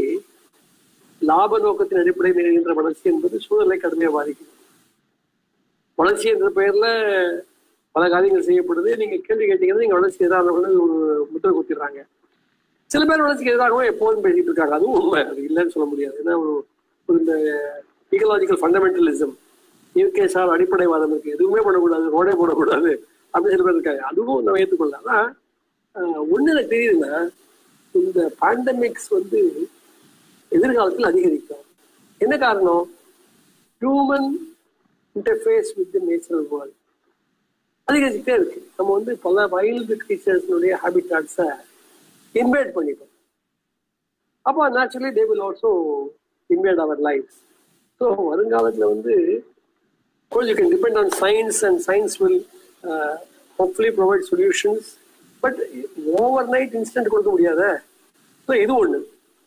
லாப நோக்கத்தின் அடிப்படையில் நிகழ்கின்ற வளர்ச்சி என்பது சூழலை கடுமையாக பாதிக்கும் வளர்ச்சி என்ற பெயர்ல பல காரியங்கள் செய்யப்படுது நீங்க கேள்வி கேட்டீங்கன்னா நீங்க வளர்ச்சி எதிரானவர்கள் ஒரு முத்திரை குத்திடுறாங்க சில பேர் வளர்ச்சிக்கு எதிராகவும் எப்போதும் பேசிட்டு இருக்காங்க அதுவும் உண்மை அது இல்லைன்னு சொல்ல முடியாது ஏன்னா ஒரு ஒரு இந்த ஈகலாஜிக்கல் ஃபண்டமெண்டலிசம் இயற்கை சார் அடிப்படைவாதம் இருக்கு எதுவுமே பண்ணக்கூடாது ரோடே போடக்கூடாது அப்படின்னு சில பேர் இருக்காங்க அதுவும் நம்ம ஏற்றுக்கொள்ள ஆனா ஆஹ், ஒண்ணு எனக்கு தெரியுதுன்னா இந்த பேண்டமிக்ஸ் வந்து எதிர்காலத்தில் அதிகரிக்கும் என்ன காரணம் human interface with natural world அதிகரிச்சுட்டே இருக்கு நம்ம வந்து பல வைல்டு கிரீச்சர்ஸ்னுடைய ஹேபிட்டாட்ஸை இன்வைட் பண்ணிட்டோம் அப்போ naturally they will also invade our life so வருங்காலத்தில் வந்து course you can depend on science and science will uh, hopefully provide solutions but overnight instant கொடுக்க முடியாத ஸோ இது ஒன்று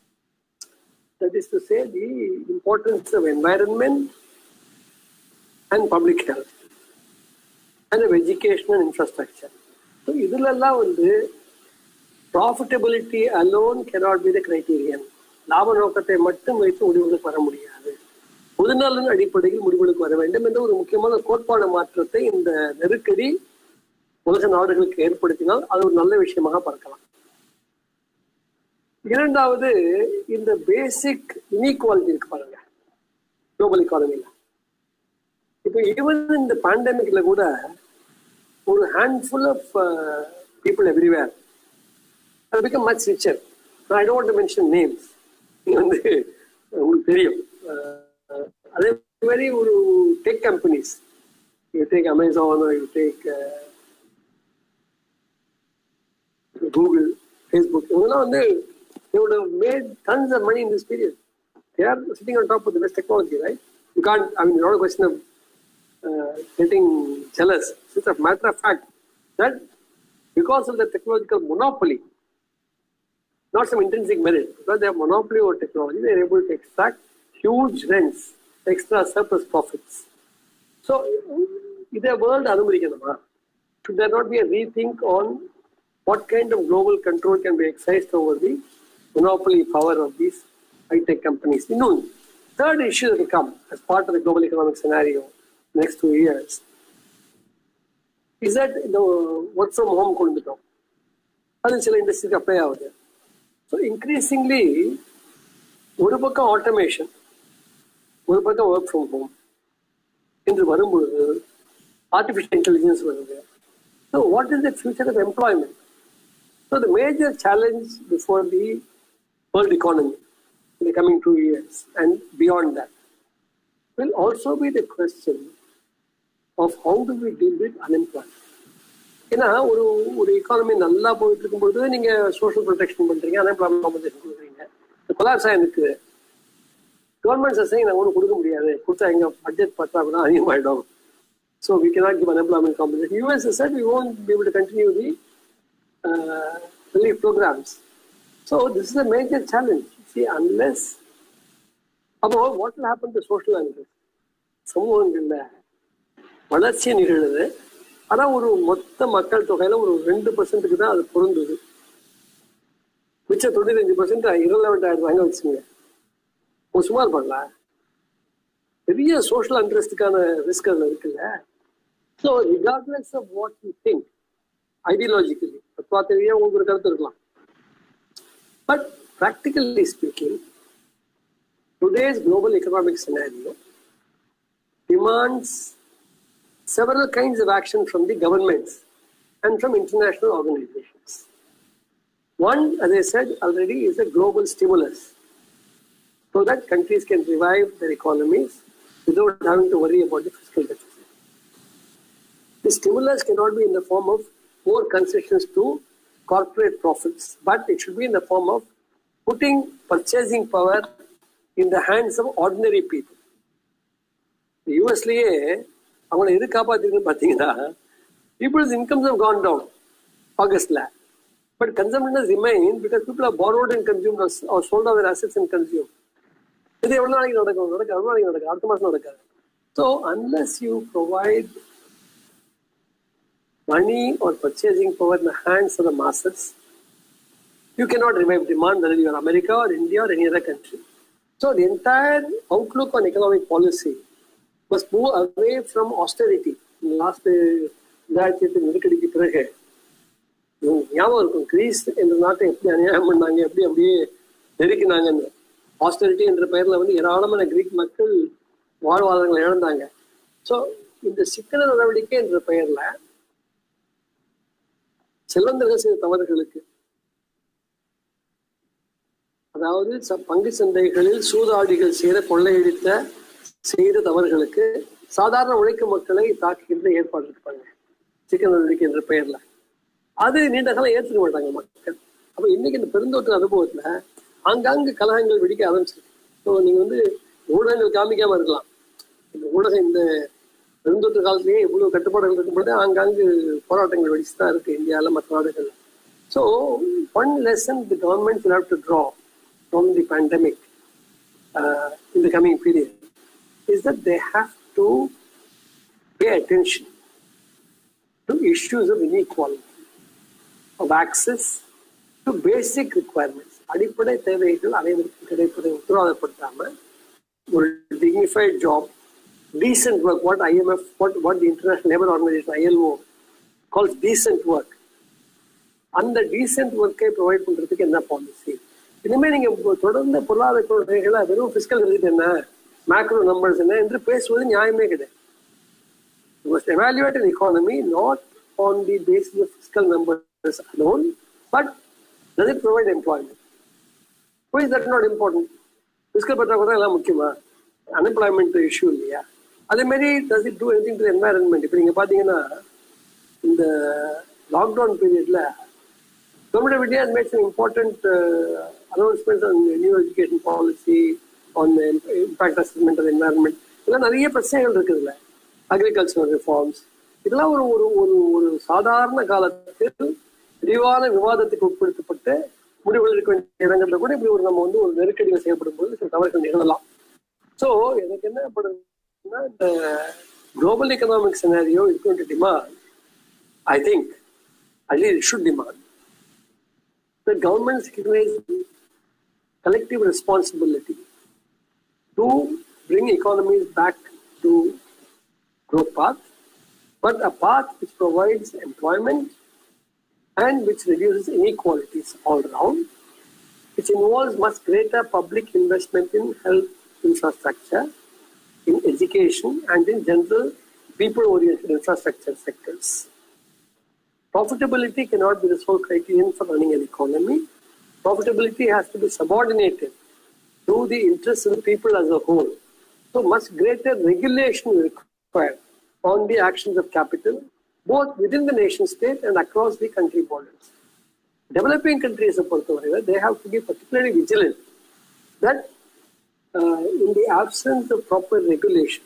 that is to say the importance of environment and public health and of education and infrastructure so இதுலெல்லாம் வந்து profitability alone cannot be the criterion லாப நோக்கத்தை மட்டும் வைத்து முடிவுகளுக்கு வர முடியாது பொதுநலன் அடிப்படையில் முடிவுகளுக்கு வர வேண்டும் என்ற ஒரு முக்கியமான கோட்பாடு மாற்றத்தை இந்த நெருக்கடி உலக நாடுகளுக்கு ஏற்படுத்தினால் அது ஒரு நல்ல விஷயமாக பார்க்கலாம் இரண்டாவது இந்த பேசிக் இனீக்வாலிட்டி இருக்கு பாருங்க குளோபல் economy இப்போ ஈவன் இந்த பேண்டமிக்ல கூட ஒரு ஹேண்ட்ஃபுல் ஆஃப் பீப்புள் எவ்ரிவேர் அது become much richer I don't mention names வந்து உங்களுக்கு தெரியும் அஹ், அதே மாதிரி ஒரு tech companies you take Amazon you take Google Facebook இவங்கெல்லாம் வந்து they would have made tons of money in this period. They are sitting on top of the best technology, right? You can't, I mean, not a question of uh, getting jealous. It's a matter of fact that because of the technological monopoly, not some intrinsic merit, because they have monopoly over technology, they are able to extract huge rents, extra surplus profits. So, இதே world அனுமதிக்கணுமா should there not be a rethink on what kind of global control can be exercised over the monopoly power of these high-tech companies? You know, third issue that will come as part of the global economic scenario next two years is that the work from home கொண்டு வந்துட்டோம் அது சில இண்டஸ்ட்ரிக்கு apply ஆகுது so increasingly ஒரு பக்கம் automation ஒரு பக்கம் ஒர்க் ஃப்ரம் ஹோம் என்று வரும்பொழுது ஆர்டிஃபிஷியல் இன்டெலிஜென்ஸ் வருது so what is the future of employment so the major challenge before the world economy in the coming two years and beyond that will also be the question of how do we deal with unemployment. ஏன்னா ஒரு ஒரு economy நல்லா போயிட்டு இருக்கும்போது நீங்க social protection பண்றீங்க unemployment compensation கொடுக்குறீங்க இந்த கொலாப்ஸ் ஆயிருக்கு கவர்மெண்ட் சஸ்டைன் நாங்கள் ஒன்றும் கொடுக்க முடியாது கொடுத்தா எங்க பட்ஜெட் பார்த்தா கூட அதிகமாயிடும் so we cannot give unemployment compensation US said we won't be able to continue the uh, relief programs. So this is a major challenge. See, unless அப்போ what will happen to social unrest? சமூகங்கள்ல வளர்ச்சி நிகழுது ஆனா ஒரு மொத்த மக்கள் தொகையில ஒரு ரெண்டு பர்சன்ட்டுக்கு தான் அது பொருந்துது மிச்சம் தொண்ணூத்தஞ்சு பர்சன்ட் இரலவெண்ட் ஆயிடுவாங்க வச்சுங்க ஒரு சும்மா இருப்பாங்களா பெரிய சோஷியல் அண்ட்ரஸ்டுக்கான ரிஸ்க் அதுல இருக்குல்ல so regardless of what you think ideologically தத்துவாத்திலேயே உங்களுக்கு ஒரு கருத்து இருக்கலாம் but practically speaking today's global economic scenario demands several kinds of action from the governments and from international organizations. One, as I said already, is a global stimulus so that countries can revive their economies without having to worry about the fiscal deficit. The stimulus cannot be in the form of more concessions to corporate profits, but it should be in the form of putting purchasing power in the hands of ordinary people. யூஎஸ்லயே அவங்கள எது காப்பாத்திருக்குன்னு பார்த்தீங்கன்னா people's incomes have gone down ஆகஸ்ட்ல but consumption has remain because people are borrowed and consumed or sold our assets and consumed இது எவ்வளவு நாளைக்கு நடக்கும் நடக்க எவ்வளவு நாளைக்கு நடக்கும் அடுத்த மாசம் நடக்காது so unless you provide money or purchasing power in the hands of the masses, you cannot revive demand whether you are America or India or any other country. So the entire outlook on economic policy must move away from austerity. In the last ரெண்டாயிரத்தி எட்டு நெருக்கடிக்கு பிறகு உங்களுக்கு ஞாபகம் இருக்கும் Greece என்ற நாட்டை எப்படி அநியாயம் பண்ணாங்க எப்படி அப்படியே நெருக்கினாங்கன்னு ஆஸ்டரிட்டி என்ற பெயர்ல வந்து ஏராளமான கிரீக் மக்கள் வாழ்வாதாரங்களை இழந்தாங்க ஸோ இந்த சிக்கன நடவடிக்கை என்ற பெயர்ல செல்வந்தர்கள் செய்த தவறுகளுக்கு அதாவது ச- பங்கு சந்தைகளில் சூதாடிகள் செய்த கொள்ளையடித்த செய்த தவறுகளுக்கு சாதாரண உழைக்கும் மக்களை தாக்குகின்ற ஏற்பாடு இருப்பாங்க சிக்கன் நடவடிக்கை என்ற பெயர்ல அது நீண்ட காலம் ஏற்றுக்க மாட்டாங்க மக்கள் அப்ப இன்னைக்கு இந்த பெருந்தோட்ட அனுபவத்துல ஆங்காங்கு கலகங்கள் வெடிக்க ஆரம்பிச்சிருக்கு ஸோ நீங்க வந்து ஊடகங்கள் காமிக்காம இருக்கலாம் இந்த ஊடகம் இந்த பெருந்தொற்று காலத்திலேயே இவ்வளவு கட்டுப்பாடுகள் இருக்கும்போது ஆங்காங்கு போராட்டங்கள் வெடிச்சு தான் இருக்கு இந்தியாவில் மற்ற நாடுகள்ல so one lesson the government will have to draw from the pandemic uh, in the coming period is that they have to pay attention to issues of inequality, of access to basic requirements. அடிப்படை தேவைகள் அனைவருக்கும் கிடைப்பதை உத்தரவாதப்படுத்தாம ஒரு dignified job, decent work, what IMF, what, what the International Labour Organization, ILO, calls decent work. அந்த decent ஒர்க்கை provide பண்றதுக்கு என்ன policy இனிமே நீங்க இப்போ தொடர்ந்து பொருளாதார கொள்கைகளை வெறும் பிசிக்கல் ரிசல்ட் என்ன மேக்ரோ நம்பர்ஸ் என்ன என்று பேசுவது நியாயமே கிடையாது You must evaluate an economy not on the basis of fiscal numbers alone, but does it provide employment? Why is that not important? Fiscal பற்றாக்குறை எல்லாம் முக்கியமா அன்எம்ப்ளாய்மெண்ட் இஷ்யூ இல்லையா அதே மாதிரி does it do anything to environment இப்போ நீங்க பாத்தீங்கன்னா இந்த லாக்டவுன் பீரியட்ல government of India made some important announcements on new education policy on impact assessment of environment இதெல்லாம் நிறைய பிரச்சனைகள் இருக்குதுல்ல அக்ரிகல்ச்சரல் ரிஃபார்ம்ஸ் இதெல்லாம் ஒரு ஒரு ஒரு ஒரு சாதாரண காலத்தில் விரிவான விவாதத்துக்கு உட்படுத்தப்பட்டு முடிவுகள் இருக்க வேண்டிய இடங்கள்ல கூட இப்படி ஒரு நம்ம வந்து ஒரு நெருக்கடியில் செயல்படும் போது சில தவறுகள் நிகழலாம் ஸோ எனக்கு என்ன படுதுன்னா இந்த குளோபல் எக்கனாமிக் சினாரியோ இருக்கு demand I think at least it should demand that governments recognize collective responsibility to bring economies back to growth path, but a path which provides employment and which reduces inequalities all around, which involves much greater public investment in health infrastructure, in education, and in general people-oriented infrastructure sectors. Profitability cannot be the sole criterion for running an economy. Profitability has to be subordinated to the interests of the people as a whole. So much greater regulation is required on the actions of capital, both within the nation state and across the country borders. Developing countries, they have to be particularly vigilant that uh, in the absence of proper regulation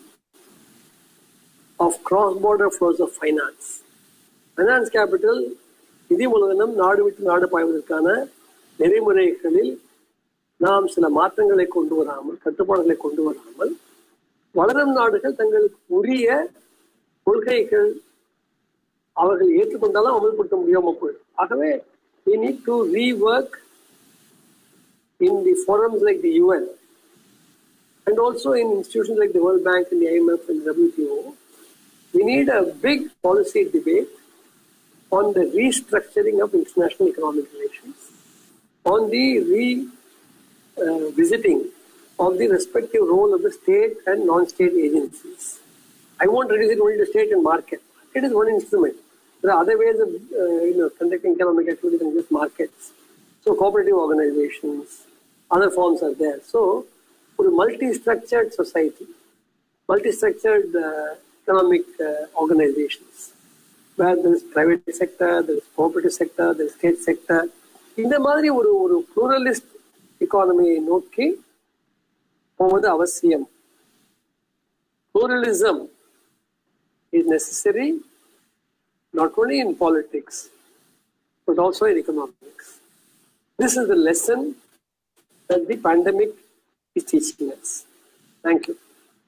of cross-border flows of finance, finance capital நிதி மூலதனம் நாடு விட்டு நாடு பாய்வதற்கான நெறிமுறைகளில் நாம் சில மாற்றங்களை கொண்டு வராமல் கட்டுப்பாடுகளை கொண்டு வராமல் வளரும் நாடுகள் தங்களுக்கு உரிய கொள்கைகள் அவர்கள் ஏற்றுக்கொண்டாலும் அமல்படுத்த முடியாமல் போயிடும் ஆகவே we need to rework in the forums like the UN and also in institutions like the World Bank and the IMF and the WTO. We need a big policy debate on the restructuring of international economic relations, on the revisiting of the respective role of the state and non-state agencies. I won't reduce it only to state and market. It is one instrument. There are other ways of uh, you know conducting economic activity than just markets. So cooperative organizations, other forms are there. So for a multi-structured society, multi-structured uh, economic uh, organizations, where there is private sector, there is cooperative sector, there is state sector. இந்த மாதிரி ஒரு ஒரு ப்ளூரலிஸ்ட் எக்கானமியை நோக்கி போவது அவசியம் pluralism is necessary not only in politics but also in economics. This is the lesson that the pandemic is teaching us. Thank you.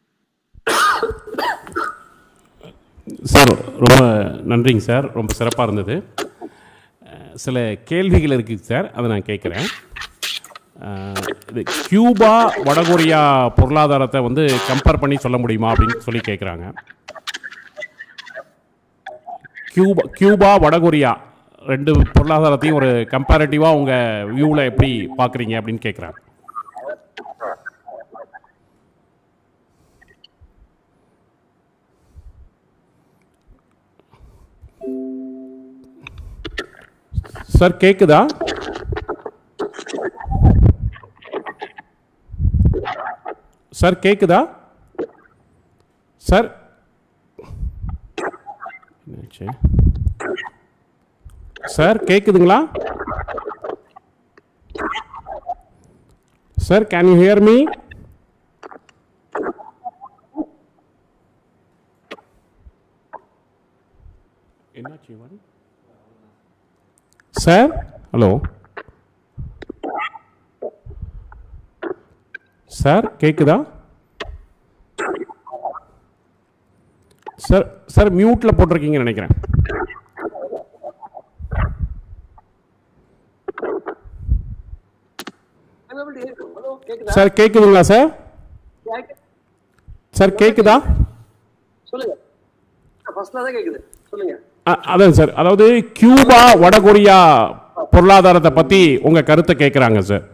Sir ரொம்ப நன்றிங்க sir ரொம்ப சிறப்பாக இருந்தது அஹ், சில கேள்விகள் இருக்குது சார் அதை நான் கேட்குறேன் அஹ், இது கியூபா வடகொரியா பொருளாதாரத்தை வந்து கம்பேர் பண்ணி சொல்ல முடியுமா அப்படின்னு சொல்லி கேட்குறாங்க கியூபா கியூபா வடகொரியா ரெண்டு பொருளாதாரத்தையும் ஒரு கம்பேரட்டிவாக உங்கள் வியூவில் எப்படி பார்க்குறீங்க அப்படின்னு கேட்குறாங்க சார் கேக்குதா சார் கேக்குதா சார் என்னாச்சு? சார் கேக்குதுங்களா sir can you hear me என்னாச்சு இவன் சார் ஹலோ சார் கேக்குதா சார் சார் மியூட்ல போட்டிருக்கீங்கன்னு நினைக்கிறேன் I'm able to hear you. Hello, கேக்குதா? சார் கேக்குதுங்களா சார் கேக்கு- சார் கேக்குதா சொல்லுங்க ஃபர்ஸ்ட்ல தான் கேக்குது சொல்லுங்க அ- அதான் சார் அதாவது கியூபா வடகொரியா பொருளாதாரத்தை பத்தி உங்க கருத்தை கேட்குறாங்க சார்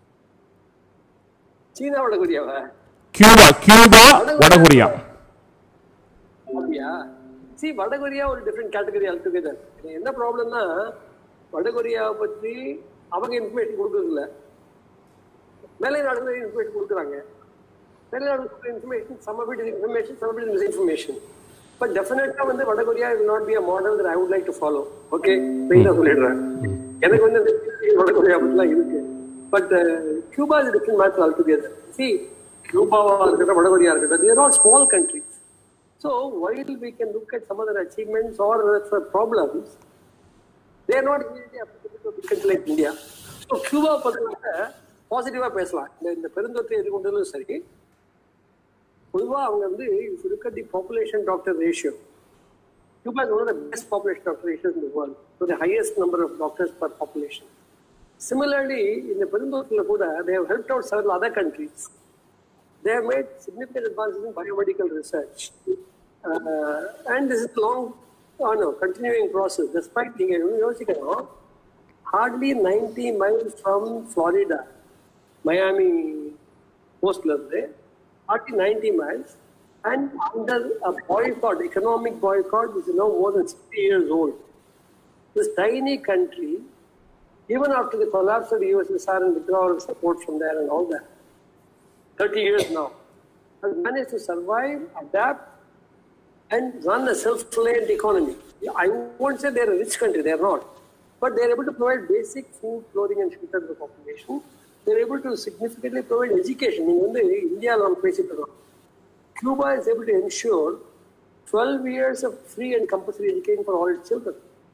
சீனாவோட குறியாவா கியூபா கியூபா வடகொரியா அப்படியா சி வடகொரியா ஒரு டிஃப்ரெண்ட் கேட்டகரி அல்டுகெதர் என்ன ப்ராப்ளம்னா வடகொரியாவை பற்றி அவங்க இன்ஃபர்மேஷன் கொடுக்கறது இல்ல மேலை நாடுகள் இன்ஃபர்மேஷன் கொடுக்குறாங்க மேலை நாடுகள் information some of it is information some of it is information but டெஃபினட்டா வந்து வடகொரியா will not be a model that I would like to follow okay மெயினாக சொல்லிடுறேன் எனக்கு வந்து அந்த வடகொரியா பற்றிலாம் இருக்கு but Cuba is different matter altogether see கியூபாவா இருக்கட்டும் வடகொரியா இருக்கட்டும் there all small countries So while we can look at some other achievements or uh, problems, they are not immediately applicable to a country like India. So Cuba பொறுத்தவரை பாசிட்டிவா பேசலாம் இந்த இந்த பெருந்தொற்றை எதிர்கொண்டதும் சரி பொதுவா அவங்க வந்து if you look at the population doctor ratio Cuba is one of the best population doctor ratios in the world so the highest number of doctors per population similarly இந்த பெருந்தொற்றுல கூட they have helped out several other countries they have made significant advances in biomedical research. Uh, and this is a long, oh no, continuing process. Despite being a university, hardly 90 miles from Florida, Miami coast level, hardly 90 miles, and under a boycott, economic boycott, which is now more than 60 years old. This tiny country, even after the collapse of the USSR and withdrawal of support from there and all that, 30 years now, has managed to survive, adapt, and run a self-reliant economy. I won't say they're a rich country, they're not. But they're able to provide basic food, clothing, and shelter to the population. They're able to significantly provide education. நீங்க வந்து இந்தியாவில் நம்ம பேசிட்டு இருக்கோம் Cuba is able to ensure 12 years of free and compulsory education for all its children.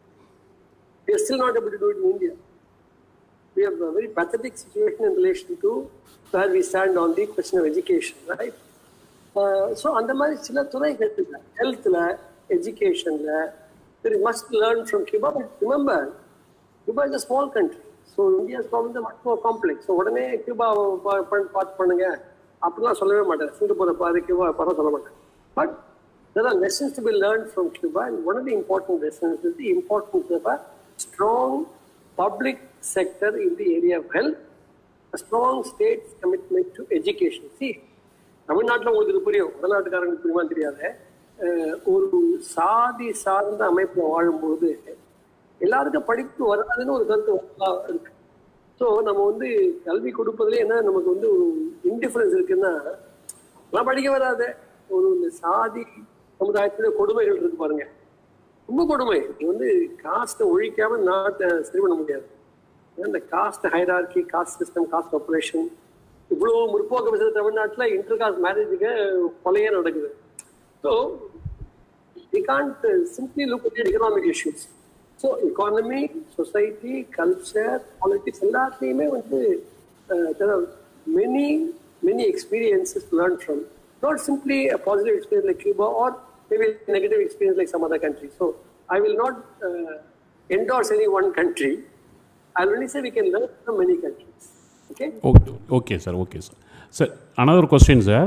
We are still not able to do it in India. We have a very pathetic situation in relation to where we stand on the question of education, right? So அந்த மாதிரி சில துறைகள் இருக்கு ஹெல்த்தில் எஜுகேஷனில் there must learn from Cuba but remember Cuba is a small country so India's problem much more complex so உடனே Cuba பார்த்து பண்ணுங்க அப்படிலாம் சொல்லவே மாட்டேன் சிங்கப்பூரை பாரு கியூபா பாரு சொல்ல மாட்டேன் but there are lessons to be learned from Cuba, and one of the important lessons is the importance of a strong public sector in the area of health, a strong state's commitment to education. See, தமிழ்நாட்டில் உங்களுக்கு இது புரியும் வடநாட்டுக்காரங்களுக்கு புரியுமா தெரியாது அஹ் ஒரு சாதி சார்ந்த அமைப்பில் வாழும்போது எல்லாருக்கும் படிப்பு வராதுன்னு ஒரு கருத்து வந்தா இருக்கு ஸோ நம்ம வந்து கல்வி கொடுப்பதுல என்ன நமக்கு வந்து ஒரு இன்டிஃபரன்ஸ் இருக்குன்னா நான் படிக்க வராது ஒரு இந்த சாதி சமுதாயத்துல கொடுமைகள் இருக்கு பாருங்க ரொம்ப கொடுமை இது வந்து காஸ்ட்டை ஒழிக்காம நாட்டை சரி பண்ண முடியாது ஏன்னா இந்த caste hierarchy caste system caste operation இவ்வளவு முற்போக்கு பேசுற தமிழ்நாட்டில் இன்டர் காஸ்ட் மேரேஜுக்கு கொலையே நடக்குது so we can't uh, simply look at the economic issues. So economy, society, culture, politics, எல்லாத்தையுமே வந்து uh, there are many, many experiences to learn from. Not simply a positive experience like Cuba or maybe a negative experience like some other country. So I will not uh, endorse any one country. I'll only say we can learn from many countries. Okay? Okay sir okay sir sir another question sir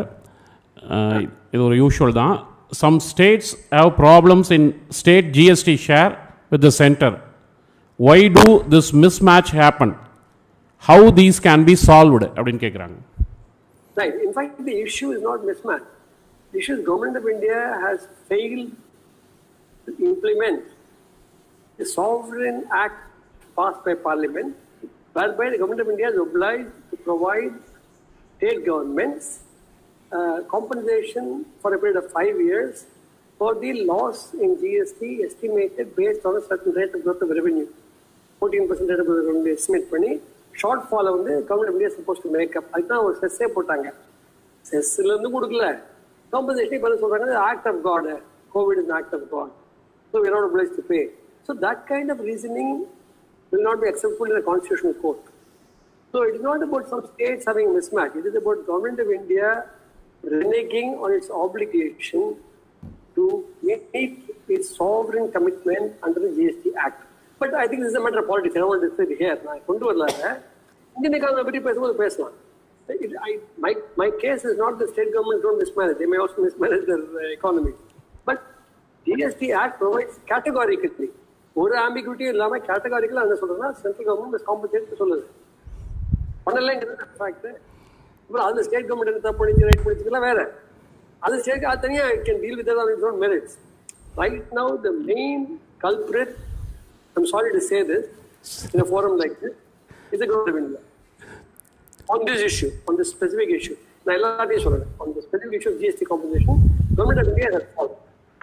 இது ஒரு usual தான் some states have problems in state GST share with the centre why do this mismatch happen how these can be solved அப்படின்னு கேட்குறாங்க Right. In fact, the issue is not mismatch. The issue is government of India has failed to implement the sovereign act passed by parliament, whereby the government of India is obliged to provide state governments uh, compensation for a period of five years for the loss in GST estimated based on a certain rate of growth of revenue. 14% rate of growth of revenue estimate பண்ணி short ஃபாலை வந்து government India suppose to make up அதுதான் ஒரு செஸ்ஸே போட்டாங்க செஸ்ல இருந்து கொடுக்கல compensation இப்போ சொல்றாங்க act of God COVID is act of God so we not obliged to pay so that kind of reasoning will not be acceptable in a constitutional court so it is not about some states having mismatch it is about government of india reneging on its obligation to meet its sovereign commitment under the GST Act. But I think this is a matter of politics. I don't want to say it here. நான் கொண்டு வரல Indian economy பற்றி பேசும்போது பேசலாம் It, I, my, my case is not the state government don't mismanage. They may also mismanage their uh, economy. But GST Act provides categorically ஒரு ஆம்பிகுட்டியும் இல்லாமல் கேட்டகாரிக்கலாக என்ன சொல்றதுன்னா சென்ட்ரல் கவர்மெண்ட் காம்பன்சேட் சொல்லுது பண்ணலைங்கிறது ஃபேக்ட் அப்புறம் அந்த ஸ்டேட் கவர்மெண்ட் என்ன தப்பு பண்ணிச்சு ரைட் பண்ணிச்சுலாம் வேற அது ஸ்டேட் அது தனியாக it can deal with on its own merits right now the main culprit I'm sorry to say this in a forum like this is government India on this issue on this specific issue நான் எல்லாத்தையும் சொல்றேன் on the specific issue GST compensation government of India has follow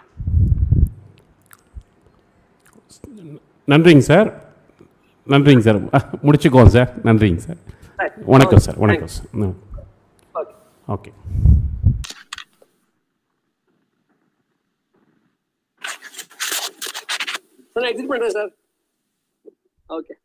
நன்றிங்க sir நன்றிங்க sir முடிச்சுக்குவோம் sir நன்றிங்க sir வணக்கம் sir வணக்கம் sir ம். ஓகே ஓகே சார் நான் எக்ஸிட் பண்ணுறேன் சார் ஓகே